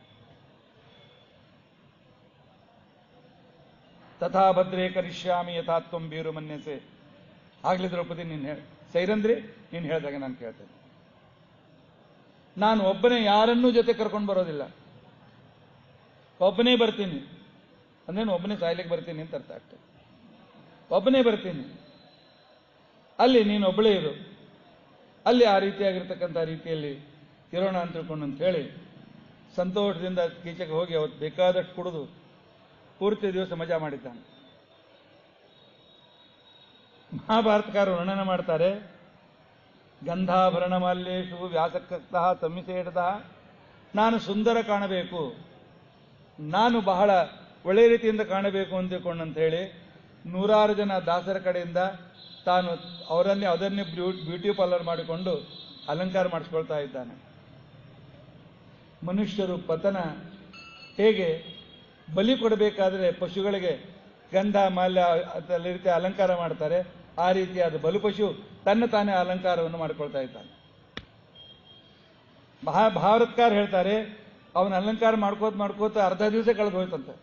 ತಥಾ ಭದ್ರೇ ಕರಿಷ್ಯಾಮಿ ಯಥಾತ್ವಂ ಬೀರು ಮನ್ಯಸೆ ಆಗ್ಲಿ ದ್ರೌಪದಿ ನೀನು ಹೇಳ ಸೈರಂದ್ರಿ ನೀನು ಹೇಳಿದಾಗ ನಾನು ಕೇಳ್ತೇನೆ ನಾನು ಒಬ್ಬನೇ ಯಾರನ್ನೂ ಜೊತೆ ಕರ್ಕೊಂಡು ಬರೋದಿಲ್ಲ ಒಬ್ಬನೇ ಬರ್ತೀನಿ ಅಂದೇನು ಒಬ್ಬನೇ ಸಾಯ್ಲಿಕ್ಕೆ ಬರ್ತೀನಿ ಅಂತ ಅರ್ಥ ಆಗ್ತದೆ ಒಬ್ಬನೇ ಬರ್ತೀನಿ ಅಲ್ಲಿ ನೀನು ಒಬ್ಬಳೇ ಇರು ಅಲ್ಲಿ ಆ ರೀತಿಯಾಗಿರ್ತಕ್ಕಂಥ ರೀತಿಯಲ್ಲಿ ಇರೋಣ ಅಂತ ತಿಳ್ಕೊಂಡು ಅಂತ ಹೇಳಿ ಸಂತೋಷದಿಂದ ಕೀಚಕ ಹೋಗಿ ಅವತ್ತು ಬೇಕಾದಷ್ಟು ಕುಡಿದು ಪೂರ್ತಿ ದಿವಸ ಮಜಾ ಮಾಡಿದ್ದಾನೆ ಮಹಾಭಾರತಕಾರರು ವರ್ಣನೆ ಮಾಡ್ತಾರೆ ಗಂಧಾಭರಣ ಮಾಲ್ಯೇಶು ವ್ಯಾಸಕ್ತಃ ತಮ್ಮಿಸೇಡದ ನಾನು ಸುಂದರ ಕಾಣಬೇಕು ನಾನು ಬಹಳ ಒಳ್ಳೆಯ ರೀತಿಯಿಂದ ಕಾಣಬೇಕು ಅಂತ ತಿಳ್ಕೊಂಡಂತ ಹೇಳಿ ನೂರಾರು ಜನ ದಾಸರ ಕಡೆಯಿಂದ ತಾನು ಅವರನ್ನೇ ಅದನ್ನೇ ಬ್ಯೂಟಿ ಪಾರ್ಲರ್ ಮಾಡಿಕೊಂಡು ಅಲಂಕಾರ ಮಾಡಿಸ್ಕೊಳ್ತಾ ಇದ್ದಾನೆ ಮನುಷ್ಯರು ಪತನ ಹೇಗೆ ಬಲಿ ಕೊಡಬೇಕಾದ್ರೆ ಪಶುಗಳಿಗೆ ಗಂಧ ಮಾಲ್ಯ ಅದ ರೀತಿ ಅಲಂಕಾರ ಮಾಡ್ತಾರೆ ಆ ರೀತಿಯಾದ ಬಲು ಪಶು ತನ್ನ ತಾನೇ ಅಲಂಕಾರವನ್ನು ಮಾಡಿಕೊಳ್ತಾ ಇದ್ದಾನೆ ಮಹಾ ಭಾರತ್ಕಾರ ಹೇಳ್ತಾರೆ ಅವನ ಅಲಂಕಾರ ಮಾಡ್ಕೋತ ಮಾಡ್ಕೋತ ಅರ್ಧ ದಿವಸ ಕಳೆದು ಹೋಯ್ತಂತೆ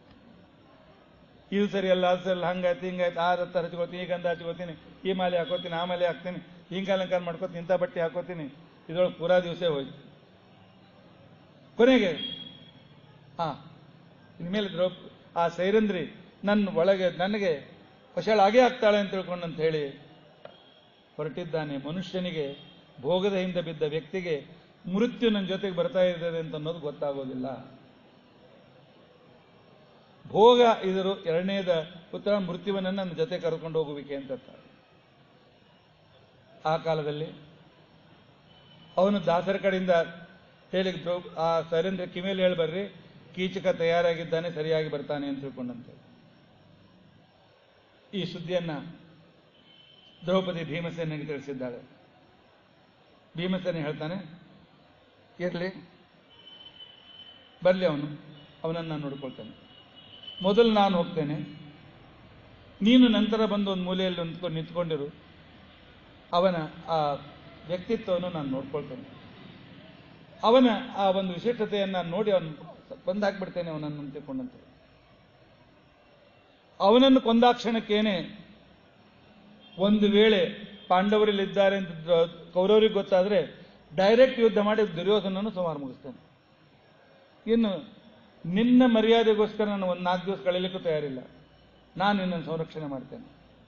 ಇದು ಸರಿ ಅಲ್ಲ ಅದು ಸರಿ ಅಲ್ಲ, ಹಂಗಾಯ್ತು ಹಿಂಗಾಯ್ತು ಆ ರತ್ತ ಹಚ್ಕೋತೀನಿ ಈ ಗಂಧ ಹಚ್ಕೋತೀನಿ ಈ ಮಾಲೆ ಹಾಕೋತೀನಿ ಆ ಮಾಲೆ ಹಾಕ್ತೀನಿ ಹಿಂಗೆ ಅಲಂಕಾರ ಮಾಡ್ಕೋತೀನಿ ಇಂಥ ಬಟ್ಟೆ ಹಾಕೋತೀನಿ ಇದ್ರೊಳಗೆ ಪೂರಾ ದಿವಸ ಹೋಯ್ತು ಕೊನೆಗೆ ಹಾ ಇನ್ಮೇಲೆ ದ್ರೌಪ ಆ ಸೈರಂದ್ರಿ ನನ್ನ ಒಳಗೆ ನನಗೆ ವಶಳಾಗೇ ಆಗ್ತಾಳೆ ಅಂತ ತಿಳ್ಕೊಂಡು ಅಂತ ಹೇಳಿ ಹೊರಟಿದ್ದಾನೆ ಮನುಷ್ಯನಿಗೆ ಭೋಗದ ಹಿಂದೆ ಬಿದ್ದ ವ್ಯಕ್ತಿಗೆ ಮೃತ್ಯು ನನ್ನ ಜೊತೆಗೆ ಬರ್ತಾ ಇದ್ದಾರೆ ಅಂತ ಅನ್ನೋದು ಗೊತ್ತಾಗೋದಿಲ್ಲ ಭೋಗ ಇದರು ಎರಡನೇದ ಉತ್ತರ ಮೃತ್ಯುವನ್ನ ನನ್ನ ಜೊತೆ ಕರ್ಕೊಂಡು ಹೋಗುವಿಕೆ ಅಂತ ಅರ್ಥ. ಆ ಕಾಲದಲ್ಲಿ ಅವನು ದಾಸರ ಕಡೆಯಿಂದ ಹೇಳಿ ದ್ರೌ- ಆ ಸೈರೇಂದ್ರ ಕಿವಿಯಲ್ಲಿ ಹೇಳಿ ಬರ್ರಿ ಕೀಚಕ ತಯಾರಾಗಿದ್ದಾನೆ ಸರಿಯಾಗಿ ಬರ್ತಾನೆ ಅಂತ ತಿಳ್ಕೊಂಡಂತೆ ಈ ಸುದ್ದಿಯನ್ನ ದ್ರೌಪದಿ ಭೀಮಸೇನಿಗೆ ತಿಳಿಸಿದ್ದಾಳೆ ಭೀಮಸೇನ ಹೇಳ್ತಾನೆ ಇರಲಿ ಬರಲಿ ಅವನು ಅವನನ್ನು ನಾನು ನೋಡ್ಕೊಳ್ತೇನೆ ಮೊದಲು ನಾನು ಹೋಗ್ತೇನೆ ನೀನು ನಂತರ ಬಂದು ಒಂದು ಮೂಲೆಯಲ್ಲಿ ನಿಂತ್ಕೊಂಡು ನಿಂತ್ಕೊಂಡಿರು ಅವನ ಆ ವ್ಯಕ್ತಿತ್ವವನ್ನು ನಾನು ನೋಡ್ಕೊಳ್ತೇನೆ ಅವನ ಆ ಒಂದು ವಿಶಿಷ್ಟತೆಯನ್ನು ನಾನು ನೋಡಿ ಅವನು ಕೊಂದು ಹಾಕ್ಬಿಡ್ತೇನೆ ಅವನನ್ನು ಅಂತ ತಿಳ್ಕೊಂಡಂತೆ ಅವನನ್ನು ಕೊಂದಾಕ್ಷಣಕ್ಕೇನೆ ಒಂದು ವೇಳೆ ಪಾಂಡವರಲ್ಲಿದ್ದಾರೆ ಅಂತ ದ್ರ- ಕೌರವರಿಗೆ ಗೊತ್ತಾದ್ರೆ ಡೈರೆಕ್ಟ್ ಯುದ್ಧ ಮಾಡಿ ದುರ್ಯೋಧನನ್ನು ಸುಮಾರು ಮುಗಿಸ್ತೇನೆ ಇನ್ನು ನಿನ್ನ ಮರ್ಯಾದೆಗೋಸ್ಕರ ನಾನು ಒಂದು ನಾಲ್ಕು ದಿವಸ ಕಳೀಲಿಕ್ಕೂ ತಯಾರಿಲ್ಲ ನಾನು ನಿನ್ನನ್ನು ಸಂರಕ್ಷಣೆ ಮಾಡ್ತೇನೆ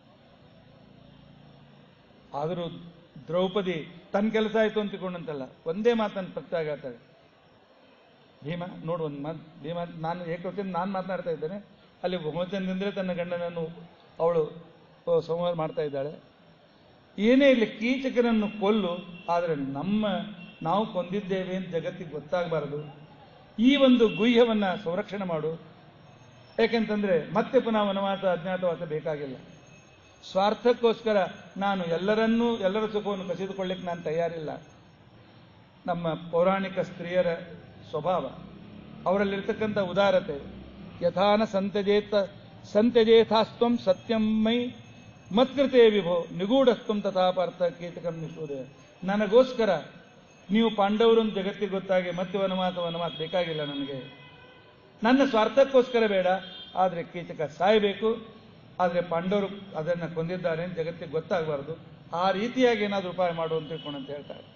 ಆದರೂ ದ್ರೌಪದಿ ತನ್ನ ಕೆಲಸ ಆಯಿತು ಅಂತ ತಿಳ್ಕೊಂಡಂತಲ್ಲ ಒಂದೇ ಮಾತನ್ನು ಪ್ರತ್ಯಾಗ ಹೇಳ್ತಾಳೆ ಭೀಮ ನೋಡು ಒಂದು ಮಾತು ಭೀಮ ನಾನು ಏಕವಚನ ನಾನು ಮಾತನಾಡ್ತಾ ಇದ್ದೇನೆ ಅಲ್ಲಿ ಬಹುವಚನದಿಂದಲೇ ತನ್ನ ಗಂಡನನ್ನು ಅವಳು ಆ, ಸಂಹಾರ ಮಾಡ್ತಾ ಇದ್ದಾಳೆ ಏನೇ ಇಲ್ಲಿ ಕೀಚಕನನ್ನು ಕೊಲ್ಲು ಆದರೆ ನಮ್ಮ ನಾವು ಕೊಂದಿದ್ದೇವೆ ಅಂತ ಜಗತ್ತಿಗೆ ಗೊತ್ತಾಗಬಾರದು ಈ ಒಂದು ಗುಹ್ಯವನ್ನ ಸಂರಕ್ಷಣೆ ಮಾಡು ಯಾಕೆಂತಂದ್ರೆ ಮತ್ತೆ ಪುನಃ ವನವಾಸ ಅಜ್ಞಾತವಾಸ ಬೇಕಾಗಿಲ್ಲ ಸ್ವಾರ್ಥಕ್ಕೋಸ್ಕರ ನಾನು ಎಲ್ಲರನ್ನೂ ಎಲ್ಲರ ಸುಖವನ್ನು ಕಸಿದುಕೊಳ್ಳಿಕ್ಕೆ ನಾನು ತಯಾರಿಲ್ಲ ನಮ್ಮ ಪೌರಾಣಿಕ ಸ್ತ್ರೀಯರ ಸ್ವಭಾವ ಅವರಲ್ಲಿರ್ತಕ್ಕಂಥ ಉದಾರತೆ ಯಥಾನ ಸಂತಜೇತ ಸಂತ್ಯಜೇಥಾಸ್ತ್ವಂ ಸತ್ಯಂ ಮೈ ಮತ್ಕೃತೆ ವಿಭೋ ನಿಗೂಢಸ್ತ್ವಂ ತಥಾಪಾರ್ಥ ಕೀಟಕಂ ನಿಷೂದೆ ನನಗೋಸ್ಕರ ನೀವು ಪಾಂಡವರನ್ನು ಜಗತ್ತಿಗೆ ಗೊತ್ತಾಗಿ ಮತ್ತೆ ವನವಾಸ ವನವಾಸ ಬೇಕಾಗಿಲ್ಲ ನನಗೆ ನನ್ನ ಸ್ವಾರ್ಥಕ್ಕೋಸ್ಕರ ಬೇಡ ಆದರೆ ಕೀಚಕ ಸಾಯಬೇಕು ಆದರೆ ಪಾಂಡವರು ಅದನ್ನು ಕೊಂದಿದ್ದಾರೆ ಅಂತ ಜಗತ್ತಿಗೆ ಗೊತ್ತಾಗಬಾರ್ದು ಆ ರೀತಿಯಾಗಿ ಏನಾದರೂ ಉಪಾಯ ಮಾಡು ಅಂತ ತಿಳ್ಕೊಂಡು ಅಂತ ಹೇಳ್ತಾರೆ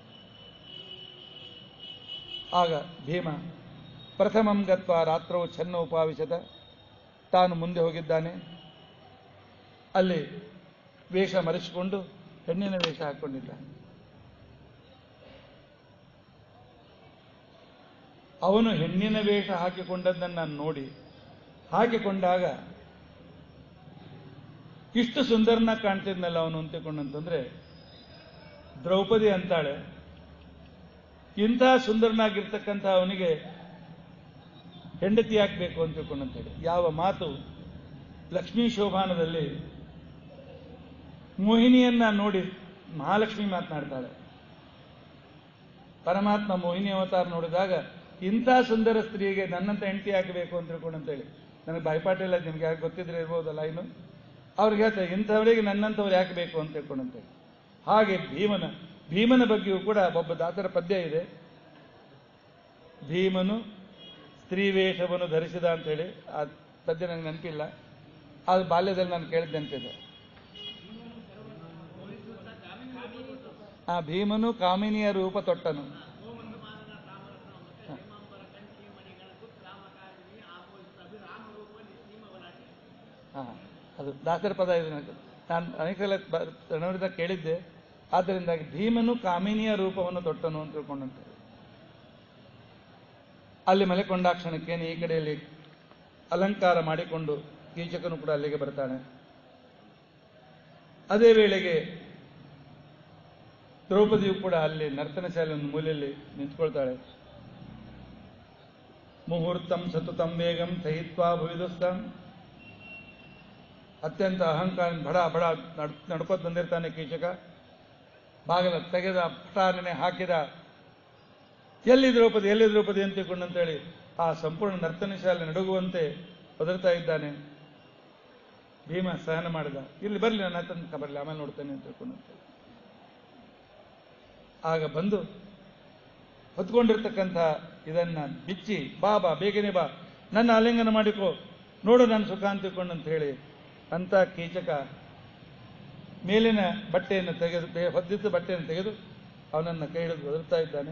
ಆಗ ಭೀಮ ಪ್ರಥಮಂ ಗತ್ವ ರಾತ್ರವು ಚೆನ್ನ ಉಪಾವಿಶದ ತಾನು ಮುಂದೆ ಹೋಗಿದ್ದಾನೆ ಅಲ್ಲಿ ವೇಷ ಮರೆಸಿಕೊಂಡು ಹೆಣ್ಣಿನ ವೇಷ ಹಾಕೊಂಡಿದ್ದಾನೆ ಅವನು ಹೆಣ್ಣಿನ ವೇಷ ಹಾಕಿಕೊಂಡದ್ದನ್ನು ನಾನು ನೋಡಿ ಹಾಕಿಕೊಂಡಾಗ ಇಷ್ಟು ಸುಂದರನ ಕಾಣ್ತಿದ್ನಲ್ಲ ಅವನು ಅಂತಿಕೊಂಡಂತಂದ್ರೆ ದ್ರೌಪದಿ ಅಂತಾಳೆ ಇಂಥ ಸುಂದರನಾಗಿರ್ತಕ್ಕಂಥ ಅವನಿಗೆ ಹೆಂಡತಿ ಹಾಕಬೇಕು ಅಂತ ತಿಳ್ಕೊಂಡಂತೇಳಿ ಯಾವ ಮಾತು ಲಕ್ಷ್ಮೀ ಶೋಭಾನದಲ್ಲಿ ಮೋಹಿನಿಯನ್ನ ನೋಡಿ ಮಹಾಲಕ್ಷ್ಮಿ ಮಾತನಾಡ್ತಾಳೆ ಪರಮಾತ್ಮ ಮೋಹಿನಿ ಅವತಾರ ನೋಡಿದಾಗ ಇಂಥ ಸುಂದರ ಸ್ತ್ರೀಗೆ ನನ್ನಂತ ಹೆಂಡತಿ ಹಾಕಬೇಕು ಅಂತ ತಿಳ್ಕೊಂಡಂತೇಳಿ ನನಗೆ ಬಾಯ್ಪಾಠ ಇಲ್ಲ ನಿಮ್ಗೆ ಯಾಕೆ ಗೊತ್ತಿದ್ರೆ ಇರ್ಬೋದಲ್ಲ ಇನ್ನು ಅವ್ರಿಗೆ ಹೇಳ್ತಾರೆ ಇಂಥವರಿಗೆ ನನ್ನಂಥವ್ರು ಯಾಕೆ ಬೇಕು ಅಂತ ತಿಳ್ಕೊಂಡಂತೇಳಿ ಹಾಗೆ ಭೀಮನ ಭೀಮನ ಬಗ್ಗೆಯೂ ಕೂಡ ಒಬ್ಬ ದಾಸರ ಪದ್ಯ ಇದೆ ಭೀಮನು ಸ್ತ್ರೀ ವೇಷವನ್ನು ಧರಿಸಿದ ಅಂತೇಳಿ ಆ ಪದ್ಯ ನನಗೆ ನೆನಪಿಲ್ಲ ಅದು ಬಾಲ್ಯದಲ್ಲಿ ನಾನು ಕೇಳಿದ್ದೆ ಅಂತಿದೆ ಆ ಭೀಮನು ಕಾಮಿನಿಯ ರೂಪ ತೊಟ್ಟನು ಹಾ ಅದು ದಾಸರ ಪದ ಇದೆ ನನಗೆ ನಾನು ಅನೇಕ ಸಲ ಬ- ಪ್ರಣವರಿದಾಗ ಕೇಳಿದ್ದೆ ಆದ್ದರಿಂದಾಗಿ ಭೀಮನು ಕಾಮಿನಿಯ ರೂಪವನ್ನು ತೊಟ್ಟನು ಅಂತ ತಿಳ್ಕೊಂಡಂತೆ ಅಲ್ಲಿ ಮಲೆಕೊಂಡಾಕ್ಷಣಕ್ಕೇನೆ ಈ ಕಡೆಯಲ್ಲಿ ಅಲಂಕಾರ ಮಾಡಿಕೊಂಡು ಕೀಚಕನು ಕೂಡ ಅಲ್ಲಿಗೆ ಬರ್ತಾನೆ ಅದೇ ವೇಳೆಗೆ ದ್ರೌಪದಿಯು ಕೂಡ ಅಲ್ಲಿ ನರ್ತನ ಶಾಲೆಯನ್ನು ಮೂಲೆಯಲ್ಲಿ ನಿಂತ್ಕೊಳ್ತಾಳೆ ಮುಹೂರ್ತಂ ಸತತಂ ವೇಗಂ ಸಹಿತ್ವಾ ಭುವಿದುಸ್ತಂ ಅತ್ಯಂತ ಅಹಂಕಾರ ಬಡ ಬಡ ನಡ್ ನಡ್ಕೋತ ಬಂದಿರ್ತಾನೆ ಕೀಚಕ ಬಾಗಿಲ ತೆಗೆದ ಪಟಾರಣೆ ಹಾಕಿದ ಎಲ್ಲಿ ದ್ರೌಪದಿ ಎಲ್ಲಿ ದ್ರೌಪದಿ ಅಂತ ತಿಳ್ಕೊಂಡಂತೇಳಿ ಆ ಸಂಪೂರ್ಣ ನರ್ತನ ಶಾಲೆ ನಡುಗುವಂತೆ ಒದರ್ತಾ ಇದ್ದಾನೆ ಭೀಮ ಸಹನ ಮಾಡಿದ ಇಲ್ಲಿ ಬರಲಿ ನನ್ನ ತನಕ ಬರಲಿ ಆಮೇಲೆ ನೋಡ್ತೇನೆ ಅಂತ ತಿಳ್ಕೊಂಡಂತೆ ಆಗ ಬಂದು ಹೊತ್ಕೊಂಡಿರ್ತಕ್ಕಂಥ ಇದನ್ನ ಬಿಚ್ಚಿ ಬಾ ಬಾ ಬೇಗನೆ ಬಾ ನನ್ನ ಆಲಿಂಗನ ಮಾಡಿಕೊ ನೋಡು ನಾನು ಸುಖ ಅಂತ ತಿಳ್ಕೊಂಡಂತ ಹೇಳಿ ಅಂತ ಕೀಚಕ ಮೇಲಿನ ಬಟ್ಟೆಯನ್ನು ತೆಗೆದು ಬೆ- ಹೊದ್ದಿದ್ದ ಬಟ್ಟೆಯನ್ನು ತೆಗೆದು ಅವನನ್ನು ಕೈ ಹಿಡಿದು ಒದರ್ತಾ ಇದ್ದಾನೆ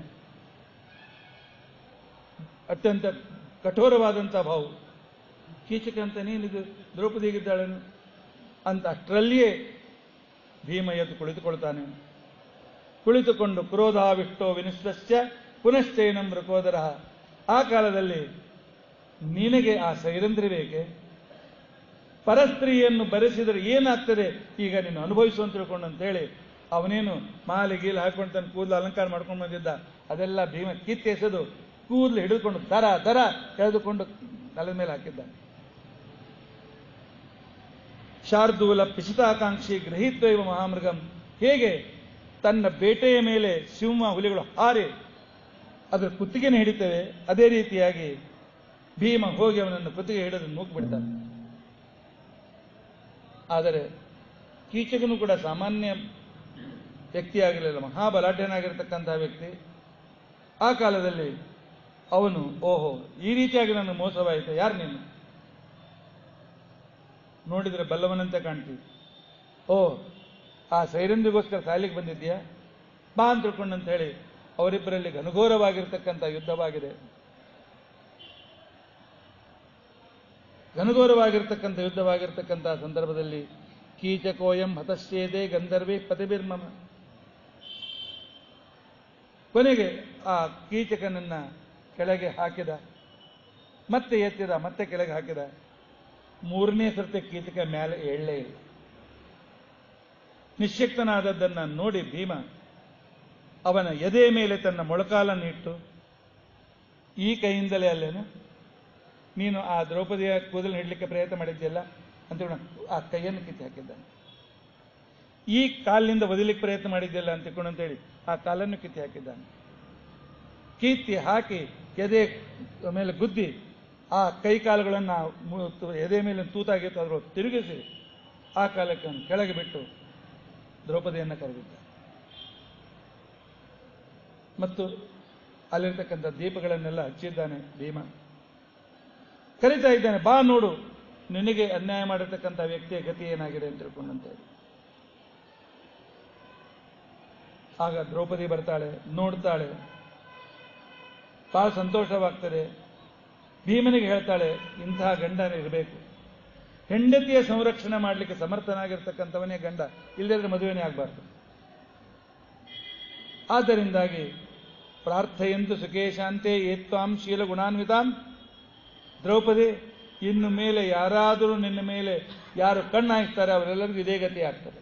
ಅತ್ಯಂತ ಕಠೋರವಾದಂಥ ಭಾವು ಕೀಚಕ ಅಂತ ನೀನಿದು ದ್ರೌಪದಿಗಿದ್ದಾಳೇನು ಅಂತ ಅಷ್ಟರಲ್ಲಿಯೇ ಭೀಮ ಎದ್ದು ಕುಳಿತುಕೊಳ್ತಾನೆ ಕುಳಿತುಕೊಂಡು ಕ್ರೋಧಾವಿಷ್ಟೋ ವಿನಿಷ್ಟಸ್ಯ ಪುನಶ್ಚೈನಂ ಮೃಕೋದರ ಆ ಕಾಲದಲ್ಲಿ ನಿನಗೆ ಆ ಸೈರಂಧ್ರಿ ಬೇಕೆ ಪರಸ್ತ್ರೀಯನ್ನು ಬರೆಸಿದರೆ ಏನಾಗ್ತದೆ ಈಗ ನೀನು ಅನುಭವಿಸು ಅಂತ ತಿಳ್ಕೊಂಡು ಅಂತೇಳಿ ಅವನೇನು ಮಾಲೆ ಗೀಲೆ ಹಾಕೊಂಡು ತನ್ನ ಕೂದಲು ಅಲಂಕಾರ ಮಾಡ್ಕೊಂಡು ಬಂದಿದ್ದ ಅದೆಲ್ಲ ಭೀಮ ಕಿತ್ತೆಸೆದು ಕೂದಲು ಹಿಡಿದುಕೊಂಡು ದರ ದರ ಎಳೆದುಕೊಂಡು ನೆಲದ ಮೇಲೆ ಹಾಕಿದ್ದಾನೆ ಶಾರ್ದೂಲ ಪಿಶಿತಾಕಾಂಕ್ಷಿ ಗೃಹೀತ್ವೈವ ಮಹಾಮೃಗಂ ಹೇಗೆ ತನ್ನ ಬೇಟೆಯ ಮೇಲೆ ಸಿಂಹ ಹುಲಿಗಳು ಹಾರಿ ಅದರ ಕುತ್ತಿಗೆನ ಹಿಡಿತೇವೆ ಅದೇ ರೀತಿಯಾಗಿ ಭೀಮ ಹೋಗಿ ಅವನನ್ನು ಕುತ್ತಿಗೆ ಹಿಡಿದು ನೂಕು ಬಿಡ್ತಾನೆ ಆದರೆ ಕೀಚಕನು ಕೂಡ ಸಾಮಾನ್ಯ ವ್ಯಕ್ತಿಯಾಗಿರಲಿಲ್ಲ ಮಹಾಬಲಾಢ್ಯನಾಗಿರ್ತಕ್ಕಂತಹ ವ್ಯಕ್ತಿ ಆ ಕಾಲದಲ್ಲಿ ಅವನು ಓಹೋ ಈ ರೀತಿಯಾಗಿ ನನ್ನ ಮೋಸವಾಯಿತು ಯಾರು ನೀನು ನೋಡಿದ್ರೆ ಬಲ್ಲವನಂತೆ ಕಾಣ್ತೀವಿ ಓ ಆ ಸೈರಂದ್ರಿಗೋಸ್ಕರ ಸಾಲಿಗೆ ಬಂದಿದ್ದೀಯಾ ಬಾ ಅಂತ ತಿಳ್ಕೊಂಡಂತ ಹೇಳಿ ಅವರಿಬ್ಬರಲ್ಲಿ ಘನಘೋರವಾಗಿರ್ತಕ್ಕಂಥ ಯುದ್ಧವಾಗಿದೆ ಘನಘೋರವಾಗಿರ್ತಕ್ಕಂಥ ಯುದ್ಧವಾಗಿರ್ತಕ್ಕಂಥ ಸಂದರ್ಭದಲ್ಲಿ ಕೀಚಕೋಯಂ ಹತಶ್ಚೇದೆ ಗಂಧರ್ವೇ ಪತಿಬಿರ್ಮಮ ಕೊನೆಗೆ ಆ ಕೀಚಕನನ್ನ ಕೆಳಗೆ ಹಾಕಿದ ಮತ್ತೆ ಎತ್ತಿದ ಮತ್ತೆ ಕೆಳಗೆ ಹಾಕಿದ ಮೂರನೇ ಸರ್ತಿ ಕೀಚಕ ಮೇಲೆ ಎಳ್ಳೇ ಇಲ್ಲ ನಿಶ್ಯಕ್ತನಾದದ್ದನ್ನ ನೋಡಿ ಭೀಮ ಅವನ ಎದೆ ಮೇಲೆ ತನ್ನ ಮೊಳಕಾಲನ್ನಿಟ್ಟು ಈ ಕೈಯಿಂದಲೇ ಅಲ್ಲೇನು ನೀನು ಆ ದ್ರೌಪದಿಯ ಕೂದಲು ಹಿಡ್ಲಿಕ್ಕೆ ಪ್ರಯತ್ನ ಮಾಡಿದ್ಯಲ್ಲ ಅಂತ ಹೇಳಿ ಆ ಕೈಯನ್ನು ಕಿತ್ತು ಹಾಕಿದ್ದಾನೆ ಈ ಕಾಲಿನಿಂದ ಒದಿಲಿಕ್ಕೆ ಪ್ರಯತ್ನ ಮಾಡಿದ್ಯಲ್ಲ ಅಂತ ತಿಳ್ಕೊಂಡು ಅಂತೇಳಿ ಆ ಕಾಲನ್ನು ಕಿತ್ತಿ ಹಾಕಿದ್ದಾನೆ ಕೀರ್ತಿ ಹಾಕಿ ಎದೆ ಮೇಲೆ ಗುದ್ದಿ ಆ ಕೈ ಕಾಲುಗಳನ್ನು ಮು- ತು- ಎದೆ ಮೇಲೆ ತೂತಾಗಿತ್ತು ಅದ್ರ ತಿರುಗಿಸಿ ಆ ಕಾಲಕ್ಕೆ ಅವನು ಕೆಳಗೆ ಬಿಟ್ಟು ದ್ರೌಪದಿಯನ್ನು ಕರೆದಿದ್ದ ಮತ್ತು ಅಲ್ಲಿರ್ತಕ್ಕಂಥ ದೀಪಗಳನ್ನೆಲ್ಲ ಹಚ್ಚಿದ್ದಾನೆ ಭೀಮ ಕರೀತಾ ಇದ್ದಾನೆ ಬಾ ನೋಡು ನಿನಗೆ ಅನ್ಯಾಯ ಮಾಡಿರ್ತಕ್ಕಂಥ ವ್ಯಕ್ತಿಯ ಗತಿ ಏನಾಗಿದೆ ಅಂತ ತಿಳ್ಕೊಂಡಂತೆ ಆಗ ದ್ರೌಪದಿ ಬರ್ತಾಳೆ ನೋಡ್ತಾಳೆ ಬಹಳ ಸಂತೋಷವಾಗ್ತದೆ ಭೀಮನಿಗೆ ಹೇಳ್ತಾಳೆ ಇಂತಹ ಗಂಡನ ಇರಬೇಕು ಹೆಂಡತಿಯ ಸಂರಕ್ಷಣೆ ಮಾಡಲಿಕ್ಕೆ ಸಮರ್ಥನಾಗಿರ್ತಕ್ಕಂಥವನೇ ಗಂಡ ಇಲ್ಲದ್ರೆ ಮದುವೆನೇ ಆಗಬಾರ್ದು ಆದ್ದರಿಂದಾಗಿ ಪ್ರಾರ್ಥೆಯಂತು ಸುಖೇ ಶಾಂತೆ ಏತ್ವಾಂ ಶೀಲ ಗುಣಾನ್ವಿತಾಂ ದ್ರೌಪದಿ ಇನ್ನು ಮೇಲೆ ಯಾರಾದರೂ ನಿನ್ನ ಮೇಲೆ ಯಾರು ಕಣ್ಣು ಹಾಕ್ತಾರೆ ಅವರೆಲ್ಲರಿಗೂ ಇದೇ ಗತಿ ಆಗ್ತದೆ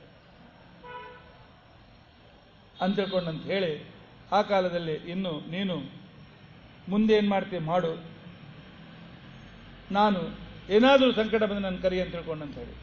ಅಂತ ತಿಳ್ಕೊಂಡಂತ ಹೇಳಿ ಆ ಕಾಲದಲ್ಲಿ ಇನ್ನು ನೀನು ಮುಂದೆ ಏನು ಮಾಡ್ತೀವಿ ಮಾಡು ನಾನು ಏನಾದರೂ ಸಂಕಟ ಬಂದು ನನ್ನ ಕರಿ ಅಂತ ತಿಳ್ಕೊಂಡಂತ ಹೇಳಿ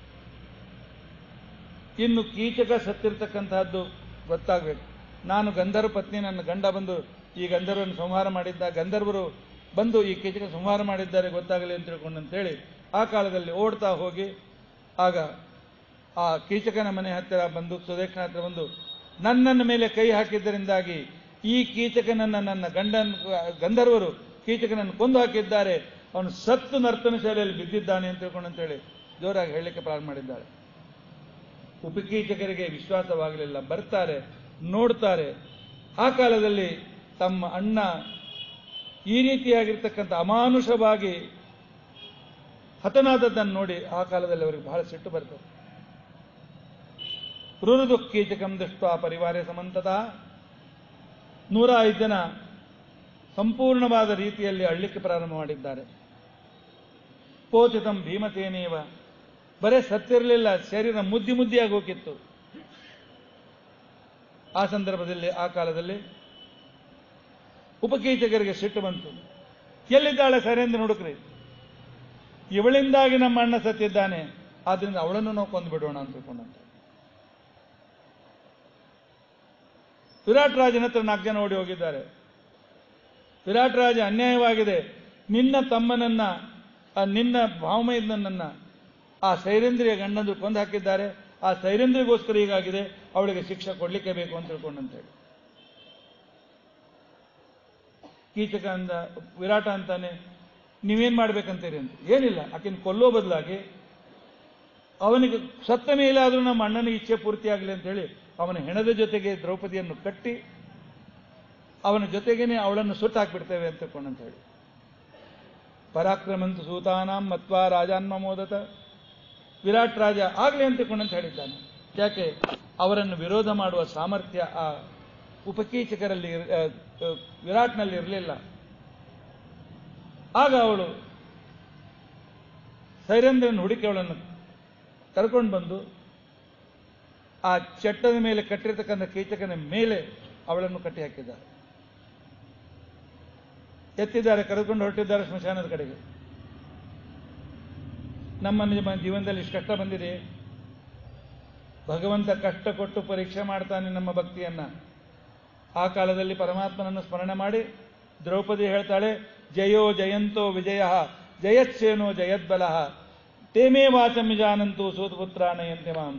ಇನ್ನು ಕೀಚಕ ಸತ್ತಿರ್ತಕ್ಕಂತಹದ್ದು ಗೊತ್ತಾಗಬೇಕು ನಾನು ಗಂಧರ್ವ ಪತ್ನಿ ನನ್ನ ಗಂಡ ಬಂದು ಈ ಗಂಧರ್ವವನ್ನು ಸಂಹಾರ ಮಾಡಿದ್ದ ಗಂಧರ್ವರು ಬಂದು ಈ ಕೀಚಕ ಸಂಹಾರ ಮಾಡಿದ್ದಾರೆ ಗೊತ್ತಾಗಲಿ ಅಂತ ತಿಳ್ಕೊಂಡಂತ ಹೇಳಿ ಆ ಕಾಲದಲ್ಲಿ ಓಡ್ತಾ ಹೋಗಿ ಆಗ ಆ ಕೀಚಕನ ಮನೆ ಹತ್ತಿರ ಬಂದು ಸುದೇಶನ ಹತ್ತಿರ ಬಂದು ನನ್ನನ್ನ ಮೇಲೆ ಕೈ ಹಾಕಿದ್ದರಿಂದಾಗಿ ಈ ಕೀಚಕನನ್ನ ನನ್ನ ಗಂಡನ ಗಂಧರ್ವರು ಕೀಚಕನನ್ನು ಕೊಂದು ಹಾಕಿದ್ದಾರೆ ಅವನು ಸತ್ತು ನರ್ತನ ಶಾಲೆಯಲ್ಲಿ ಬಿದ್ದಿದ್ದಾನೆ ಅಂತ ತಿಳ್ಕೊಂಡಂತೇಳಿ ಜೋರಾಗಿ ಹೇಳಲಿಕ್ಕೆ ಪ್ರಾರಂಭ ಮಾಡಿದ್ದಾಳೆ ಉಪಕೀಚಕರಿಗೆ ವಿಶ್ವಾಸವಾಗಲಿಲ್ಲ ಬರ್ತಾರೆ ನೋಡ್ತಾರೆ ಆ ಕಾಲದಲ್ಲಿ ತಮ್ಮ ಅಣ್ಣ ಈ ರೀತಿಯಾಗಿರ್ತಕ್ಕಂಥ ಅಮಾನುಷವಾಗಿ ಹತನಾದದ್ದನ್ನು ನೋಡಿ ಆ ಕಾಲದಲ್ಲಿ ಅವರಿಗೆ ಬಹಳ ಸಿಟ್ಟು ಬರ್ತದೆ ರುರುದುಃಖೀಚಕಂ ದೃಷ್ಟ ಪರಿವಾರ ಸಮಂತತ ನೂರ ಐದು ಜನ ಸಂಪೂರ್ಣವಾದ ರೀತಿಯಲ್ಲಿ ಅಳ್ಳಿಕ್ಕೆ ಪ್ರಾರಂಭ ಮಾಡಿದ್ದಾರೆ ಪೋಚಿತಂ ಭೀಮತೇನೇವ ಬರೇ ಸತ್ತಿರಲಿಲ್ಲ ಶರೀರ ಮುದ್ದಿ ಮುದ್ದಿಯಾಗಿ ಹೋಗಿತ್ತು ಆ ಸಂದರ್ಭದಲ್ಲಿ ಆ ಕಾಲದಲ್ಲಿ ಉಪಕೀಚಕರಿಗೆ ಸಿಟ್ಟು ಬಂತು ಎಲ್ಲಿದ್ದಾಳೆ ಸರೇಂದ್ರ ಹುಡುಕ್ರಿ ಇವಳಿಂದಾಗಿ ನಮ್ಮ ಅಣ್ಣ ಸತ್ತಿದ್ದಾನೆ ಆದ್ರಿಂದ ಅವಳನ್ನು ನಾವು ಕೊಂದು ಬಿಡೋಣ ಅಂತ ತಿಳ್ಕೊಂಡಂತೆ ವಿರಾಟ್ ರಾಜನ ಹತ್ರ ನಾಲ್ಕು ಜನ ಓಡಿ ಹೋಗಿದ್ದಾರೆ ವಿರಾಟ್ ರಾಜ ಅನ್ಯಾಯವಾಗಿದೆ ನಿನ್ನ ತಮ್ಮನನ್ನ ಆ ನಿನ್ನ ಭಾವಮೈದನನ್ನ ಆ ಸೈರೇಂದ್ರಿಯ ಗಂಡಂದು ಕೊಂದು ಹಾಕಿದ್ದಾರೆ ಆ ಸೈರೇಂದ್ರಿಗೋಸ್ಕರ ಹೀಗಾಗಿದೆ ಅವಳಿಗೆ ಶಿಕ್ಷೆ ಕೊಡ್ಲಿಕ್ಕೆ ಬೇಕು ಅಂತ ತಿಳ್ಕೊಂಡಂತೇಳಿ ಕೀಚಕ ಅಂದ ವಿರಾಟ ಅಂತಾನೆ ನೀವೇನ್ ಮಾಡ್ಬೇಕಂತೀರಿ ಅಂತ ಏನಿಲ್ಲ ಆಕಿನ ಕೊಲ್ಲೋ ಬದಲಾಗಿ ಅವನಿಗೆ ಸತ್ತ ಮೇಲೆ ಆದ್ರೂ ನಮ್ಮ ಅಣ್ಣನ ಇಚ್ಛೆ ಪೂರ್ತಿಯಾಗಲಿ ಅಂತ ಹೇಳಿ ಅವನ ಹೆಣದ ಜೊತೆಗೆ ದ್ರೌಪದಿಯನ್ನು ಕಟ್ಟಿ ಅವನ ಜೊತೆಗೇನೆ ಅವಳನ್ನು ಸುಟ್ಟು ಹಾಕ್ಬಿಡ್ತೇವೆ ಅಂತ ತಿಳ್ಕೊಂಡಂತ ಹೇಳಿ ಪರಾಕ್ರಮಂತು ಸೂತಾನಾಂ ಮತ್ವಾ ರಾಜಾನ್ಮ ಮೋದತ ವಿರಾಟ್ ರಾಜ ಆಗ್ಲಿ ಅಂತ ತಿಳ್ಕೊಂಡಂತ ಹೇಳಿದ್ದಾನೆ ಯಾಕೆ ಅವರನ್ನು ವಿರೋಧ ಮಾಡುವ ಸಾಮರ್ಥ್ಯ ಆ ಉಪಕೀಚಕರಲ್ಲಿ ಇರ್- ಆ, ಆ, ವಿರಾಟ್ನಲ್ಲಿ ಇರಲಿಲ್ಲ ಆಗ ಅವಳು ಸೈರೇಂದ್ರನ ಹುಡುಕಿ ಅವಳನ್ನು ಕರ್ಕೊಂಡು ಬಂದು ಆ ಚಟ್ಟದ ಮೇಲೆ ಕಟ್ಟಿರ್ತಕ್ಕಂಥ ಕೀಚಕನ ಮೇಲೆ ಅವಳನ್ನು ಕಟ್ಟಿ ಹಾಕಿದ್ದಾರೆ ಎತ್ತಿದ್ದಾರೆ ಕರೆದುಕೊಂಡು ಹೊರಟಿದ್ದಾರೆ ಸ್ಮಶಾನದ ಕಡೆಗೆ ನಮ್ಮ ನಿಮ್ಮ ಜೀವನದಲ್ಲಿ ಇಷ್ಟು ಕಷ್ಟ ಬಂದಿದೆ ಭಗವಂತ ಕಷ್ಟ ಕೊಟ್ಟು ಪರೀಕ್ಷೆ ಮಾಡ್ತಾನೆ ನಮ್ಮ ಭಕ್ತಿಯನ್ನ ಆ ಕಾಲದಲ್ಲಿ ಪರಮಾತ್ಮನನ್ನು ಸ್ಮರಣೆ ಮಾಡಿ ದ್ರೌಪದಿ ಹೇಳ್ತಾಳೆ ಜಯೋ ಜಯಂತೋ ವಿಜಯ ಜಯತ್ಸೇನೋ ಜಯದ್ಬಲ ತೇಮೇ ವಾಚಂ ಜಾನಂತು ಸೂತಪುತ್ರಾಣಯಂತೆ ಮಾಂ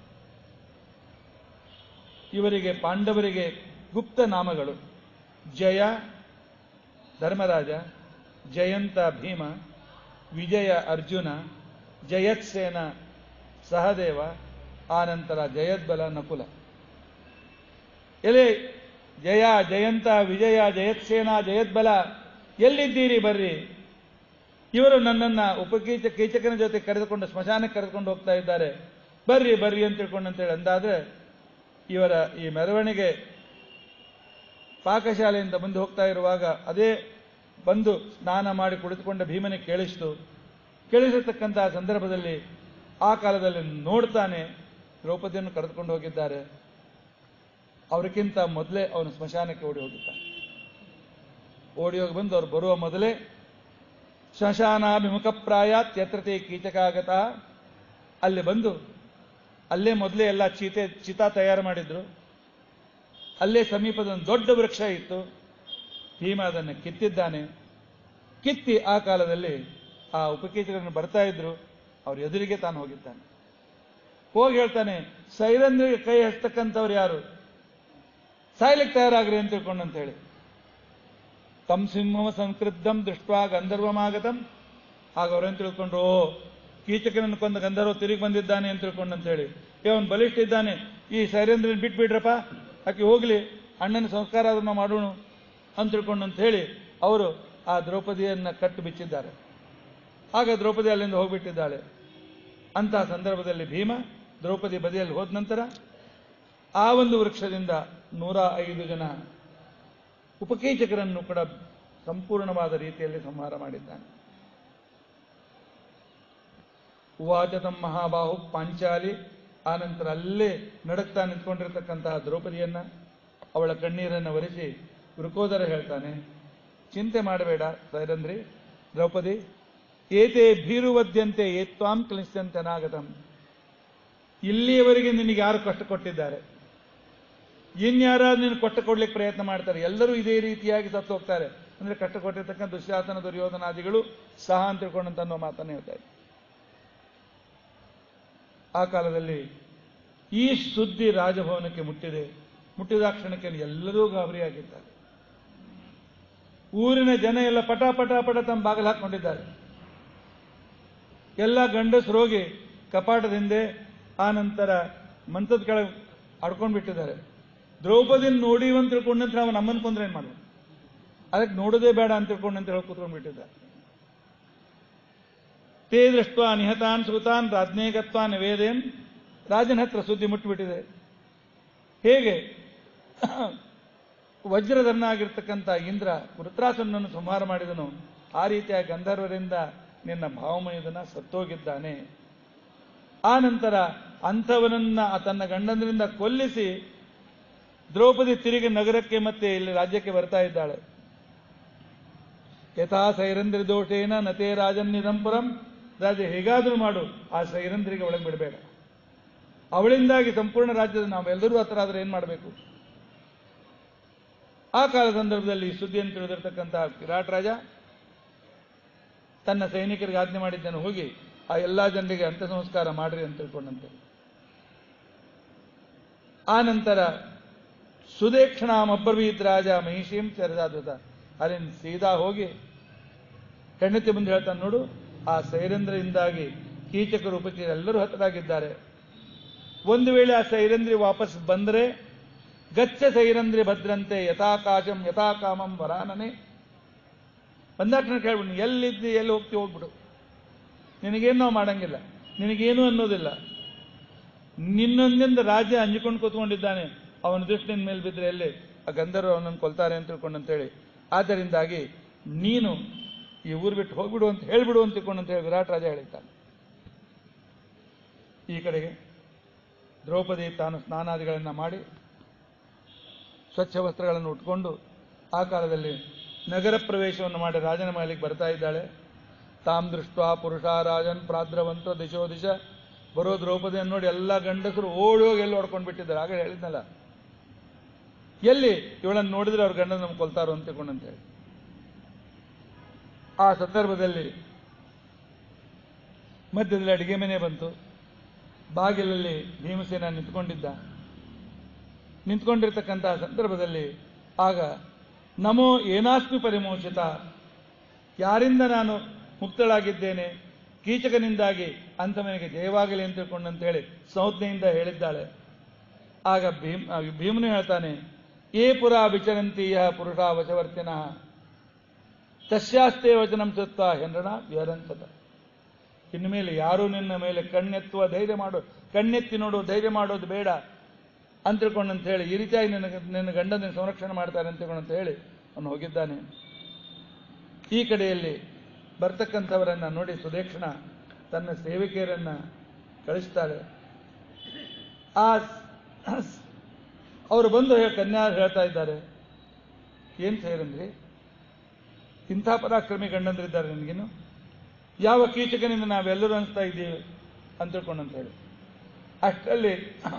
ಇವರಿಗೆ ಪಾಂಡವರಿಗೆ ಗುಪ್ತ ನಾಮಗಳು ಜಯ ಧರ್ಮರಾಜ ಜಯಂತ ಭೀಮ ವಿಜಯ ಅರ್ಜುನ ಜಯತ್ಸೇನ ಸಹದೇವ ಆನಂತರ ಜಯದ್ಬಲ ನಕುಲ ಎಲೆ ಜಯ ಜಯಂತ ವಿಜಯ ಜಯತ್ಸೇನ ಜಯದ್ಬಲ ಎಲ್ಲಿದ್ದೀರಿ ಬರ್ರಿ ಇವರು ನನ್ನನ್ನ ಉಪಕೀಚ ಕೀಚಕನ ಜೊತೆ ಕರೆದುಕೊಂಡು ಸ್ಮಶಾನಕ್ಕೆ ಕರೆದುಕೊಂಡು ಹೋಗ್ತಾ ಇದ್ದಾರೆ ಬರ್ರಿ ಬರ್ರಿ ಅಂತ ತಿಳ್ಕೊಂಡು ಅಂತೇಳಿ ಅಂದಾದ್ರೆ ಇವರ ಈ ಮೆರವಣಿಗೆ ಪಾಕಶಾಲೆಯಿಂದ ಬಂದು ಹೋಗ್ತಾ ಇರುವಾಗ ಅದೇ ಬಂದು ಸ್ನಾನ ಮಾಡಿ ಕುಳಿತುಕೊಂಡ ಭೀಮನಿಗೆ ಕೇಳಿಸ್ತು ಕೇಳಿಸಿರ್ತಕ್ಕಂತಹ ಸಂದರ್ಭದಲ್ಲಿ ಆ ಕಾಲದಲ್ಲಿ ನೋಡ್ತಾನೆ ದ್ರೌಪದಿಯನ್ನು ಕರೆದುಕೊಂಡು ಹೋಗಿದ್ದಾರೆ ಅವರಿಗಿಂತ ಮೊದಲೇ ಅವನು ಸ್ಮಶಾನಕ್ಕೆ ಓಡಿ ಹೋಗಿದ್ದಾನೆ ಓಡಿ ಹೋಗಿ ಬಂದು ಅವ್ರು ಬರುವ ಮೊದಲೇ ಶ್ಮಶಾನಾಭಿಮುಖ ಪ್ರಾಯಾತ್ ಯತ್ರತೆ ಕೀಚಕಾಗತ ಅಲ್ಲಿ ಬಂದು ಅಲ್ಲೇ ಮೊದಲೇ ಎಲ್ಲ ಚೀತೆ ಚಿತಾ ತಯಾರು ಮಾಡಿದ್ರು ಅಲ್ಲೇ ಸಮೀಪದ ಒಂದು ದೊಡ್ಡ ವೃಕ್ಷ ಇತ್ತು ಭೀಮ ಅದನ್ನು ಕಿತ್ತಿದ್ದಾನೆ ಕಿತ್ತಿ ಆ ಕಾಲದಲ್ಲಿ ಆ ಉಪಕೀಚಕರನ್ನು ಬರ್ತಾ ಇದ್ರು ಅವ್ರ ಎದುರಿಗೆ ತಾನು ಹೋಗಿದ್ದಾನೆ ಹೋಗಿ ಹೇಳ್ತಾನೆ ಸೈರಂದ್ರಿಗೆ ಕೈ ಹಚ್ತಕ್ಕಂಥವ್ರು ಯಾರು ಸಾಯ್ಲಿಕ್ಕೆ ತಯಾರಾಗ್ರಿ ಅಂತ ತಿಳ್ಕೊಂಡು ಅಂತ ಹೇಳಿ ತಮ್ ಸಿಂಹ ಸಂಸ್ಕೃತಂ ದೃಷ್ಟ ಗಂಧರ್ವಮಾಗತಂ ಆಗ ಅವ್ರೇನು ತಿಳ್ಕೊಂಡ್ರು ಓ ಕೀಚಕನನ್ನು ಕೊಂದ ಗಂಧರ್ವ ತಿರುಗಿ ಬಂದಿದ್ದಾನೆ ಅಂತ ತಿಳ್ಕೊಂಡು ಅಂತ ಹೇಳಿ ಏ ಅವ್ನು ಬಲಿಷ್ಠ ಇದ್ದಾನೆ ಈ ಸೈರೇಂದ್ರನ್ ಬಿಟ್ಬಿಡ್ರಪ್ಪ ಆಕೆ ಹೋಗ್ಲಿ ಅಣ್ಣನ ಸಂಸ್ಕಾರ ಆದ್ರೂ ನಾವು ಮಾಡೋಣ ಅಂತ ತಿಳ್ಕೊಂಡು ಅಂತ ಹೇಳಿ ಅವರು ಆ ದ್ರೌಪದಿಯನ್ನ ಕಟ್ಟು ಬಿಚ್ಚಿದ್ದಾರೆ ಆಗ ದ್ರೌಪದಿ ಅಲ್ಲಿಂದ ಹೋಗ್ಬಿಟ್ಟಿದ್ದಾಳೆ ಅಂತಹ ಸಂದರ್ಭದಲ್ಲಿ ಭೀಮ ದ್ರೌಪದಿ ಬದಿಯಲ್ಲಿ ಹೋದ ನಂತರ ಆ ಒಂದು ವೃಕ್ಷದಿಂದ ನೂರ ಐದು ಜನ ಉಪಕೀಚಕರನ್ನು ಕೂಡ ಸಂಪೂರ್ಣವಾದ ರೀತಿಯಲ್ಲಿ ಸಂಹಾರ ಮಾಡಿದ್ದಾನೆ ಉವಾಚತಂ ಮಹಾಬಾಹು ಪಾಂಚಾಲಿ ಆನಂತರ ಅಲ್ಲೇ ನಡಕ್ತಾ ನಿಂತ್ಕೊಂಡಿರ್ತಕ್ಕಂತಹ ದ್ರೌಪದಿಯನ್ನ ಅವಳ ಕಣ್ಣೀರನ್ನು ಒರೆಸಿ ವೃಕೋದರ ಹೇಳ್ತಾನೆ ಚಿಂತೆ ಮಾಡಬೇಡ ಸೈರಂದ್ರಿ ದ್ರೌಪದಿ ಏತೆ ಭೀರುವದ್ಯಂತೆ ಏತ್ವಾಂ ಕ್ಲಿಶ್ಯಂತೆ ಅನಾಗತಂ ಇಲ್ಲಿಯವರೆಗೆ ನಿನಗೆ ಯಾರು ಕಷ್ಟ ಕೊಟ್ಟಿದ್ದಾರೆ ಇನ್ಯಾರಾದ್ರೂ ನೀನು ಕೊಟ್ಟ ಕೊಡ್ಲಿಕ್ಕೆ ಪ್ರಯತ್ನ ಮಾಡ್ತಾರೆ ಎಲ್ಲರೂ ಇದೇ ರೀತಿಯಾಗಿ ಸತ್ತು ಹೋಗ್ತಾರೆ ಅಂದ್ರೆ ಕಷ್ಟ ಕೊಟ್ಟಿರ್ತಕ್ಕಂಥ ದುಶ್ಯಾಸನ ದುರ್ಯೋಧನಾದಿಗಳು ಸಹ ಅಂತ ತಿಳ್ಕೊಂಡಂತ ಅನ್ನೋ ಮಾತನ್ನು ಹೇಳ್ತಾರೆ ಆ ಕಾಲದಲ್ಲಿ ಈ ಸುದ್ದಿ ರಾಜಭವನಕ್ಕೆ ಮುಟ್ಟಿದೆ ಮುಟ್ಟಿದ ಕ್ಷಣಕ್ಕೆ ಎಲ್ಲರೂ ಗಾಬರಿಯಾಗಿದ್ದಾರೆ ಊರಿನ ಜನ ಎಲ್ಲ ಪಟ ಪಟ ಪಟ ತಮ್ಮ ಬಾಗಿಲು ಹಾಕೊಂಡಿದ್ದಾರೆ ಎಲ್ಲ ಗಂಡಸರು ಹೋಗಿ ಕಪಾಟದ ಹಿಂದೆ ಆ ನಂತರ ಮಂಚದ ಕೆಳಗೆ ಆಡ್ಕೊಂಡು ಬಿಟ್ಟಿದ್ದಾರೆ ದ್ರೌಪದಿನ ನೋಡಿ ಅಂತ ತಿಳ್ಕೊಂಡಂತ ನಾವು ನಮ್ಮನ್ನು ಕೊಂದ್ರೆ ಏನ್ ಮಾಡೋದು ಅದಕ್ಕೆ ನೋಡೋದೇ ಬೇಡ ಅಂತ ತಿಳ್ಕೊಂಡು ಅಂತ ಹೇಳಿ ಕೂತ್ಕೊಂಡು ಬಿಟ್ಟಿದ್ದಾರೆ ತೇ ದೃಷ್ಟ ನಿಹತಾನ್ ಸುತಾನ್ ರಾಜ್ಞೇ ಗತ್ವಾ ನಿವೇದೇನ್ ರಾಜನ ಹತ್ರ ಸುದ್ದಿ ಮುಟ್ಟಿಬಿಟ್ಟಿದೆ ಹೇಗೆ ವಜ್ರಧರನಾಗಿರ್ತಕ್ಕಂಥ ಇಂದ್ರ ವೃತ್ರಾಸನನ್ನು ಸಂಹಾರ ಮಾಡಿದನು ಆ ರೀತಿಯ ಗಂಧರ್ವರಿಂದ ನಿನ್ನ ಭಾವಮಯದನ ಸತ್ತೋಗಿದ್ದಾನೆ ಆ ನಂತರ ಅಂಥವನನ್ನ ತನ್ನ ಗಂಡಂದ್ರಿಂದ ಕೊಲ್ಲಿಸಿ ದ್ರೌಪದಿ ತಿರುಗಿ ನಗರಕ್ಕೆ ಮತ್ತೆ ಇಲ್ಲಿ ರಾಜ್ಯಕ್ಕೆ ಬರ್ತಾ ಇದ್ದಾಳೆ ಯಥಾ ಸೈರಂದ್ರಿ ದೋಷೇನ ನತೇ ರಾಜನ್ ನಿದಂಪುರಂ ರಾಜ ಹೇಗಾದರೂ ಮಾಡು ಆ ಸೈರಂದ್ರಿಗೆ ಒಳಗೆ ಬಿಡಬೇಡ ಅವಳಿಂದಾಗಿ ಸಂಪೂರ್ಣ ರಾಜ್ಯದ ನಾವೆಲ್ಲರೂ ಹತ್ರ ಏನ್ ಮಾಡಬೇಕು ಆ ಕಾಲ ಸಂದರ್ಭದಲ್ಲಿ ಈ ಸುದ್ದಿಯನ್ನು ತಿಳಿದಿರ್ತಕ್ಕಂತಹ ವಿರಾಟ್ ರಾಜ ತನ್ನ ಸೈನಿಕರಿಗೆ ಆಜ್ಞೆ ಮಾಡಿದ್ದನ್ನು ಹೋಗಿ ಆ ಎಲ್ಲಾ ಜನರಿಗೆ ಅಂತ್ಯ ಸಂಸ್ಕಾರ ಮಾಡ್ರಿ ಅಂತ ತಿಳ್ಕೊಂಡಂತೆ ಆ ನಂತರ ಸುದೇಕ್ಷಣಾಮಬ್ಬರ್ವೀತ್ ರಾಜ ಮಹಿಷೀಂ ಚರದಾದ್ವತ ಅಲ್ಲಿಂದ ಸೀದಾ ಹೋಗಿ ಹೆಂಡತಿ ಮುಂದೆ ಹೇಳ್ತಾನೆ ನೋಡು ಆ ಸೈರಂದ್ರದಿಂದಾಗಿ ಕೀಚಕರು ಉಪಚಿ ಎಲ್ಲರೂ ಹತರಾಗಿದ್ದಾರೆ ಒಂದು ವೇಳೆ ಆ ಸೈರಂದ್ರಿ ವಾಪಸ್ ಬಂದರೆ ಗಚ್ಚ ಸೈರಂದ್ರಿ ಭದ್ರಂತೆ ಯಥಾಕಾಶಂ ಯಥಾಕಾಮಂ ವರಾನನೆ ಬಂದಾಕ್ಷಣ ಕೇಳ್ಬಿಡು ಎಲ್ಲಿದ್ದು ಎಲ್ಲಿ ಹೋಗ್ತಿ ಹೋಗ್ಬಿಡು ನಿನಗೇನು ನಾವು ಮಾಡಂಗಿಲ್ಲ ನಿನಗೇನು ಅನ್ನೋದಿಲ್ಲ ನಿನ್ನೊಂದಿಂದ ರಾಜ್ಯ ಅಂಜಿಕೊಂಡು ಕೂತ್ಕೊಂಡಿದ್ದಾನೆ ಅವನ ದೃಷ್ಟಿನ ಮೇಲೆ ಬಿದ್ದರೆ ಎಲ್ಲಿ ಆ ಗಂಧರ್ವ ಅವನನ್ನು ಕೊಲ್ತಾರೆ ಅಂತ ತಿಳ್ಕೊಂಡು ಅಂತೇಳಿ ಆದ್ದರಿಂದಾಗಿ ನೀನು ಈ ಊರು ಬಿಟ್ಟು ಹೋಗ್ಬಿಡು ಅಂತ ಹೇಳ್ಬಿಡು ಅಂತ ತಿಳ್ಕೊಂಡು ಅಂತ ಹೇಳಿ ವಿರಾಟ್ ರಾಜ ಹೇಳಿದ್ದಾನೆ ಈ ಕಡೆಗೆ ದ್ರೌಪದಿ ತಾನು ಸ್ನಾನಾದಿಗಳನ್ನು ಮಾಡಿ ಸ್ವಚ್ಛ ವಸ್ತ್ರಗಳನ್ನು ಉಟ್ಕೊಂಡು ಆ ಕಾಲದಲ್ಲಿ ನಗರ ಪ್ರವೇಶವನ್ನು ಮಾಡಿ ರಾಜನ ಮಹಲಿಗೆ ಬರ್ತಾ ಇದ್ದಾಳೆ ತಾಮ್ ದೃಷ್ಟ ಪುರುಷ ರಾಜನ್ ಪ್ರಾದ್ರವಂತ ದಿಶೋ ದಿಶ ಬರೋ ದ್ರೌಪದಿಯನ್ನು ನೋಡಿ ಎಲ್ಲ ಗಂಡಸರು ಓಡಿ ಹೋಗಿ ಎಲ್ಲಿ ಹೊಡ್ಕೊಂಡು ಬಿಟ್ಟಿದ್ದಾರೆ ಆಗ ಹೇಳಿದ್ನಲ್ಲ ಎಲ್ಲಿ ಇವಳನ್ನು ನೋಡಿದ್ರೆ ಅವ್ರ ಗಂಡ ನಮ್ಗೆ ಕೊಲ್ತಾರೋ ಅಂತ ತಿಳ್ಕೊಂಡು ಅಂತ ಹೇಳಿ ಆ ಸಂದರ್ಭದಲ್ಲಿ ಮಧ್ಯದಲ್ಲಿ ಅಡಿಗೆ ಮನೆ ಬಂತು ಬಾಗಿಲಲ್ಲಿ ಭೀಮಸೇನ ನಿಂತ್ಕೊಂಡಿದ್ದ ನಿಂತ್ಕೊಂಡಿರ್ತಕ್ಕಂತಹ ಸಂದರ್ಭದಲ್ಲಿ ಆಗ ನಮೋ ಏನಾಸ್ಮಿ ಪರಿಮೋಚಿತ ಯಾರಿಂದ ನಾನು ಮುಕ್ತಳಾಗಿದ್ದೇನೆ ಕೀಚಕನಿಂದಾಗಿ ಅಂತಮನಿಗೆ ಜಯವಾಗಲಿ ಅಂತ ತಿಳ್ಕೊಂಡು ಅಂತ ಹೇಳಿ ಸಂಜ್ಞೆಯಿಂದ ಹೇಳಿದ್ದಾಳೆ ಆಗ ಭೀಮ್ ಆ ಭೀಮನು ಹೇಳ್ತಾನೆ ಏ ಪುರ ವಿಚರಂತೀಯ ಪುರುಷ ವಶವರ್ತಿನಃ ತಸ್ಯಾಸ್ತೆ ವಚನಂ ಸುತ್ತ ಹೆಂಡ್ರಣ ವಿಹರಂತದ ಇನ್ನು ಮೇಲೆ ಯಾರೂ ನಿನ್ನ ಮೇಲೆ ಕಣ್ಣೆತ್ತುವ ಧೈರ್ಯ ಮಾಡೋ ಕಣ್ಣೆತ್ತಿ ನೋಡುವ ಧೈರ್ಯ ಮಾಡೋದು ಬೇಡ ಅಂತ ತಿಳ್ಕೊಂಡು ಅಂತ ಹೇಳಿ ಈ ರೀತಿಯಾಗಿ ನಿನ್ನ ನಿನ್ನ ಗಂಡನ ಸಂರಕ್ಷಣೆ ಮಾಡ್ತಾರೆ ಅಂತ ತಿಳ್ಕೊಂಡು ಅಂತ ಹೇಳಿ ಅವನು ಹೋಗಿದ್ದಾನೆ ಈ ಕಡೆಯಲ್ಲಿ ಬರ್ತಕ್ಕಂಥವರನ್ನ ನೋಡಿ ಸುದೇಕ್ಷಣ ತನ್ನ ಸೇವಿಕೆಯರನ್ನ ಕಳಿಸ್ತಾಳೆ ಆ ಅವರು ಬಂದು ಹೇ- ಕನ್ಯಾ ಹೇಳ್ತಾ ಇದ್ದಾರೆ ಏನ್ ಸೇರಂದ್ರಿ ಇಂಥ ಪರಾಕ್ರಮಿ ಗಂಡಂದ್ರಿದ್ದಾರೆ ನಿನಗೇನು ಯಾವ ಕೀಚಕನಿಂದ ನಾವೆಲ್ಲರೂ ಅನಿಸ್ತಾ ಇದ್ದೀವಿ ಅಂತ ತಿಳ್ಕೊಂಡು ಅಂತ ಹೇಳಿ ಅಷ್ಟರಲ್ಲಿ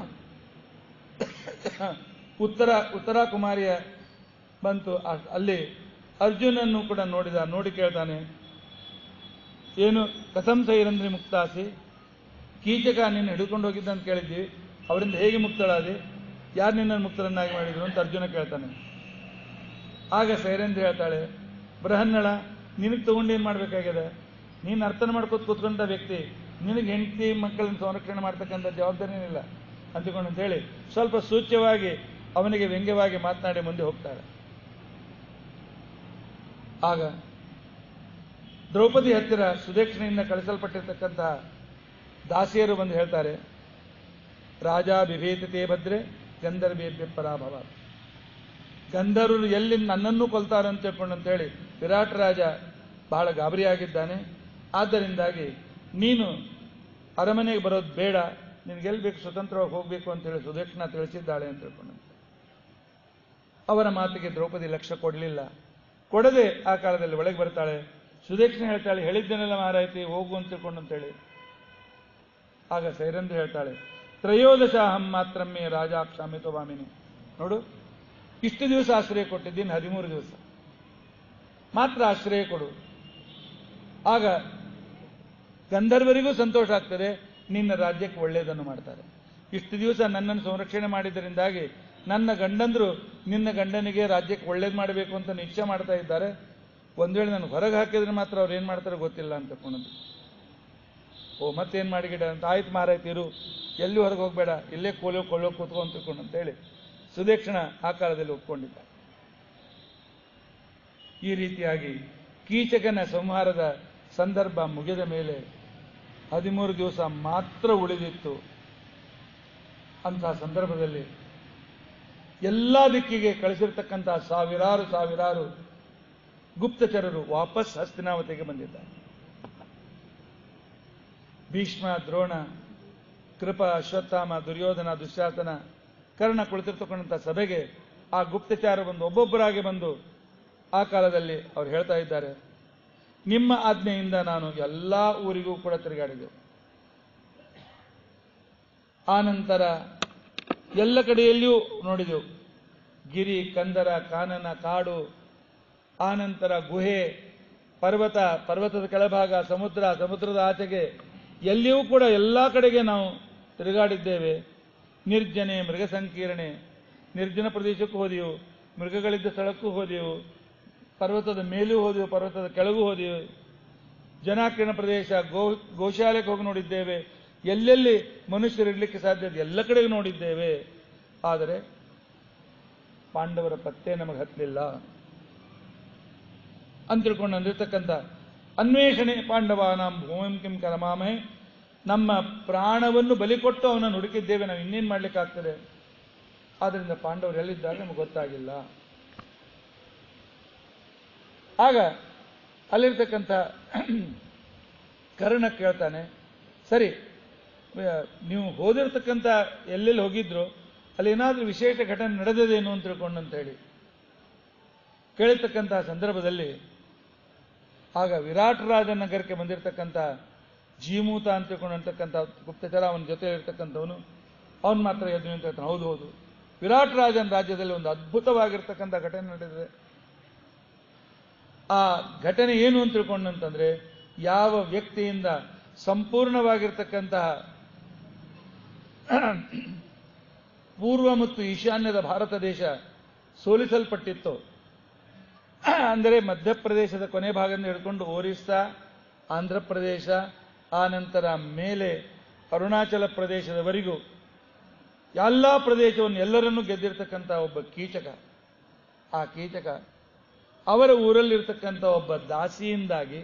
ಉತ್ತರ ಉತ್ತರ ಕುಮಾರಿಯ ಬಂತು ಅ- ಅಲ್ಲಿ ಅರ್ಜುನನ್ನು ಕೂಡ ನೋಡಿದ ನೋಡಿ ಕೇಳ್ತಾನೆ ಏನು ಕಥಂ ಸೈರಂದ್ರಿ ಮುಕ್ತಾಸಿ ಕೀಚಕ ನಿನ್ನ ಹಿಡ್ಕೊಂಡು ಹೋಗಿದ್ದ ಅಂತ ಕೇಳಿದ್ವಿ ಅವರಿಂದ ಹೇಗೆ ಮುಕ್ತಳಾದಿ ಯಾರು ನಿನ್ನನ್ನು ಮುಕ್ತರನ್ನಾಗಿ ಮಾಡಿದ್ರು ಅಂತ ಅರ್ಜುನ ಕೇಳ್ತಾನೆ ಆಗ ಸೈರೇಂದ್ರ ಹೇಳ್ತಾಳೆ ಬೃಹನ್ನಳ ನಿನಗೆ ತಗೊಂಡು ಏನು ಮಾಡಬೇಕಾಗಿದೆ ನೀನು ಅರ್ಥನ ಮಾಡ್ಕೋತ ಕೂತ್ಕೊಂಡ ವ್ಯಕ್ತಿ ನಿನಗೆ ಹೆಂಡತಿ ಮಕ್ಕಳನ್ನ ಸಂರಕ್ಷಣೆ ಮಾಡ್ತಕ್ಕಂಥ ಜವಾಬ್ದಾರಿ ಏನಿಲ್ಲ ಅಂತಿಕೊಂಡು ಅಂತ ಹೇಳಿ ಸ್ವಲ್ಪ ಸೂಚ್ಯವಾಗಿ ಅವನಿಗೆ ವ್ಯಂಗ್ಯವಾಗಿ ಮಾತನಾಡಿ ಮುಂದೆ ಹೋಗ್ತಾಳೆ ಆಗ ದ್ರೌಪದಿ ಹತ್ತಿರ ಸುದಕ್ಷಿಣೆಯಿಂದ ಕಳಿಸಲ್ಪಟ್ಟಿರ್ತಕ್ಕಂತಹ ದಾಸಿಯರು ಬಂದು ಹೇಳ್ತಾರೆ ರಾಜ ಬಿಭೇತತೆ ಭದ್ರೆ ಗಂಧರ್ವೇಭ್ಯ ಪರಾಭವ ಗಂಧರ್ವರು ಎಲ್ಲಿ ನನ್ನನ್ನು ಕೊಲ್ತಾರೆ ಅಂತ ತಿಳ್ಕೊಂಡು ಅಂತೇಳಿ ವಿರಾಟ್ ರಾಜ ಬಹಳ ಗಾಬರಿಯಾಗಿದ್ದಾನೆ ಆದ್ದರಿಂದಾಗಿ ನೀನು ಅರಮನೆಗೆ ಬರೋದು ಬೇಡ ನಿನಗೆಲ್ಲಿ ಬೇಕು ಸ್ವತಂತ್ರವಾಗಿ ಹೋಗಬೇಕು ಅಂತೇಳಿ ಸುದಕ್ಷಿಣ ತಿಳಿಸಿದ್ದಾಳೆ ಅಂತ ತಿಳ್ಕೊಂಡು ಅವರ ಮಾತಿಗೆ ದ್ರೌಪದಿ ಲಕ್ಷ್ಯ ಕೊಡಲಿಲ್ಲ ಕೊಡದೆ ಆ ಕಾಲದಲ್ಲಿ ಒಳಗೆ ಬರ್ತಾಳೆ ಸುದಕ್ಷಿಣ ಹೇಳ್ತಾಳೆ ಹೇಳಿದ್ದೇನೆಲ್ಲ ಮಾರಾಯ್ತಿ ಹೋಗು ಅಂತ ತಿಳ್ಕೊಂಡು ಅಂತೇಳಿ ಆಗ ಸೈರಂದ್ರ ಹೇಳ್ತಾಳೆ ತ್ರಯೋದಶ ಅಹಂ ಮಾತ್ರಮ್ಮೆ ರಾಜ ಕ್ಷಾಮಿತವಾಮಿನಿ ನೋಡು ಇಷ್ಟು ದಿವಸ ಆಶ್ರಯ ಕೊಟ್ಟಿದ್ದೀನಿ ಹದಿಮೂರು ದಿವಸ ಮಾತ್ರ ಆಶ್ರಯ ಕೊಡು ಆಗ ಗಂಧರ್ವರಿಗೂ ಸಂತೋಷ ಆಗ್ತದೆ ನಿನ್ನ ರಾಜ್ಯಕ್ಕೆ ಒಳ್ಳೆಯದನ್ನು ಮಾಡ್ತಾರೆ ಇಷ್ಟು ದಿವಸ ನನ್ನನ್ನು ಸಂರಕ್ಷಣೆ ಮಾಡಿದ್ದರಿಂದಾಗಿ ನನ್ನ ಗಂಡಂದ್ರು ನಿನ್ನ ಗಂಡನಿಗೆ ರಾಜ್ಯಕ್ಕೆ ಒಳ್ಳೇದು ಮಾಡಬೇಕು ಅಂತ ನಿಶ್ಚಯ ಮಾಡ್ತಾ ಇದ್ದಾರೆ ಒಂದ್ ವೇಳೆ ನಾನು ಹೊರಗೆ ಹಾಕಿದ್ರೆ ಮಾತ್ರ ಅವ್ರು ಏನು ಮಾಡ್ತಾರೆ ಗೊತ್ತಿಲ್ಲ ಅಂತ ತಿಳ್ಕೊಂಡದ್ದು ಓ ಮತ್ತೇನು ಮಾಡಿಗಿಡ ಅಂತ ಆಯ್ತು ಮಾರಾಯ್ತು ಇರು ಎಲ್ಲಿ ಹೊರಗೆ ಹೋಗಬೇಡ ಇಲ್ಲೇ ಕೋಲೋ ಕೊಳ್ಳೋ ಕೂತ್ಕೊ ಅಂತ ತಿಳ್ಕೊಂಡು ಅಂತೇಳಿ ಸುದೇಕ್ಷಣ ಆ ಕಾಲದಲ್ಲಿ ಒಪ್ಕೊಂಡಿದ್ದ ಈ ರೀತಿಯಾಗಿ ಕೀಚಕನ ಸಂಹಾರದ ಸಂದರ್ಭ ಮುಗಿದ ಮೇಲೆ ಹದಿಮೂರು ದಿವಸ ಮಾತ್ರ ಉಳಿದಿತ್ತು ಅಂತಹ ಸಂದರ್ಭದಲ್ಲಿ ಎಲ್ಲ ದಿಕ್ಕಿಗೆ ಕಳಿಸಿರ್ತಕ್ಕಂತಹ ಸಾವಿರಾರು ಸಾವಿರಾರು ಗುಪ್ತಚರರು ವಾಪಸ್ ಹಸ್ತಿನಾವತಿಗೆ ಬಂದಿದ್ದಾರೆ ಭೀಷ್ಮ ದ್ರೋಣ ಕೃಪ ಅಶ್ವತ್ಥಾಮ ದುರ್ಯೋಧನ ದುಶ್ಯಾಸನ ಕರ್ಣ ಕುಳಿತಿರ್ತಕ್ಕಂಥ ಸಭೆಗೆ ಆ ಗುಪ್ತಚಾರ ಬಂದು ಒಬ್ಬೊಬ್ಬರಾಗಿ ಬಂದು ಆ ಕಾಲದಲ್ಲಿ ಅವ್ರು ಹೇಳ್ತಾ ಇದ್ದಾರೆ ನಿಮ್ಮ ಆಜ್ಞೆಯಿಂದ ನಾನು ಎಲ್ಲ ಊರಿಗೂ ಕೂಡ ತಿರುಗಾಡಿದೆ ಆ ನಂತರ ಎಲ್ಲ ಕಡೆಯಲ್ಲಿಯೂ ನೋಡಿದೆವು ಗಿರಿ ಕಂದರ ಕಾನನ ಕಾಡು ಆ ನಂತರ ಗುಹೆ ಪರ್ವತ ಪರ್ವತದ ಕೆಳಭಾಗ ಸಮುದ್ರ ಸಮುದ್ರದ ಆಚೆಗೆ ಎಲ್ಲಿಯೂ ಕೂಡ ಎಲ್ಲ ಕಡೆಗೆ ನಾವು ತಿರುಗಾಡಿದ್ದೇವೆ ನಿರ್ಜನೆ ಮೃಗ ಸಂಕೀರ್ಣೆ ನಿರ್ಜನ ಪ್ರದೇಶಕ್ಕೂ ಹೋದೆವು ಮೃಗಗಳಿದ್ದ ಸ್ಥಳಕ್ಕೂ ಹೋದೆವು ಪರ್ವತದ ಮೇಲೂ ಹೋದೆವು ಪರ್ವತದ ಕೆಳಗೂ ಹೋದೆವು ಜನಾಕೀರ್ಣ ಪ್ರದೇಶ ಗೋ ಗೋಶಾಲೆಗೆ ಹೋಗಿ ನೋಡಿದ್ದೇವೆ ಎಲ್ಲೆಲ್ಲಿ ಮನುಷ್ಯರು ಇರ್ಲಿಕ್ಕೆ ಸಾಧ್ಯ ಇದೆ ಎಲ್ಲ ಕಡೆಗೂ ನೋಡಿದ್ದೇವೆ ಆದರೆ ಪಾಂಡವರ ಪತ್ತೆ ನಮಗೆ ಹತ್ತಲಿಲ್ಲ ಅಂತ ತಿಳ್ಕೊಂಡು ಅಂದಿರ್ತಕ್ಕಂಥ ಅನ್ವೇಷಣೆ ಪಾಂಡವಾನಾಂ ಭೂಮಿಂ ಕಿಂ ಕರಮಾಮಹೆ ನಮ್ಮ ಪ್ರಾಣವನ್ನು ಬಲಿ ಕೊಟ್ಟು ಅವನನ್ನು ಹುಡುಕಿದ್ದೇವೆ ನಾವು ಇನ್ನೇನು ಮಾಡ್ಲಿಕ್ಕಾಗ್ತದೆ ಆದ್ರಿಂದ ಪಾಂಡವರು ಎಲ್ಲಿದ್ದಾರೆ ನಮಗೆ ಗೊತ್ತಾಗಿಲ್ಲ ಆಗ ಅಲ್ಲಿರ್ತಕ್ಕಂಥ ಕರ್ಣ ಕೇಳ್ತಾನೆ ಸರಿ ಅಹ್, ನೀವು ಹೋದಿರ್ತಕ್ಕಂಥ ಎಲ್ಲೆಲ್ಲಿ ಹೋಗಿದ್ರು ಅಲ್ಲಿ ಏನಾದರೂ ವಿಶೇಷ ಘಟನೆ ನಡೆದದೇನು ಅಂತ ತಿಳ್ಕೊಂಡು ಅಂತ ಹೇಳಿ ಕೇಳಿರ್ತಕ್ಕಂತಹ ಸಂದರ್ಭದಲ್ಲಿ ಆಗ ವಿರಾಟ್ ರಾಜ ನಗರಕ್ಕೆ ಬಂದಿರತಕ್ಕಂಥ ಜೀಮೂತ ಅಂತ ತಿಳ್ಕೊಂಡಿರ್ತಕ್ಕಂಥ ಗುಪ್ತಚರ ಅವನ ಜೊತೆ ಇರ್ತಕ್ಕಂಥವನು ಅವನು ಮಾತ್ರ ಎದ್ದು ನಿಂತಿರ್ತಾನೆ ಹೌದು ಹೌದು ವಿರಾಟ್ ರಾಜನ ರಾಜ್ಯದಲ್ಲಿ ಒಂದು ಅದ್ಭುತವಾಗಿರ್ತಕ್ಕಂಥ ಘಟನೆ ನಡೆದಿದೆ ಆ ಘಟನೆ ಏನು ಅಂತ ತಿಳ್ಕೊಂಡಂತಂದ್ರೆ ಯಾವ ವ್ಯಕ್ತಿಯಿಂದ ಸಂಪೂರ್ಣವಾಗಿರ್ತಕ್ಕಂತಹ ಪೂರ್ವ ಮತ್ತು ಈಶಾನ್ಯದ ಭಾರತ ದೇಶ ಸೋಲಿಸಲ್ಪಟ್ಟಿತ್ತು ಅಂದರೆ ಮಧ್ಯಪ್ರದೇಶದ ಕೊನೆ ಭಾಗದಿಂದ ಹಿಡ್ಕೊಂಡು ಒರಿಸ್ಸಾ ಆಂಧ್ರ ಪ್ರದೇಶ ಆ ನಂತರ ಮೇಲೆ ಅರುಣಾಚಲ ಪ್ರದೇಶದವರೆಗೂ ಎಲ್ಲ ಪ್ರದೇಶವನ್ನು ಎಲ್ಲರನ್ನೂ ಗೆದ್ದಿರ್ತಕ್ಕಂಥ ಒಬ್ಬ ಕೀಚಕ ಆ ಕೀಚಕ ಅವರ ಊರಲ್ಲಿರ್ತಕ್ಕಂಥ ಒಬ್ಬ ದಾಸಿಯಿಂದಾಗಿ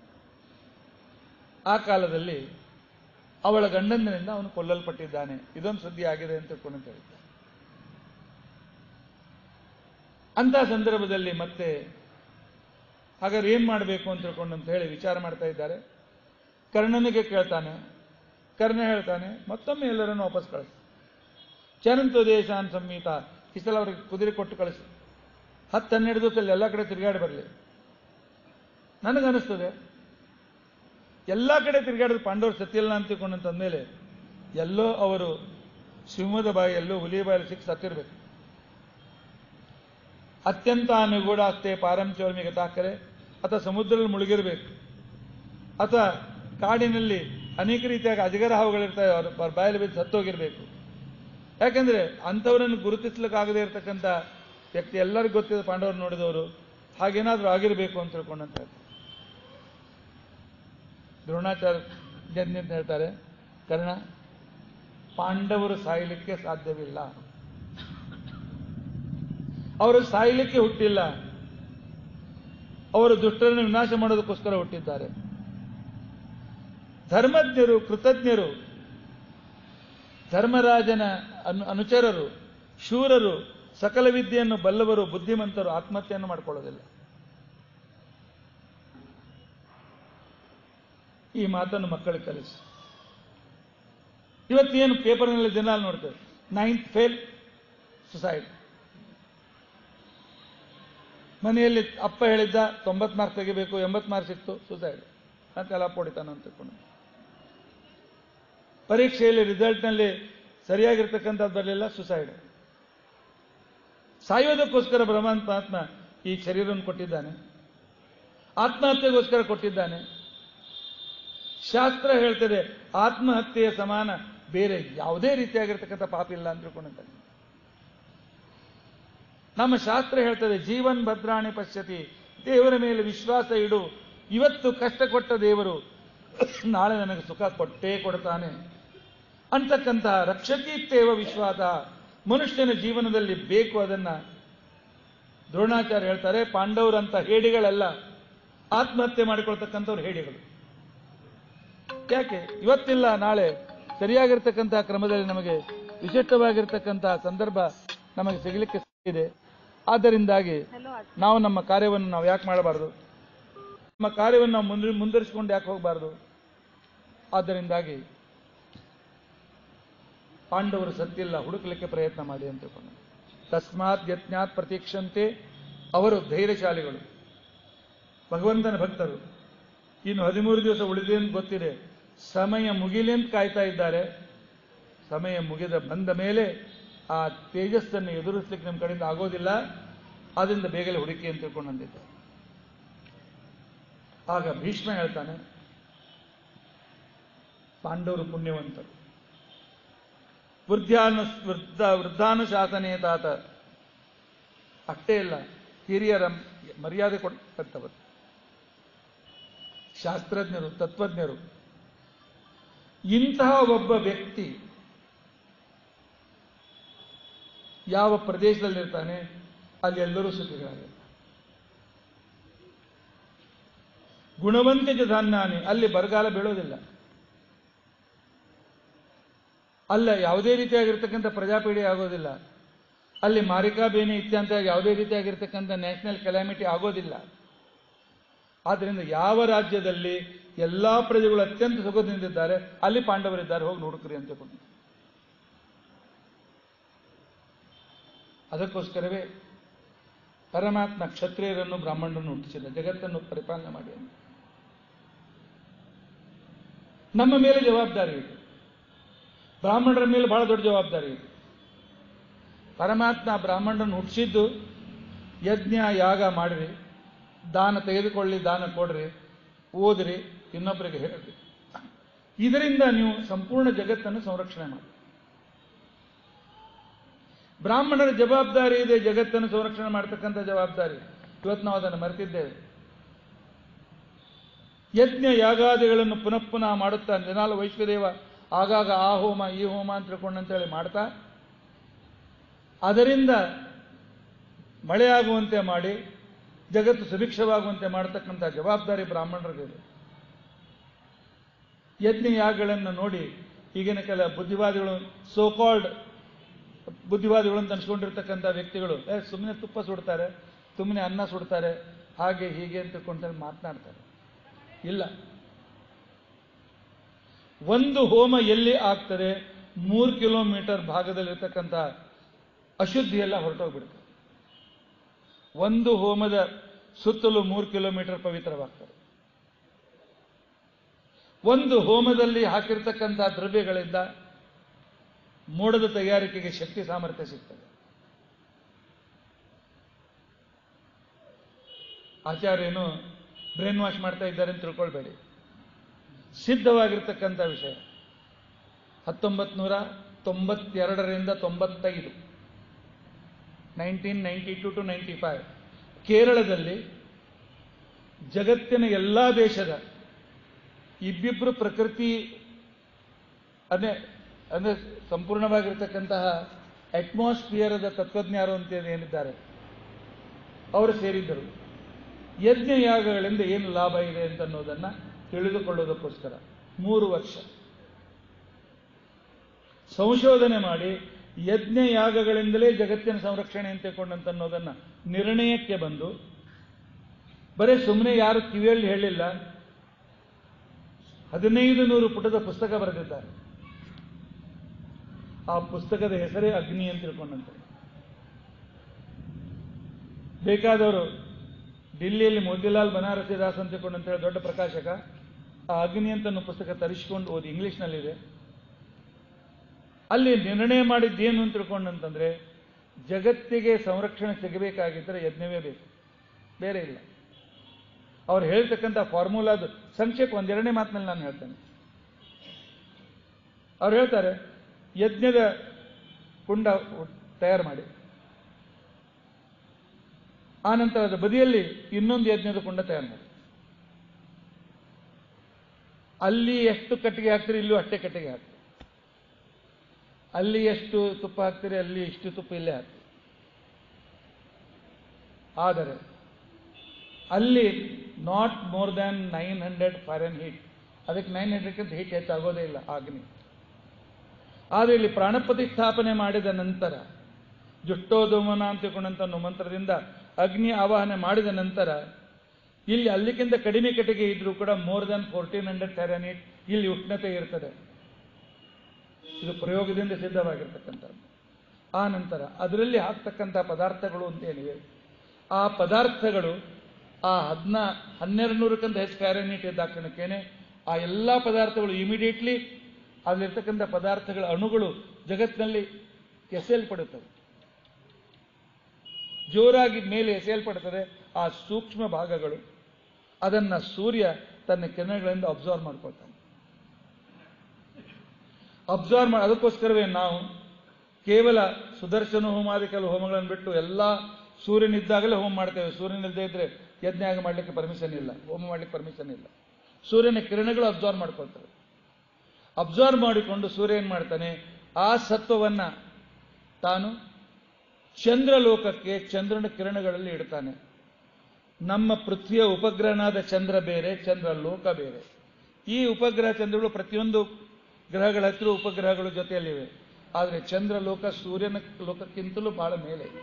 ಆ ಕಾಲದಲ್ಲಿ ಅವಳ ಗಂಡಂದಿನಿಂದ ಅವನು ಕೊಲ್ಲಲ್ಪಟ್ಟಿದ್ದಾನೆ ಇದೊಂದು ಸುದ್ದಿ ಆಗಿದೆ ಅಂತ ತಿಳ್ಕೊಂಡು ಹೇಳಿದ್ದ ಅಂತ ಸಂದರ್ಭದಲ್ಲಿ ಮತ್ತೆ ಹಾಗಾದ್ರೆ ಏನ್ ಮಾಡಬೇಕು ಅಂತ ತಿಳ್ಕೊಂಡು ಅಂತ ಹೇಳಿ ವಿಚಾರ ಮಾಡ್ತಾ ಇದ್ದಾರೆ ಕರ್ಣನಿಗೆ ಕೇಳ್ತಾನೆ ಕರ್ಣ ಹೇಳ್ತಾನೆ ಮತ್ತೊಮ್ಮೆ ಎಲ್ಲರನ್ನು ವಾಪಸ್ ಕಳಿಸಿ ಚರಂತು ದೇಶಾನ್ ಸಂಹಿತ ಈ ಸಲ ಅವ್ರಿಗೆ ಕುದುರೆ ಕೊಟ್ಟು ಕಳಿಸಿ ಹತ್ತು ಹನ್ನೆರಡು ದಿವಸದಲ್ಲಿ ಎಲ್ಲ ಕಡೆ ತಿರುಗಾಡಿ ಬರಲಿ ನನಗನ್ನಿಸ್ತದೆ ಎಲ್ಲ ಕಡೆ ತಿರುಗಾಡಿದ ಪಾಂಡವರು ಸತ್ತಿಲ್ಲ ಅಂತ ತಿಳ್ಕೊಂಡಂತಂದ್ಮೇಲೆ ಎಲ್ಲೋ ಅವರು ಸಿಂಹದ ಬಾಯಿಯಲ್ಲೂ ಹುಲಿ ಬಾಯಲ್ಲಿ ಸಿಕ್ಕಿ ಸತ್ತಿರ್ಬೇಕು ಅತ್ಯಂತ ನಿಗೂಢಾಸ್ತೆ ಪಾರಂಚೋರ್ಮಿಗೆ ತಾಕರೆ ಅಥವಾ ಸಮುದ್ರದಲ್ಲಿ ಮುಳುಗಿರ್ಬೇಕು ಅಥವಾ ಕಾಡಿನಲ್ಲಿ ಅನೇಕ ರೀತಿಯಾಗಿ ಅಜಗರ ಹಾವುಗಳಿರ್ತವೆ ಅವ್ರ ಅವ್ರ ಬಾಯಲ್ಲಿ ಬಿದ್ದು ಸತ್ತೋಗಿರ್ಬೇಕು ಯಾಕಂದ್ರೆ ಅಂಥವರನ್ನು ಗುರುತಿಸ್ಲಿಕ್ಕಾಗದೇ ಇರತಕ್ಕಂಥ ವ್ಯಕ್ತಿ ಎಲ್ಲರಿಗೂ ಗೊತ್ತಿದೆ ಪಾಂಡವರು ನೋಡಿದವರು ಹಾಗೇನಾದ್ರೂ ಆಗಿರಬೇಕು ಅಂತ ತಿಳ್ಕೊಂಡಂತ ಹೇಳ್ತಾರೆ. ದ್ರೋಣಾಚಾರ್ಯ ಜನ್ಯಂತ ಹೇಳ್ತಾರೆ ಕರ್ಣ ಪಾಂಡವರು ಸಾಯಲಿಕ್ಕೆ ಸಾಧ್ಯವಿಲ್ಲ ಅವರು ಸಾಯಲಿಕ್ಕೆ ಹುಟ್ಟಿಲ್ಲ ಅವರು ದುಷ್ಟರನ್ನು ವಿನಾಶ ಮಾಡೋದಕ್ಕೋಸ್ಕರ ಹುಟ್ಟಿದ್ದಾರೆ ಧರ್ಮಜ್ಞರು ಕೃತಜ್ಞರು ಧರ್ಮರಾಜನ ಅನು ಅನುಚರರು ಶೂರರು ಸಕಲ ವಿದ್ಯೆಯನ್ನು ಬಲ್ಲವರು ಬುದ್ಧಿಮಂತರು ಆತ್ಮಹತ್ಯೆಯನ್ನು ಮಾಡಿಕೊಳ್ಳೋದಿಲ್ಲ ಈ ಮಾತನ್ನು ಮಕ್ಕಳಿಗೆ ಕಲಿಸಿ ಇವತ್ತೇನು ಪೇಪರ್ನಲ್ಲಿ ದಿನ ನೋಡ್ತೇವೆ ನೈನ್ತ್ ಫೇಲ್ ಸುಸೈಡ್ ಮನೆಯಲ್ಲಿ ಅಪ್ಪ ಹೇಳಿದ್ದ ತೊಂಬತ್ತು ಮಾರ್ಕ್ಸ್ ತೆಗಿಬೇಕು ಎಂಬತ್ತು ಮಾರ್ಕ್ಸ್ ಇತ್ತು ಸುಸೈಡ್ ಅಂತೆಲ್ಲ ಹೊಡಿತಾನ ಅಂತ ತಿಳ್ಕೊಂಡು ಪರೀಕ್ಷೆಯಲ್ಲಿ ರಿಸಲ್ಟ್ನಲ್ಲಿ ಸರಿಯಾಗಿರ್ತಕ್ಕಂಥದ್ದು ಬರಲಿಲ್ಲ ಸುಸೈಡ್ ಸಾಯೋದಕ್ಕೋಸ್ಕರ ಪರಮಾತ್ಮ ಈ ಶರೀರವನ್ನು ಕೊಟ್ಟಿದ್ದಾನೆ ಆತ್ಮಹತ್ಯೆಗೋಸ್ಕರ ಕೊಟ್ಟಿದ್ದಾನೆ ಶಾಸ್ತ್ರ ಹೇಳ್ತದೆ ಆತ್ಮಹತ್ಯೆಯ ಸಮಾನ ಬೇರೆ ಯಾವುದೇ ರೀತಿಯಾಗಿರ್ತಕ್ಕಂಥ ಪಾಪ ಇಲ್ಲ ಅಂತ ತಿಳ್ಕೊಂಡಿದ್ದಾನೆ ನಮ್ಮ ಶಾಸ್ತ್ರ ಹೇಳ್ತದೆ ಜೀವನ್ ಭದ್ರಾಣಿ ಪಶ್ಯತಿ ದೇವರ ಮೇಲೆ ವಿಶ್ವಾಸ ಇಡು ಇವತ್ತು ಕಷ್ಟ ಕೊಟ್ಟ ದೇವರು ನಾಳೆ ನನಗೆ ಸುಖ ಕೊಟ್ಟೇ ಕೊಡ್ತಾನೆ ಅಂತಕ್ಕಂತಹ ರಕ್ಷಕೀತ್ತೇವ ವಿಶ್ವಾಸ ಮನುಷ್ಯನ ಜೀವನದಲ್ಲಿ ಬೇಕು ಅದನ್ನ ದ್ರೋಣಾಚಾರ್ಯ ಹೇಳ್ತಾರೆ ಪಾಂಡವರಂತ ಹೇಡಿಗಳಲ್ಲ ಆತ್ಮಹತ್ಯೆ ಮಾಡಿಕೊಳ್ತಕ್ಕಂಥವ್ರು ಹೇಡಿಗಳು ಯಾಕೆ ಇವತ್ತಿಲ್ಲ ನಾಳೆ ಸರಿಯಾಗಿರ್ತಕ್ಕಂತಹ ಕ್ರಮದಲ್ಲಿ ನಮಗೆ ವಿಶಿಷ್ಟವಾಗಿರ್ತಕ್ಕಂತಹ ಸಂದರ್ಭ ನಮಗೆ ಸಿಗಲಿಕ್ಕೆ ಇದೆ ಆದ್ದರಿಂದಾಗಿ ನಾವು ನಮ್ಮ ಕಾರ್ಯವನ್ನು ನಾವು ಯಾಕೆ ಮಾಡಬಾರದು ನಮ್ಮ ಕಾರ್ಯವನ್ನು ನಾವು ಮುಂದೆ ಮುಂದುವರಿಸಿಕೊಂಡು ಯಾಕೆ ಹೋಗಬಾರದು ಆದ್ದರಿಂದಾಗಿ ಪಾಂಡವರು ಸತ್ತಿಲ್ಲ ಹುಡುಕಲಿಕ್ಕೆ ಪ್ರಯತ್ನ ಮಾಡಿ ಅಂತ ತಿಳ್ಕೊಂಡು ತಸ್ಮಾತ್ ಯತ್ನಾತ್ ಪ್ರತೀಕ್ಷಂತೆ ಅವರು ಧೈರ್ಯಶಾಲಿಗಳು ಭಗವಂತನ ಭಕ್ತರು ಇನ್ನು ಹದಿಮೂರು ದಿವಸ ಉಳಿದೆ ಅಂತ ಗೊತ್ತಿದೆ ಸಮಯ ಮುಗಿಲಿ ಅಂತ ಕಾಯ್ತಾ ಇದ್ದಾರೆ ಸಮಯ ಮುಗಿದ ಬಂದ ಮೇಲೆ ಆ ತೇಜಸ್ಸನ್ನು ಎದುರಿಸಲಿಕ್ಕೆ ನಮ್ಮ ಕಡೆಯಿಂದ ಆಗೋದಿಲ್ಲ ಆದ್ರಿಂದ ಬೇಗನೆ ಹುಡುಕಿ ಅಂತ ತಿಳ್ಕೊಂಡು ಅಂದಿದ್ದೆ ಆಗ ಭೀಷ್ಮ ಹೇಳ್ತಾನೆ ಪಾಂಡವರು ಪುಣ್ಯವಂತರು ವೃದ್ಧಾನು ವೃದ್ಧ ವೃದ್ಧಾನುಶಾಸನೆ ತಾತ ಅಷ್ಟೇ ಇಲ್ಲ ಹಿರಿಯರ ಮರ್ಯಾದೆ ಕೊಟ್ಟಂಥವರು ಶಾಸ್ತ್ರಜ್ಞರು ತತ್ವಜ್ಞರು ಇಂತಹ ಒಬ್ಬ ವ್ಯಕ್ತಿ ಯಾವ ಪ್ರದೇಶದಲ್ಲಿರ್ತಾನೆ ಅಲ್ಲಿ ಎಲ್ಲರೂ ಸುಖಿಗಳಾಗಿರ್ತಾರೆ ಗುಣವಂತ ಧಾನ್ಯಾನಿ ಅಲ್ಲಿ ಬರಗಾಲ ಬೀಳೋದಿಲ್ಲ ಅಲ್ಲ ಯಾವುದೇ ರೀತಿಯಾಗಿರ್ತಕ್ಕಂಥ ಪ್ರಜಾಪೀಡಿ ಆಗೋದಿಲ್ಲ ಅಲ್ಲಿ ಮಾರಿಕಾ ಬೇನೆ ಇತ್ಯಂತ ಯಾವುದೇ ರೀತಿಯಾಗಿರ್ತಕ್ಕಂಥ ನ್ಯಾಷನಲ್ ಕೆಲಾಮಿಟಿ ಆಗೋದಿಲ್ಲ ಆದ್ದರಿಂದ ಯಾವ ರಾಜ್ಯದಲ್ಲಿ ಎಲ್ಲಾ ಪ್ರಜೆಗಳು ಅತ್ಯಂತ ಸುಖದಿಂದಿದ್ದಾರೆ ಅಲ್ಲಿ ಪಾಂಡವರಿದ್ದಾರೆ ಹೋಗಿ ನೋಡ್ಕ್ರಿ ಅಂತ ಕೊಂಡು ಅದಕ್ಕೋಸ್ಕರವೇ ಪರಮಾತ್ಮ ಕ್ಷತ್ರಿಯರನ್ನು ಬ್ರಾಹ್ಮಣರನ್ನು ಹುಟ್ಟಿಸಿದ ಜಗತ್ತನ್ನು ಪರಿಪಾಲನೆ ಮಾಡಿ ಅಂತ ನಮ್ಮ ಮೇಲೆ ಜವಾಬ್ದಾರಿ ಇದೆ ಬ್ರಾಹ್ಮಣರ ಮೇಲೆ ಬಹಳ ದೊಡ್ಡ ಜವಾಬ್ದಾರಿ ಇದೆ ಪರಮಾತ್ಮ ಬ್ರಾಹ್ಮಣರನ್ನು ಹುಟ್ಟಿಸಿದ್ದು ಯಜ್ಞ ಯಾಗ ಮಾಡಿರಿ ದಾನ ತೆಗೆದುಕೊಳ್ಳಿ ದಾನ ಕೊಡ್ರಿ ಓದ್ರಿ ಇನ್ನೊಬ್ಬರಿಗೆ ಹೇಳ್ರಿ ಇದರಿಂದ ನೀವು ಸಂಪೂರ್ಣ ಜಗತ್ತನ್ನು ಸಂರಕ್ಷಣೆ ಮಾಡಿ ಬ್ರಾಹ್ಮಣರ ಜವಾಬ್ದಾರಿ ಇದೆ ಜಗತ್ತನ್ನು ಸಂರಕ್ಷಣೆ ಮಾಡತಕ್ಕಂಥ ಜವಾಬ್ದಾರಿ ಇವತ್ತು ನಾವು ಅದನ್ನು ಮರೆತಿದ್ದೇವೆ ಯಜ್ಞ ಯಾಗಾದಿಗಳನ್ನು ಪುನಃ ಪುನಃ ಮಾಡುತ್ತಾ ದಿನಾಲು ವೈಶ್ವದೇವ ಆಗಾಗ ಆ ಹೋಮ ಈ ಹೋಮ ಅಂತ ತಿಳ್ಕೊಂಡಂತೇಳಿ ಮಾಡ್ತಾ ಅದರಿಂದ ಮಳೆಯಾಗುವಂತೆ ಮಾಡಿ ಜಗತ್ತು ಸುಭಿಕ್ಷವಾಗುವಂತೆ ಮಾಡತಕ್ಕಂಥ ಜವಾಬ್ದಾರಿ ಬ್ರಾಹ್ಮಣರಿಗಿದೆ ಯಜ್ಞ ಯಾಗಗಳನ್ನು ನೋಡಿ ಈಗಿನ ಕೆಲ ಬುದ್ಧಿವಾದಿಗಳು ಸೋಕಾಲ್ಡ್ ಬುದ್ಧಿವಾದಿಗಳು ಅಂತ ಅನ್ಸ್ಕೊಂಡಿರ್ತಕ್ಕಂಥ ವ್ಯಕ್ತಿಗಳು ಏ ಸುಮ್ಮನೆ ತುಪ್ಪ ಸುಡ್ತಾರೆ ಸುಮ್ಮನೆ ಅನ್ನ ಸುಡ್ತಾರೆ ಹಾಗೆ ಹೀಗೆ ಅಂತ ತಿಳ್ಕೊಂಡು ಮಾತನಾಡ್ತಾರೆ ಇಲ್ಲ ಒಂದು ಹೋಮ ಎಲ್ಲಿ ಆಗ್ತದೆ ಮೂರು ಕಿಲೋಮೀಟರ್ ಭಾಗದಲ್ಲಿರ್ತಕ್ಕಂಥ ಅಶುದ್ಧಿ ಎಲ್ಲ ಹೊರಟೋಗ್ಬಿಡ್ತದೆ ಒಂದು ಹೋಮದ ಸುತ್ತಲೂ ಮೂರು ಕಿಲೋಮೀಟರ್ ಪವಿತ್ರವಾಗ್ತದೆ ಒಂದು ಹೋಮದಲ್ಲಿ ಹಾಕಿರ್ತಕ್ಕಂಥ ದ್ರವ್ಯಗಳಿಂದ ಮೋಡದ ತಯಾರಿಕೆಗೆ ಶಕ್ತಿ ಸಾಮರ್ಥ್ಯ ಸಿಗ್ತದೆ ಆಚಾರ್ಯನು ಬ್ರೈನ್ ವಾಶ್ ಮಾಡ್ತಾ ಇದ್ದಾರೆ ಅಂತ ತಿಳ್ಕೊಳ್ಬೇಡಿ ಸಿದ್ಧವಾಗಿರ್ತಕ್ಕಂಥ ವಿಷಯ ಹತ್ತೊಂಬತ್ತು ನೂರ ತೊಂಬತ್ತೆರಡರಿಂದ ತೊಂಬತ್ತೈದು nineteen ninety two to ninety five ಕೇರಳದಲ್ಲಿ ಜಗತ್ತಿನ ಎಲ್ಲ ದೇಶದ ಇಬ್ಬಿಬ್ರು ಪ್ರಕೃತಿ ಅದೇ ಅಂದರೆ ಸಂಪೂರ್ಣವಾಗಿರ್ತಕ್ಕಂತಹ ಅಟ್ಮಾಸ್ಫಿಯರದ ತತ್ವಜ್ಞರು ಅಂತ ಏನಿದ್ದಾರೆ ಅವರು ಸೇರಿದ್ದರು ಯಜ್ಞ ಯಾಗಗಳಿಂದ ಏನು ಲಾಭ ಇದೆ ಅಂತ ಅನ್ನೋದನ್ನ ತಿಳಿದುಕೊಳ್ಳೋದಕ್ಕೋಸ್ಕರ ಮೂರು ವರ್ಷ ಸಂಶೋಧನೆ ಮಾಡಿ ಯಜ್ಞ ಯಾಗಗಳಿಂದಲೇ ಜಗತ್ತಿನ ಸಂರಕ್ಷಣೆ ಅಂತ ಕೊಂಡಂತ ಅನ್ನೋದನ್ನ ನಿರ್ಣಯಕ್ಕೆ ಬಂದು ಬರೀ ಸುಮ್ಮನೆ ಯಾರು ಕಿವಿಯಲ್ಲಿ ಹೇಳಿಲ್ಲ ಹದಿನೈದು ನೂರು ಪುಟದ ಪುಸ್ತಕ ಬರೆದಿದ್ದಾರೆ ಆ ಪುಸ್ತಕದ ಹೆಸರೇ ಅಗ್ನಿ ಅಂತ ತಿಳ್ಕೊಂಡಂತೆ ಬೇಕಾದವರು ಡಿಲ್ಲಿಯಲ್ಲಿ ಮೋತಿಲಾಲ್ ಬನಾರಸಿದಾಸ್ ಅಂತ ತಿಳ್ಕೊಂಡು ಅಂತ ಹೇಳಿ ದೊಡ್ಡ ಪ್ರಕಾಶಕ ಆ ಅಗ್ನಿ ಅಂತ ಅನ್ನೋ ಪುಸ್ತಕ ತರಿಸಿಕೊಂಡು ಓದಿ ಇಂಗ್ಲಿಷ್ನಲ್ಲಿದೆ ಅಲ್ಲಿ ನಿರ್ಣಯ ಮಾಡಿದ್ದೇನು ಅಂತ ತಿಳ್ಕೊಂಡಂತಂದ್ರೆ ಜಗತ್ತಿಗೆ ಸಂರಕ್ಷಣೆ ಸಿಗಬೇಕಾಗಿದ್ದರೆ ಯಜ್ಞವೇ ಬೇಕು ಬೇರೆ ಇಲ್ಲ ಅವ್ರು ಹೇಳ್ತಕ್ಕಂಥ ಫಾರ್ಮುಲಾದ ಸಂಕ್ಷೇಪ ಒಂದೆರಡನೇ ಮಾತಿನಲ್ಲಿ ನಾನು ಹೇಳ್ತೇನೆ ಅವ್ರು ಹೇಳ್ತಾರೆ ಯಜ್ಞದ ಕುಂಡ ತಯಾರು ಮಾಡಿ ಆನಂತರ ಅದರ ಬದಿಯಲ್ಲಿ ಇನ್ನೊಂದು ಯಜ್ಞದ ಕುಂಡ ತಯಾರು ಮಾಡಿ ಅಲ್ಲಿ ಎಷ್ಟು ಕಟ್ಟಿಗೆ ಹಾಕ್ತೀರಿ ಇಲ್ಲೂ ಅಷ್ಟೇ ಕಟ್ಟಿಗೆ ಹಾಕ್ತೀರಿ ಅಲ್ಲಿ ಎಷ್ಟು ತುಪ್ಪ ಹಾಕ್ತೀರಿ ಅಲ್ಲಿ ಇಷ್ಟು ತುಪ್ಪ ಇಲ್ಲೇ ಹಾಕ್ತೀರಿ ಆದರೆ ಅಲ್ಲಿ not more than nine hundred Fahrenheit heat ಅದಕ್ಕೆ ನೈನ್ ಹಂಡ್ರೆಡ್ಕಿಂತ ಹೀಟ್ ಹೆಚ್ಚಾಗೋದೇ ಇಲ್ಲ ಆಗ್ನಿ ಆದರೆ ಇಲ್ಲಿ ಪ್ರಾಣ ಪ್ರತಿಷ್ಠಾಪನೆ ಮಾಡಿದ ನಂತರ ಜುಷ್ಟೋದಮನ ಅಂತ ತಿಳ್ಕೊಂಡಂತ ಒಂದು ಮಂತ್ರದಿಂದ ಅಗ್ನಿ ಆವಾಹನೆ ಮಾಡಿದ ನಂತರ ಇಲ್ಲಿ ಅಲ್ಲಿಗಿಂತ ಕಡಿಮೆ ಕಟ್ಟಿಗೆ ಇದ್ರೂ ಕೂಡ more than fourteen hundred Fahrenheit ಇಲ್ಲಿ ಉಷ್ಣತೆ ಇರ್ತದೆ ಇದು ಪ್ರಯೋಗದಿಂದ ಸಿದ್ಧವಾಗಿರ್ತಕ್ಕಂಥದ್ದು ಆ ನಂತರ ಅದರಲ್ಲಿ ಹಾಕ್ತಕ್ಕಂಥ ಪದಾರ್ಥಗಳು ಅಂತ ಏನಿವೆ ಆ ಪದಾರ್ಥಗಳು ಆ ಹದಿನ ಹನ್ನೆರಡು ನೂರಕ್ಕಿಂತ ಹೆಚ್ಚು ಫ್ಯಾರನೀಟ್ ಇದ್ದ ಕ್ಷಣಕ್ಕೇನೆ ಆ ಎಲ್ಲ ಪದಾರ್ಥಗಳು ಇಮಿಡಿಯೇಟ್ಲಿ ಅಲ್ಲಿರ್ತಕ್ಕಂಥ ಪದಾರ್ಥಗಳ ಅಣುಗಳು ಜಗತ್ತಿನಲ್ಲಿ ಎಸೆಯಲ್ಪಡುತ್ತವೆ ಜೋರಾಗಿ ಮೇಲೆ ಎಸೆಯಲ್ಪಡುತ್ತದೆ ಆ ಸೂಕ್ಷ್ಮ ಭಾಗಗಳು ಅದನ್ನ ಸೂರ್ಯ ತನ್ನ ಕಿರಣಗಳಿಂದ ಅಬ್ಸರ್ವ್ ಮಾಡ್ಕೊಳ್ತಾನೆ ಅಬ್ಸರ್ವ್ ಮಾಡಿ ಅದಕ್ಕೋಸ್ಕರವೇ ನಾವು ಕೇವಲ ಸುದರ್ಶನ ಹೋಮಾದಿ ಕೆಲವು ಹೋಮಗಳನ್ನು ಬಿಟ್ಟು ಎಲ್ಲ ಸೂರ್ಯನಿದ್ದಾಗಲೇ ಹೋಮ ಮಾಡ್ತೇವೆ ಸೂರ್ಯನಿಲ್ಲದೆ ಇದ್ರೆ ಯಜ್ಞಾಗ ಮಾಡಲಿಕ್ಕೆ ಪರ್ಮಿಷನ್ ಇಲ್ಲ ಹೋಮ ಮಾಡಲಿಕ್ಕೆ ಪರ್ಮಿಷನ್ ಇಲ್ಲ ಸೂರ್ಯನ ಕಿರಣಗಳು ಅಬ್ಸರ್ವ್ ಮಾಡ್ಕೊಳ್ತವೆ ಅಬ್ಸರ್ವ್ ಮಾಡಿಕೊಂಡು ಸೂರ್ಯ ಏನ್ ಮಾಡ್ತಾನೆ ಆ ಸತ್ವವನ್ನ ತಾನು ಚಂದ್ರಲೋಕಕ್ಕೆ ಚಂದ್ರನ ಕಿರಣಗಳಲ್ಲಿ ಇಡ್ತಾನೆ ನಮ್ಮ ಪೃಥ್ವಿಯ ಉಪಗ್ರಹನಾದ ಚಂದ್ರ ಬೇರೆ ಚಂದ್ರ ಲೋಕ ಬೇರೆ ಈ ಉಪಗ್ರಹ ಚಂದ್ರಗಳು ಪ್ರತಿಯೊಂದು ಗ್ರಹಗಳ ಹತ್ತಿರ ಉಪಗ್ರಹಗಳು ಜೊತೆಯಲ್ಲಿವೆ ಆದರೆ ಚಂದ್ರ ಲೋಕ ಸೂರ್ಯನ ಲೋಕಕ್ಕಿಂತಲೂ ಬಹಳ ಮೇಲೆ ಇದೆ.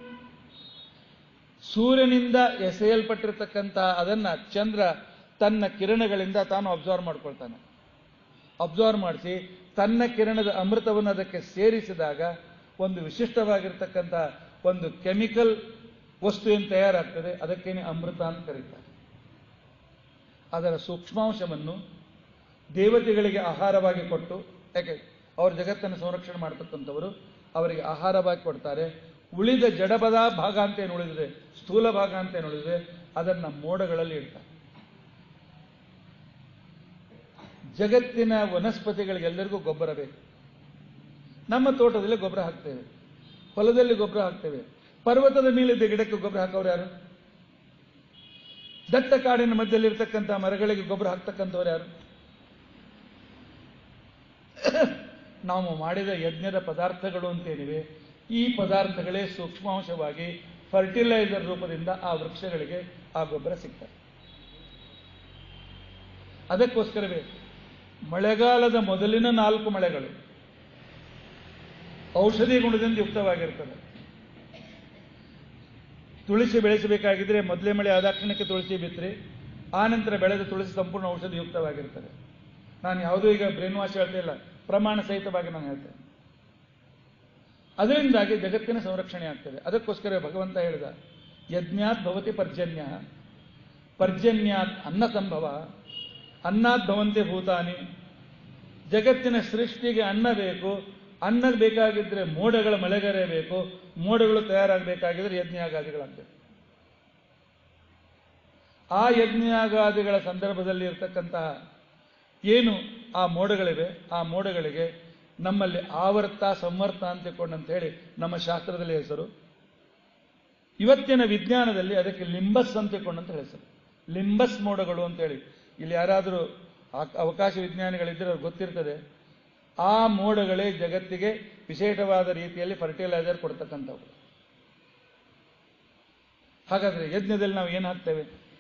ಸೂರ್ಯನಿಂದ ಎಸೆಯಲ್ಪಟ್ಟಿರ್ತಕ್ಕಂಥ ಅದನ್ನ ಚಂದ್ರ ತನ್ನ ಕಿರಣಗಳಿಂದ ತಾನು ಅಬ್ಸರ್ವ್ ಮಾಡ್ಕೊಳ್ತಾನೆ ಅಬ್ಸರ್ವ್ ಮಾಡಿಸಿ ತನ್ನ ಕಿರಣದ ಅಮೃತವನ್ನು ಅದಕ್ಕೆ ಸೇರಿಸಿದಾಗ ಒಂದು ವಿಶಿಷ್ಟವಾಗಿರ್ತಕ್ಕಂಥ ಒಂದು ಕೆಮಿಕಲ್ ವಸ್ತು ಏನು ತಯಾರಾಗ್ತದೆ ಅದಕ್ಕೇನೆ ಅಮೃತ ಅಂತ ಕರೀತಾರೆ ಅದರ ಸೂಕ್ಷ್ಮಾಂಶವನ್ನು ದೇವತೆಗಳಿಗೆ ಆಹಾರವಾಗಿ ಕೊಟ್ಟು ಯಾಕೆ ಅವ್ರ ಜಗತ್ತನ್ನು ಸಂರಕ್ಷಣೆ ಮಾಡ್ತಕ್ಕಂಥವರು ಅವರಿಗೆ ಆಹಾರವಾಗಿ ಕೊಡ್ತಾರೆ ಉಳಿದ ಜಡಪದ ಭಾಗ ಅಂತ ಏನು ಉಳಿದಿದೆ ಸ್ಥೂಲ ಭಾಗ ಅಂತ ಏನು ಉಳಿದಿದೆ ಅದನ್ನ ಮೋಡಗಳಲ್ಲಿ ಇಡ್ತಾರೆ ಜಗತ್ತಿನ ವನಸ್ಪತಿಗಳಿಗೆಲ್ಲರಿಗೂ ಗೊಬ್ಬರ ಬೇಕು ನಮ್ಮ ತೋಟದಲ್ಲಿ ಗೊಬ್ಬರ ಹಾಕ್ತೇವೆ ಹೊಲದಲ್ಲಿ ಗೊಬ್ಬರ ಹಾಕ್ತೇವೆ ಪರ್ವತದ ಮೇಲಿದ್ದ ಗಿಡಕ್ಕೆ ಗೊಬ್ಬರ ಹಾಕೋರು ಯಾರು ದಟ್ಟ ಕಾಡಿನ ಮಧ್ಯದಲ್ಲಿರ್ತಕ್ಕಂಥ ಮರಗಳಿಗೆ ಗೊಬ್ಬರ ಹಾಕ್ತಕ್ಕಂಥವ್ರು ಯಾರು ನಾವು ಮಾಡಿದ ಯಜ್ಞದ ಪದಾರ್ಥಗಳು ಅಂತೇನಿವೆ ಈ ಪದಾರ್ಥಗಳೇ ಸೂಕ್ಷ್ಮಾಂಶವಾಗಿ ಫರ್ಟಿಲೈಸರ್ ರೂಪದಿಂದ ಆ ವೃಕ್ಷಗಳಿಗೆ ಆ ಗೊಬ್ಬರ ಸಿಗ್ತದೆ ಅದಕ್ಕೋಸ್ಕರವೇ ಮಳೆಗಾಲದ ಮೊದಲಿನ ನಾಲ್ಕು ಮಳೆಗಳು ಔಷಧಿ ಗುಣದಿಂದ ಯುಕ್ತವಾಗಿರ್ತದೆ ತುಳಸಿ ಬೆಳೆಸಬೇಕಾಗಿದ್ರೆ ಮೊದಲೇ ಮಳೆ ಆದಾಕ್ಷಣಕ್ಕೆ ತುಳಸಿ ಬಿತ್ತರಿ ಆ ನಂತರ ಬೆಳೆದ ತುಳಸಿ ಸಂಪೂರ್ಣ ಔಷಧಿ ಯುಕ್ತವಾಗಿರ್ತದೆ ನಾನು ಯಾವುದೂ ಈಗ ಬ್ರೇನ್ ವಾಶ್ ಹೇಳ್ತಾ ಇಲ್ಲ ಪ್ರಮಾಣ ಸಹಿತವಾಗಿ ನಾನು ಹೇಳ್ತೇನೆ ಅದರಿಂದಾಗಿ ಜಗತ್ತಿನ ಸಂರಕ್ಷಣೆ ಆಗ್ತದೆ ಅದಕ್ಕೋಸ್ಕರ ಭಗವಂತ ಹೇಳಿದ ಯಜ್ಞಾತ್ ಭವತಿ ಪರ್ಜನ್ಯ ಪರ್ಜನ್ಯಾತ್ ಅನ್ನ ಸಂಭವ ಅನ್ನಾತ್ ಭವಂತೆ ಭೂತಾನಿ ಜಗತ್ತಿನ ಸೃಷ್ಟಿಗೆ ಅನ್ನ ಬೇಕು ಅನ್ನ ಬೇಕಾಗಿದ್ರೆ ಮೋಡಗಳ ಮಳೆಗರೆ ಬೇಕು ಮೋಡಗಳು ತಯಾರಾಗಬೇಕಾಗಿದ್ರೆ ಯಜ್ಞಾಗಾದಿಗಳಾಗಬೇಕು ಆ ಯಜ್ಞಾಗಾದಿಗಳ ಸಂದರ್ಭದಲ್ಲಿ ಇರತಕ್ಕಂತಹ ಏನು ಆ ಮೋಡಗಳಿವೆ ಆ ಮೋಡಗಳಿಗೆ ನಮ್ಮಲ್ಲಿ ಆವರ್ತ ಸಂವರ್ತ ಅಂತ ತಿಳ್ಕೊಂಡು ಹೇಳಿ ನಮ್ಮ ಶಾಸ್ತ್ರದಲ್ಲಿ ಹೆಸರು ಇವತ್ತಿನ ವಿಜ್ಞಾನದಲ್ಲಿ ಅದಕ್ಕೆ ಲಿಂಬಸ್ ಅಂತ ತಿಳ್ಕೊಂಡಂತ ಹೆಸರು ಲಿಂಬಸ್ ಮೋಡಗಳು ಅಂತೇಳಿ ಇಲ್ಲಿ ಯಾರಾದರೂ ಆ- ಅವಕಾಶ ವಿಜ್ಞಾನಿಗಳಿದ್ದರೆ ಅವ್ರಿಗೆ ಗೊತ್ತಿರ್ತದೆ ಆ ಮೋಡಗಳೇ ಜಗತ್ತಿಗೆ ವಿಶೇಷವಾದ ರೀತಿಯಲ್ಲಿ ಫರ್ಟಿಲೈಸರ್ ಕೊಡ್ತಕ್ಕಂಥವು ಹಾಗಾದ್ರೆ ಯಜ್ಞದಲ್ಲಿ ನಾವು ಏನು ಹಾಕ್ತೇವೆ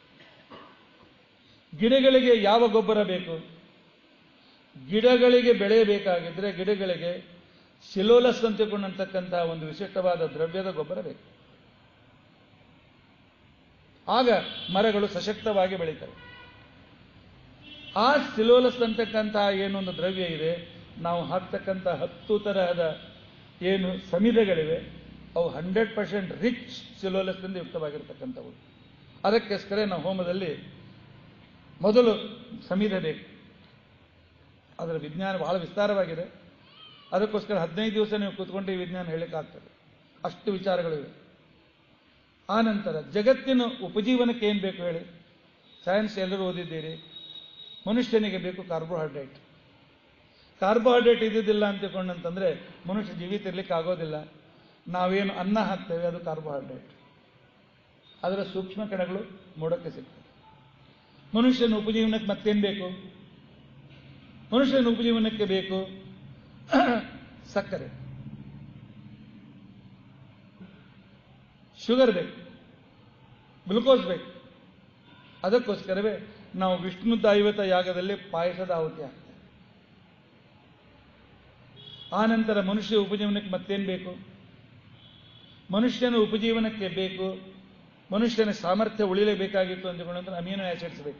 ಗಿಡಗಳಿಗೆ ಯಾವ ಗೊಬ್ಬರ ಬೇಕು ಗಿಡಗಳಿಗೆ ಬೆಳೆಯಬೇಕಾಗಿದ್ರೆ ಗಿಡಗಳಿಗೆ ಸಿಲೋಲಸ್ ಅಂತ ತಿಳ್ಕೊಂಡಂತಕ್ಕಂಥ ಒಂದು ವಿಶಿಷ್ಟವಾದ ದ್ರವ್ಯದ ಗೊಬ್ಬರ ಬೇಕು ಆಗ ಮರಗಳು ಸಶಕ್ತವಾಗಿ ಬೆಳೀತವೆ ಆ ಸಿಲೋಲಸ್ ಅಂತಕ್ಕಂಥ ಏನೊಂದು ದ್ರವ್ಯ ಇದೆ ನಾವು ಹಾಕ್ತಕ್ಕಂಥ ಹತ್ತು ತರಹದ ಏನು ಸಮಿಧೆಗಳಿವೆ ಅವು ಹಂಡ್ರೆಡ್ ಪರ್ಸೆಂಟ್ ರಿಚ್ ಸಿಲೋಲಸ್ನಿಂದ ಯುಕ್ತವಾಗಿರ್ತಕ್ಕಂಥವು ಅದಕ್ಕೋಸ್ಕರ ನಾವು ಹೋಮದಲ್ಲಿ ಮೊದಲು ಸಮಿಧೆ ಬೇಕು ಅದರ ವಿಜ್ಞಾನ ಬಹಳ ವಿಸ್ತಾರವಾಗಿದೆ ಅದಕ್ಕೋಸ್ಕರ ಹದಿನೈದು ದಿವಸ ನೀವು ಕೂತ್ಕೊಂಡು ಈ ವಿಜ್ಞಾನ ಹೇಳಲಿಕ್ಕಾಗ್ತದೆ ಅಷ್ಟು ವಿಚಾರಗಳಿವೆ ಆ ನಂತರ ಜಗತ್ತಿನ ಉಪಜೀವನಕ್ಕೆ ಏನು ಬೇಕು ಹೇಳಿ ಸೈನ್ಸ್ ಎಲ್ಲರೂ ಓದಿದ್ದೀರಿ ಮನುಷ್ಯನಿಗೆ ಬೇಕು ಕಾರ್ಬೋಹೈಡ್ರೇಟ್ ಕಾರ್ಬೋಹೈಡ್ರೇಟ್ ಇದ್ದಿದ್ದಿಲ್ಲ ಅಂತ ತಿಳ್ಕೊಂಡಂತಂದ್ರೆ ಮನುಷ್ಯ ಜೀವಿತ ಇರ್ಲಿಕ್ಕೆ ಆಗೋದಿಲ್ಲ ನಾವೇನು ಅನ್ನ ಹಾಕ್ತೇವೆ ಅದು ಕಾರ್ಬೋಹೈಡ್ರೇಟ್ ಅದರ ಸೂಕ್ಷ್ಮ ಕಣಗಳು ಮೋಡಕ್ಕೆ ಸಿಗ್ತವೆ ಮನುಷ್ಯನ ಉಪಜೀವನಕ್ಕೆ ಮತ್ತೇನು ಬೇಕು ಮನುಷ್ಯನ ಉಪಜೀವನಕ್ಕೆ ಬೇಕು ಸಕ್ಕರೆ ಶುಗರ್ ಬೇಕು ಗ್ಲುಕೋಸ್ ಬೇಕು ಅದಕ್ಕೋಸ್ಕರವೇ ನಾವು ವಿಷ್ಣು ದೈವತ ಯಾಗದಲ್ಲಿ ಪಾಯಸದ ಆಹುತಿ ಹಾಕ್ತೇವೆ ಆ ನಂತರ ಮನುಷ್ಯ ಉಪಜೀವನಕ್ಕೆ ಮತ್ತೇನು ಬೇಕು ಮನುಷ್ಯನ ಉಪಜೀವನಕ್ಕೆ ಬೇಕು ಮನುಷ್ಯನ ಸಾಮರ್ಥ್ಯ ಉಳಿಲೇಬೇಕಾಗಿತ್ತು ಅಂದುಕೊಂಡ್ರೆ ಅಮೀನೋ ಆಸಿಡ್ಸ್ ಬೇಕು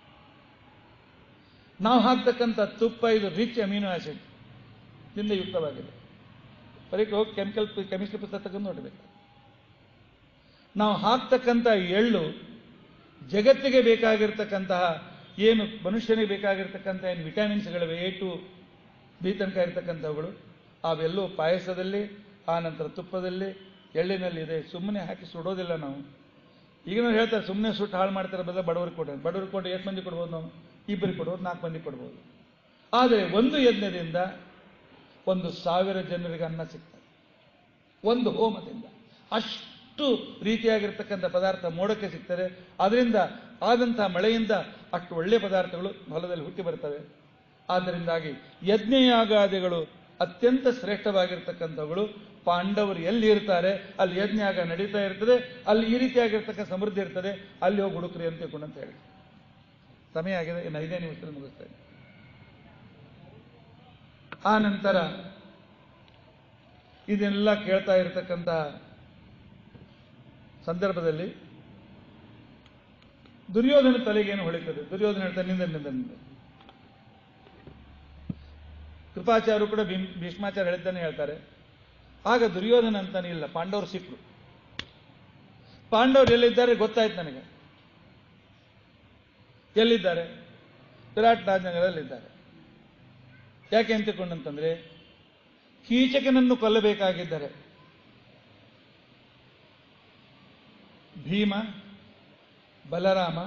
ನಾವು ಹಾಕ್ತಕ್ಕಂಥ ತುಪ್ಪ ಇದು ರಿಚ್ ಅಮೀನೋ ಆಸಿಡ್ ದಿಂದ ಯುಕ್ತವಾಗಿದೆ ಪರೀಕ್ಷೆ ಹೋಗಿ ಕೆಮಿಕಲ್ ಕೆಮಿಸ್ಟ್ರಿ ಪುಸ್ತಕ ತೆಗೆದು ನೋಡಬೇಕು ನಾವು ಹಾಕ್ತಕ್ಕಂಥ ಎಳ್ಳು ಜಗತ್ತಿಗೆ ಬೇಕಾಗಿರ್ತಕ್ಕಂತಹ ಏನು ಮನುಷ್ಯನಿಗೆ ಬೇಕಾಗಿರ್ತಕ್ಕಂಥ ಏನು ವಿಟಮಿನ್ಸ್ಗಳಿವೆ ಎ ಟು ಬಿ ತನಕ ಇರ್ತಕ್ಕಂಥವುಗಳು ಅವೆಲ್ಲೂ ಪಾಯಸದಲ್ಲಿ ಆ ನಂತರ ತುಪ್ಪದಲ್ಲಿ ಎಳ್ಳಿನಲ್ಲಿ ಇದೆ ಸುಮ್ಮನೆ ಹಾಕಿ ಸುಡೋದಿಲ್ಲ ನಾವು ಈಗ ನಾವು ಹೇಳ್ತಾರೆ ಸುಮ್ಮನೆ ಸುಟ್ಟು ಹಾಳು ಮಾಡ್ತಾರೆ ಬದಲ ಬಡವರಿಗೆ ಕೊಡೋದು ಬಡವರಿಗೆ ಕೊಟ್ಟು ಎಷ್ಟು ಮಂದಿ ಕೊಡ್ಬೋದು ನಾವು ಇಬ್ಬರಿಗೆ ಕೊಡ್ಬೋದು ನಾಲ್ಕು ಮಂದಿ ಕೊಡ್ಬೋದು ಆದರೆ ಒಂದು ಯಜ್ಞದಿಂದ ಒಂದು ಸಾವಿರ ಜನರಿಗೆ ಅನ್ನ ಸಿಗ್ತದೆ ಒಂದು ಹೋಮದಿಂದ ಅಷ್ಟು ರೀತಿಯಾಗಿರ್ತಕ್ಕಂಥ ಪದಾರ್ಥ ಮೋಡಕ್ಕೆ ಸಿಗ್ತದೆ ಅದರಿಂದ ಆದಂತಹ ಮಳೆಯಿಂದ ಅಷ್ಟು ಒಳ್ಳೆಯ ಪದಾರ್ಥಗಳು ಹೊಲದಲ್ಲಿ ಹುಟ್ಟಿ ಬರ್ತವೆ ಆದ್ದರಿಂದಾಗಿ ಯಜ್ಞಯಾಗಾದಿಗಳು ಅತ್ಯಂತ ಶ್ರೇಷ್ಠವಾಗಿರ್ತಕ್ಕಂಥವುಗಳು ಪಾಂಡವರು ಎಲ್ಲಿ ಇರ್ತಾರೆ ಅಲ್ಲಿ ಯಜ್ಞಯಾಗ ನಡೀತಾ ಇರ್ತದೆ ಅಲ್ಲಿ ಈ ರೀತಿಯಾಗಿರ್ತಕ್ಕ ಸಮೃದ್ಧಿ ಇರ್ತದೆ ಅಲ್ಲಿ ಹೋಗಿ ಹುಡುಕ್ರಿ ಅಂತ ತಿಳ್ಕೊಂಡು ಅಂತ ಹೇಳಿ ಸಮಯ ಆಗಿದೆ ಇನ್ನು ಐದೇ ನಿಮಿಷದಲ್ಲಿ ಮುಗಿಸ್ತೇನೆ ಆ ನಂತರ ಇದನ್ನೆಲ್ಲ ಕೇಳ್ತಾ ಇರತಕ್ಕಂಥ ಸಂದರ್ಭದಲ್ಲಿ ದುರ್ಯೋಧನ ತಲೆಗೇನು ಹೊಳಿತದೆ ದುರ್ಯೋಧನ ಹೇಳ್ತಾನೆ ನಿಂದ ನಿಂದ ನಿಂದ ಕೃಪಾಚಾರ್ಯರು ಕೂಡ ಭೀಮ್ ಭೀಷ್ಮಾಚಾರ್ಯ ಹೇಳಿದ್ದಾನೆ ಹೇಳ್ತಾರೆ ಆಗ ದುರ್ಯೋಧನ ಅಂತಾನೆ ಇಲ್ಲ ಪಾಂಡವರು ಸಿಕ್ಕರು ಪಾಂಡವರು ಎಲ್ಲಿದ್ದಾರೆ ಗೊತ್ತಾಯ್ತು ನನಗೆ ಎಲ್ಲಿದ್ದಾರೆ ವಿರಾಟ್ ರಾಜನಗರದಲ್ಲಿದ್ದಾರೆ ಯಾಕೆ ಅಂತಕೊಂಡಂತಂದ್ರೆ ಕೀಚಕನನ್ನು ಕೊಲ್ಲಬೇಕಾಗಿದ್ದರೆ ಭೀಮ ಬಲರಾಮ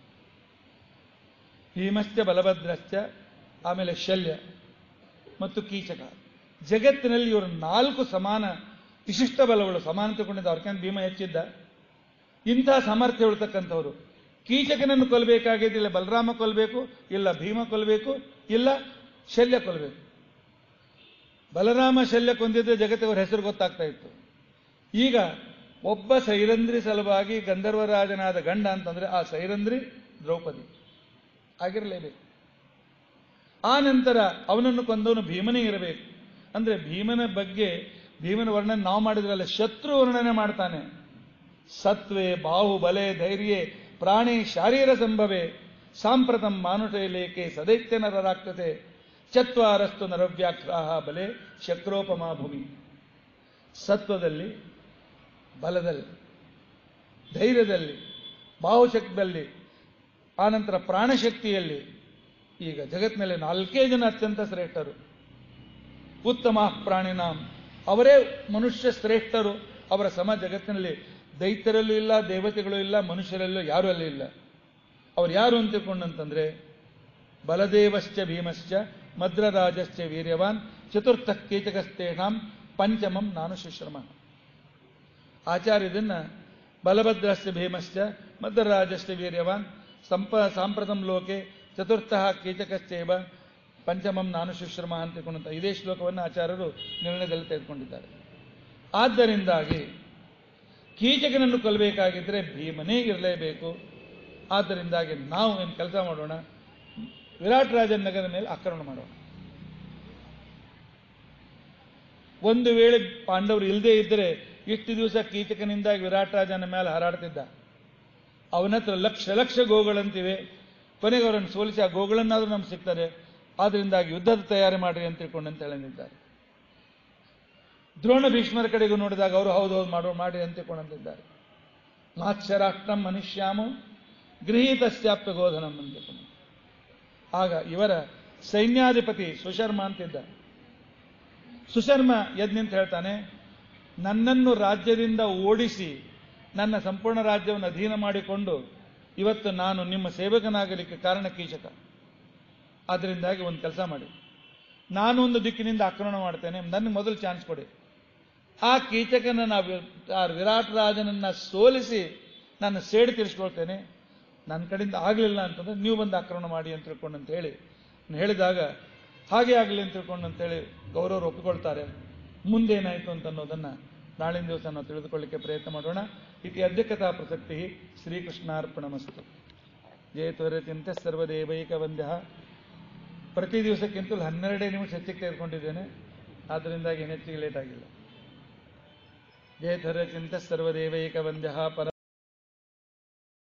ಭೀಮಶ್ಚ ಬಲಭದ್ರಶ್ಚ ಆಮೇಲೆ ಶಲ್ಯ ಮತ್ತು ಕೀಚಕ ಜಗತ್ತಿನಲ್ಲಿ ಇವರು ನಾಲ್ಕು ಸಮಾನ ವಿಶಿಷ್ಟ ಬಲಗಳು ಸಮಾನ ತಗೊಂಡಿದ್ದ ಅವ್ರಿಗಿಂತ ಭೀಮ ಹೆಚ್ಚಿದ್ದ ಇಂತಹ ಸಾಮರ್ಥ್ಯ ಉಳ್ತಕ್ಕಂಥವ್ರು ಕೀಚಕನನ್ನು ಕೊಲ್ಲಬೇಕಾಗಿದ್ದಿಲ್ಲ ಬಲರಾಮ ಕೊಲ್ಲಬೇಕು ಇಲ್ಲ ಭೀಮ ಕೊಲ್ಲಬೇಕು ಇಲ್ಲ ಶಲ್ಯ ಕೊಲ್ಲಬೇಕು ಬಲರಾಮ ಶಲ್ಯ ಕೊಂದಿದ್ರೆ ಜಗತ್ತಿಗೆ ಹೆಸರು ಗೊತ್ತಾಗ್ತಾ ಇತ್ತು ಈಗ ಒಬ್ಬ ಸೈರಂದ್ರಿ ಸಲುವಾಗಿ ಗಂಧರ್ವರಾಜನಾದ ಗಂಡ ಅಂತಂದ್ರೆ ಆ ಸೈರಂದ್ರಿ ದ್ರೌಪದಿ ಆಗಿರಲೇಬೇಕು ಆ ನಂತರ ಅವನನ್ನು ಕೊಂದವನು ಭೀಮನೇ ಇರಬೇಕು ಅಂದ್ರೆ ಭೀಮನ ಬಗ್ಗೆ ಭೀಮನ ವರ್ಣನೆ ನಾವು ಮಾಡಿದ್ರಲ್ಲ ಶತ್ರು ವರ್ಣನೆ ಮಾಡ್ತಾನೆ ಸತ್ವೆ ಬಾಹುಬಲೆ ಧೈರ್ಯೆ ಪ್ರಾಣಿ ಶಾರೀರ ಸಂಭವೆ ಸಾಂಪ್ರತಂ ಮಾನುಷೈಲೇಕೆ ಸದೈತ್ಯ ನರರಾಗ್ತತೆ ಚತ್ವಾರಸ್ತು ನರವ್ಯಾಘ್ರಾಹ ಬಲೆ ಶಕ್ರೋಪಮಾ ಭೂಮಿ ಸತ್ವದಲ್ಲಿ ಬಲದಲ್ಲಿ ಧೈರ್ಯದಲ್ಲಿ ಬಾಹುಶಕ್ತಿಯಲ್ಲಿ ಆನಂತರ ಪ್ರಾಣಶಕ್ತಿಯಲ್ಲಿ ಈಗ ಜಗತ್ತಿನಲ್ಲಿ ನಾಲ್ಕೇ ಜನ ಅತ್ಯಂತ ಶ್ರೇಷ್ಠರು ಉತ್ತಮ ಪ್ರಾಣಿನಾಂ ಅವರೇ ಮನುಷ್ಯ ಶ್ರೇಷ್ಠರು ಅವರ ಸಮ ಜಗತ್ತಿನಲ್ಲಿ ದೈತ್ಯರಲ್ಲೂ ಇಲ್ಲ ದೇವತೆಗಳು ಇಲ್ಲ ಮನುಷ್ಯರಲ್ಲೂ ಯಾರೂ ಅಲ್ಲಿ ಇಲ್ಲ ಅವ್ರು ಯಾರು ಅಂತ ತಿಳ್ಕೊಂಡಂತಂದ್ರೆ ಬಲದೇವಶ್ಚ ಭೀಮಶ್ಚ ಮದ್ರರಾಜಶ್ಚ ವೀರ್ಯವಾನ್ ಚತುರ್ಥ ಕೀಚಕಸ್ತೇಷಾಂ ಪಂಚಮಂ ನಾನು ಶುಶ್ರಮ ಆಚಾರ್ಯ ಇದನ್ನ ಬಲಭದ್ರಶ್ಚ ಭೀಮಶ್ಚ ಮದ್ರರಾಜಶ್ಚ ವೀರ್ಯವಾನ್ ಸಂಪ ಸಾಂಪ್ರತಂ ಲೋಕೆ ಚತುರ್ಥ ಕೀಚಕಶ್ಚೈವ ಪಂಚಮಂ ನಾನು ಶುಶ್ರಮ ಅಂತ ತಿಳ್ಕೊಂಡಂತ ಇದೇ ಶ್ಲೋಕವನ್ನು ಆಚಾರ್ಯರು ನಿರ್ಣಯದಲ್ಲಿ ತೆಗೆದುಕೊಂಡಿದ್ದಾರೆ ಆದ್ದರಿಂದಾಗಿ ಕೀಚಕನನ್ನು ಕೊಲ್ಲಬೇಕಾಗಿದ್ದರೆ ಭೀಮನೇ ಇರಲೇಬೇಕು ಆದ್ದರಿಂದಾಗಿ ನಾವು ಏನು ಕೆಲಸ ಮಾಡೋಣ ವಿರಾಟ್ ರಾಜನ ನಗರದ ಮೇಲೆ ಆಕ್ರಮಣ ಮಾಡೋಣ ಒಂದು ವೇಳೆ ಪಾಂಡವರು ಇಲ್ಲದೆ ಇದ್ದರೆ ಇಷ್ಟು ದಿವಸ ಕೀಚಕನಿಂದಾಗಿ ವಿರಾಟ್ ರಾಜನ ಮೇಲೆ ಹಾರಾಡ್ತಿದ್ದ ಅವನ ಹತ್ರ ಲಕ್ಷ ಲಕ್ಷ ಗೋಗಳಂತಿವೆ ಕೊನೆಗೆ ಅವರನ್ನು ಸೋಲಿಸಿ ಆ ಗೋಗಳನ್ನಾದ್ರೂ ನಮ್ಗೆ ಸಿಗ್ತಾರೆ ಆದ್ರಿಂದಾಗಿ ಯುದ್ಧದ ತಯಾರಿ ಮಾಡ್ರಿ ಅಂತ ತಿಳ್ಕೊಂಡು ಅಂತ ಹೇಳಿದ್ದಾರೆ ದ್ರೋಣ ಭೀಷ್ಮರ ಕಡೆಗೂ ನೋಡಿದಾಗ ಅವರು ಹೌದು ಹೌದು ಮಾಡೋ ಮಾಡಿ ಅಂತ ತಿಳ್ಕೊಂಡಂತಿದ್ದಾರೆ ಮಾತ್ಸರಾಷ್ಟ್ರಂ ಮನುಷ್ಯಾಮು ಗೃಹೀತಶ್ಚಾಪ್ತ ಗೋಧನಂ ಅಂತ ತಿಳ್ಕೊಂಡು ಆಗ ಇವರ ಸೈನ್ಯಾಧಿಪತಿ ಸುಶರ್ಮ ಅಂತಿದ್ದ ಸುಶರ್ಮ ಯಜ್ಞ ಹೇಳ್ತಾನೆ ನನ್ನನ್ನು ರಾಜ್ಯದಿಂದ ಓಡಿಸಿ ನನ್ನ ಸಂಪೂರ್ಣ ರಾಜ್ಯವನ್ನು ಅಧೀನ ಮಾಡಿಕೊಂಡು ಇವತ್ತು ನಾನು ನಿಮ್ಮ ಸೇವಕನಾಗಲಿಕ್ಕೆ ಕಾರಣ ಕೀಚಕ ಆದ್ದರಿಂದಾಗಿ ಒಂದು ಕೆಲಸ ಮಾಡಿ ನಾನು ಒಂದು ದಿಕ್ಕಿನಿಂದ ಆಕ್ರಮಣ ಮಾಡ್ತೇನೆ ನನಗೆ ಮೊದಲು ಚಾನ್ಸ್ ಕೊಡಿ ಆ ಕೀಚಕನ ನಾವು ಆ ವಿರಾಟ್ ರಾಜನನ್ನ ಸೋಲಿಸಿ ನಾನು ಸೇಡು ತೀರಿಸ್ಕೊಳ್ತೇನೆ ನನ್ನ ಕಡೆಯಿಂದ ಆಗಲಿಲ್ಲ ಅಂತಂದ್ರೆ ನೀವು ಬಂದು ಆಕ್ರಮಣ ಮಾಡಿ ಅಂತ ತಿಳ್ಕೊಂಡು ಅಂತ ಹೇಳಿ ಹೇಳಿದಾಗ ಹಾಗೆ ಆಗಲಿ ಅಂತ ತಿಳ್ಕೊಂಡು ಅಂತೇಳಿ ಗೌರವರು ಒಪ್ಪಿಕೊಳ್ತಾರೆ ಮುಂದೇನಾಯಿತು ಅಂತ ಅನ್ನೋದನ್ನ ನಾಳಿನ ದಿವಸ ನಾವು ತಿಳಿದುಕೊಳ್ಳಿಕ್ಕೆ ಪ್ರಯತ್ನ ಮಾಡೋಣ ಇತಿ ಅಧ್ಯಕ್ಷತಾ ಪ್ರಸಕ್ತಿ ಶ್ರೀಕೃಷ್ಣಾರ್ಪಣಮಸ್ತು ಜಯ ತ್ವರತ್ಯಂತ ಸರ್ವದೇವೈಕ ವಂದ್ಯ ಪ್ರತಿ ದಿವಸಕ್ಕಿಂತಲೂ ಹನ್ನೆರಡೇ ನಿಮಿಷ ಹೆಚ್ಚಿಗೆ ತೆಗೆದುಕೊಂಡಿದ್ದೇನೆ ಆದ್ದರಿಂದಾಗಿ ಹೆಚ್ಚಿಗೆ ಲೇಟ್ ಆಗಿಲ್ಲ ಜಯಧರ ಚಿಂತ ಸರ್ವದೇವೈಕ ವಂದ್ಯ ಪರ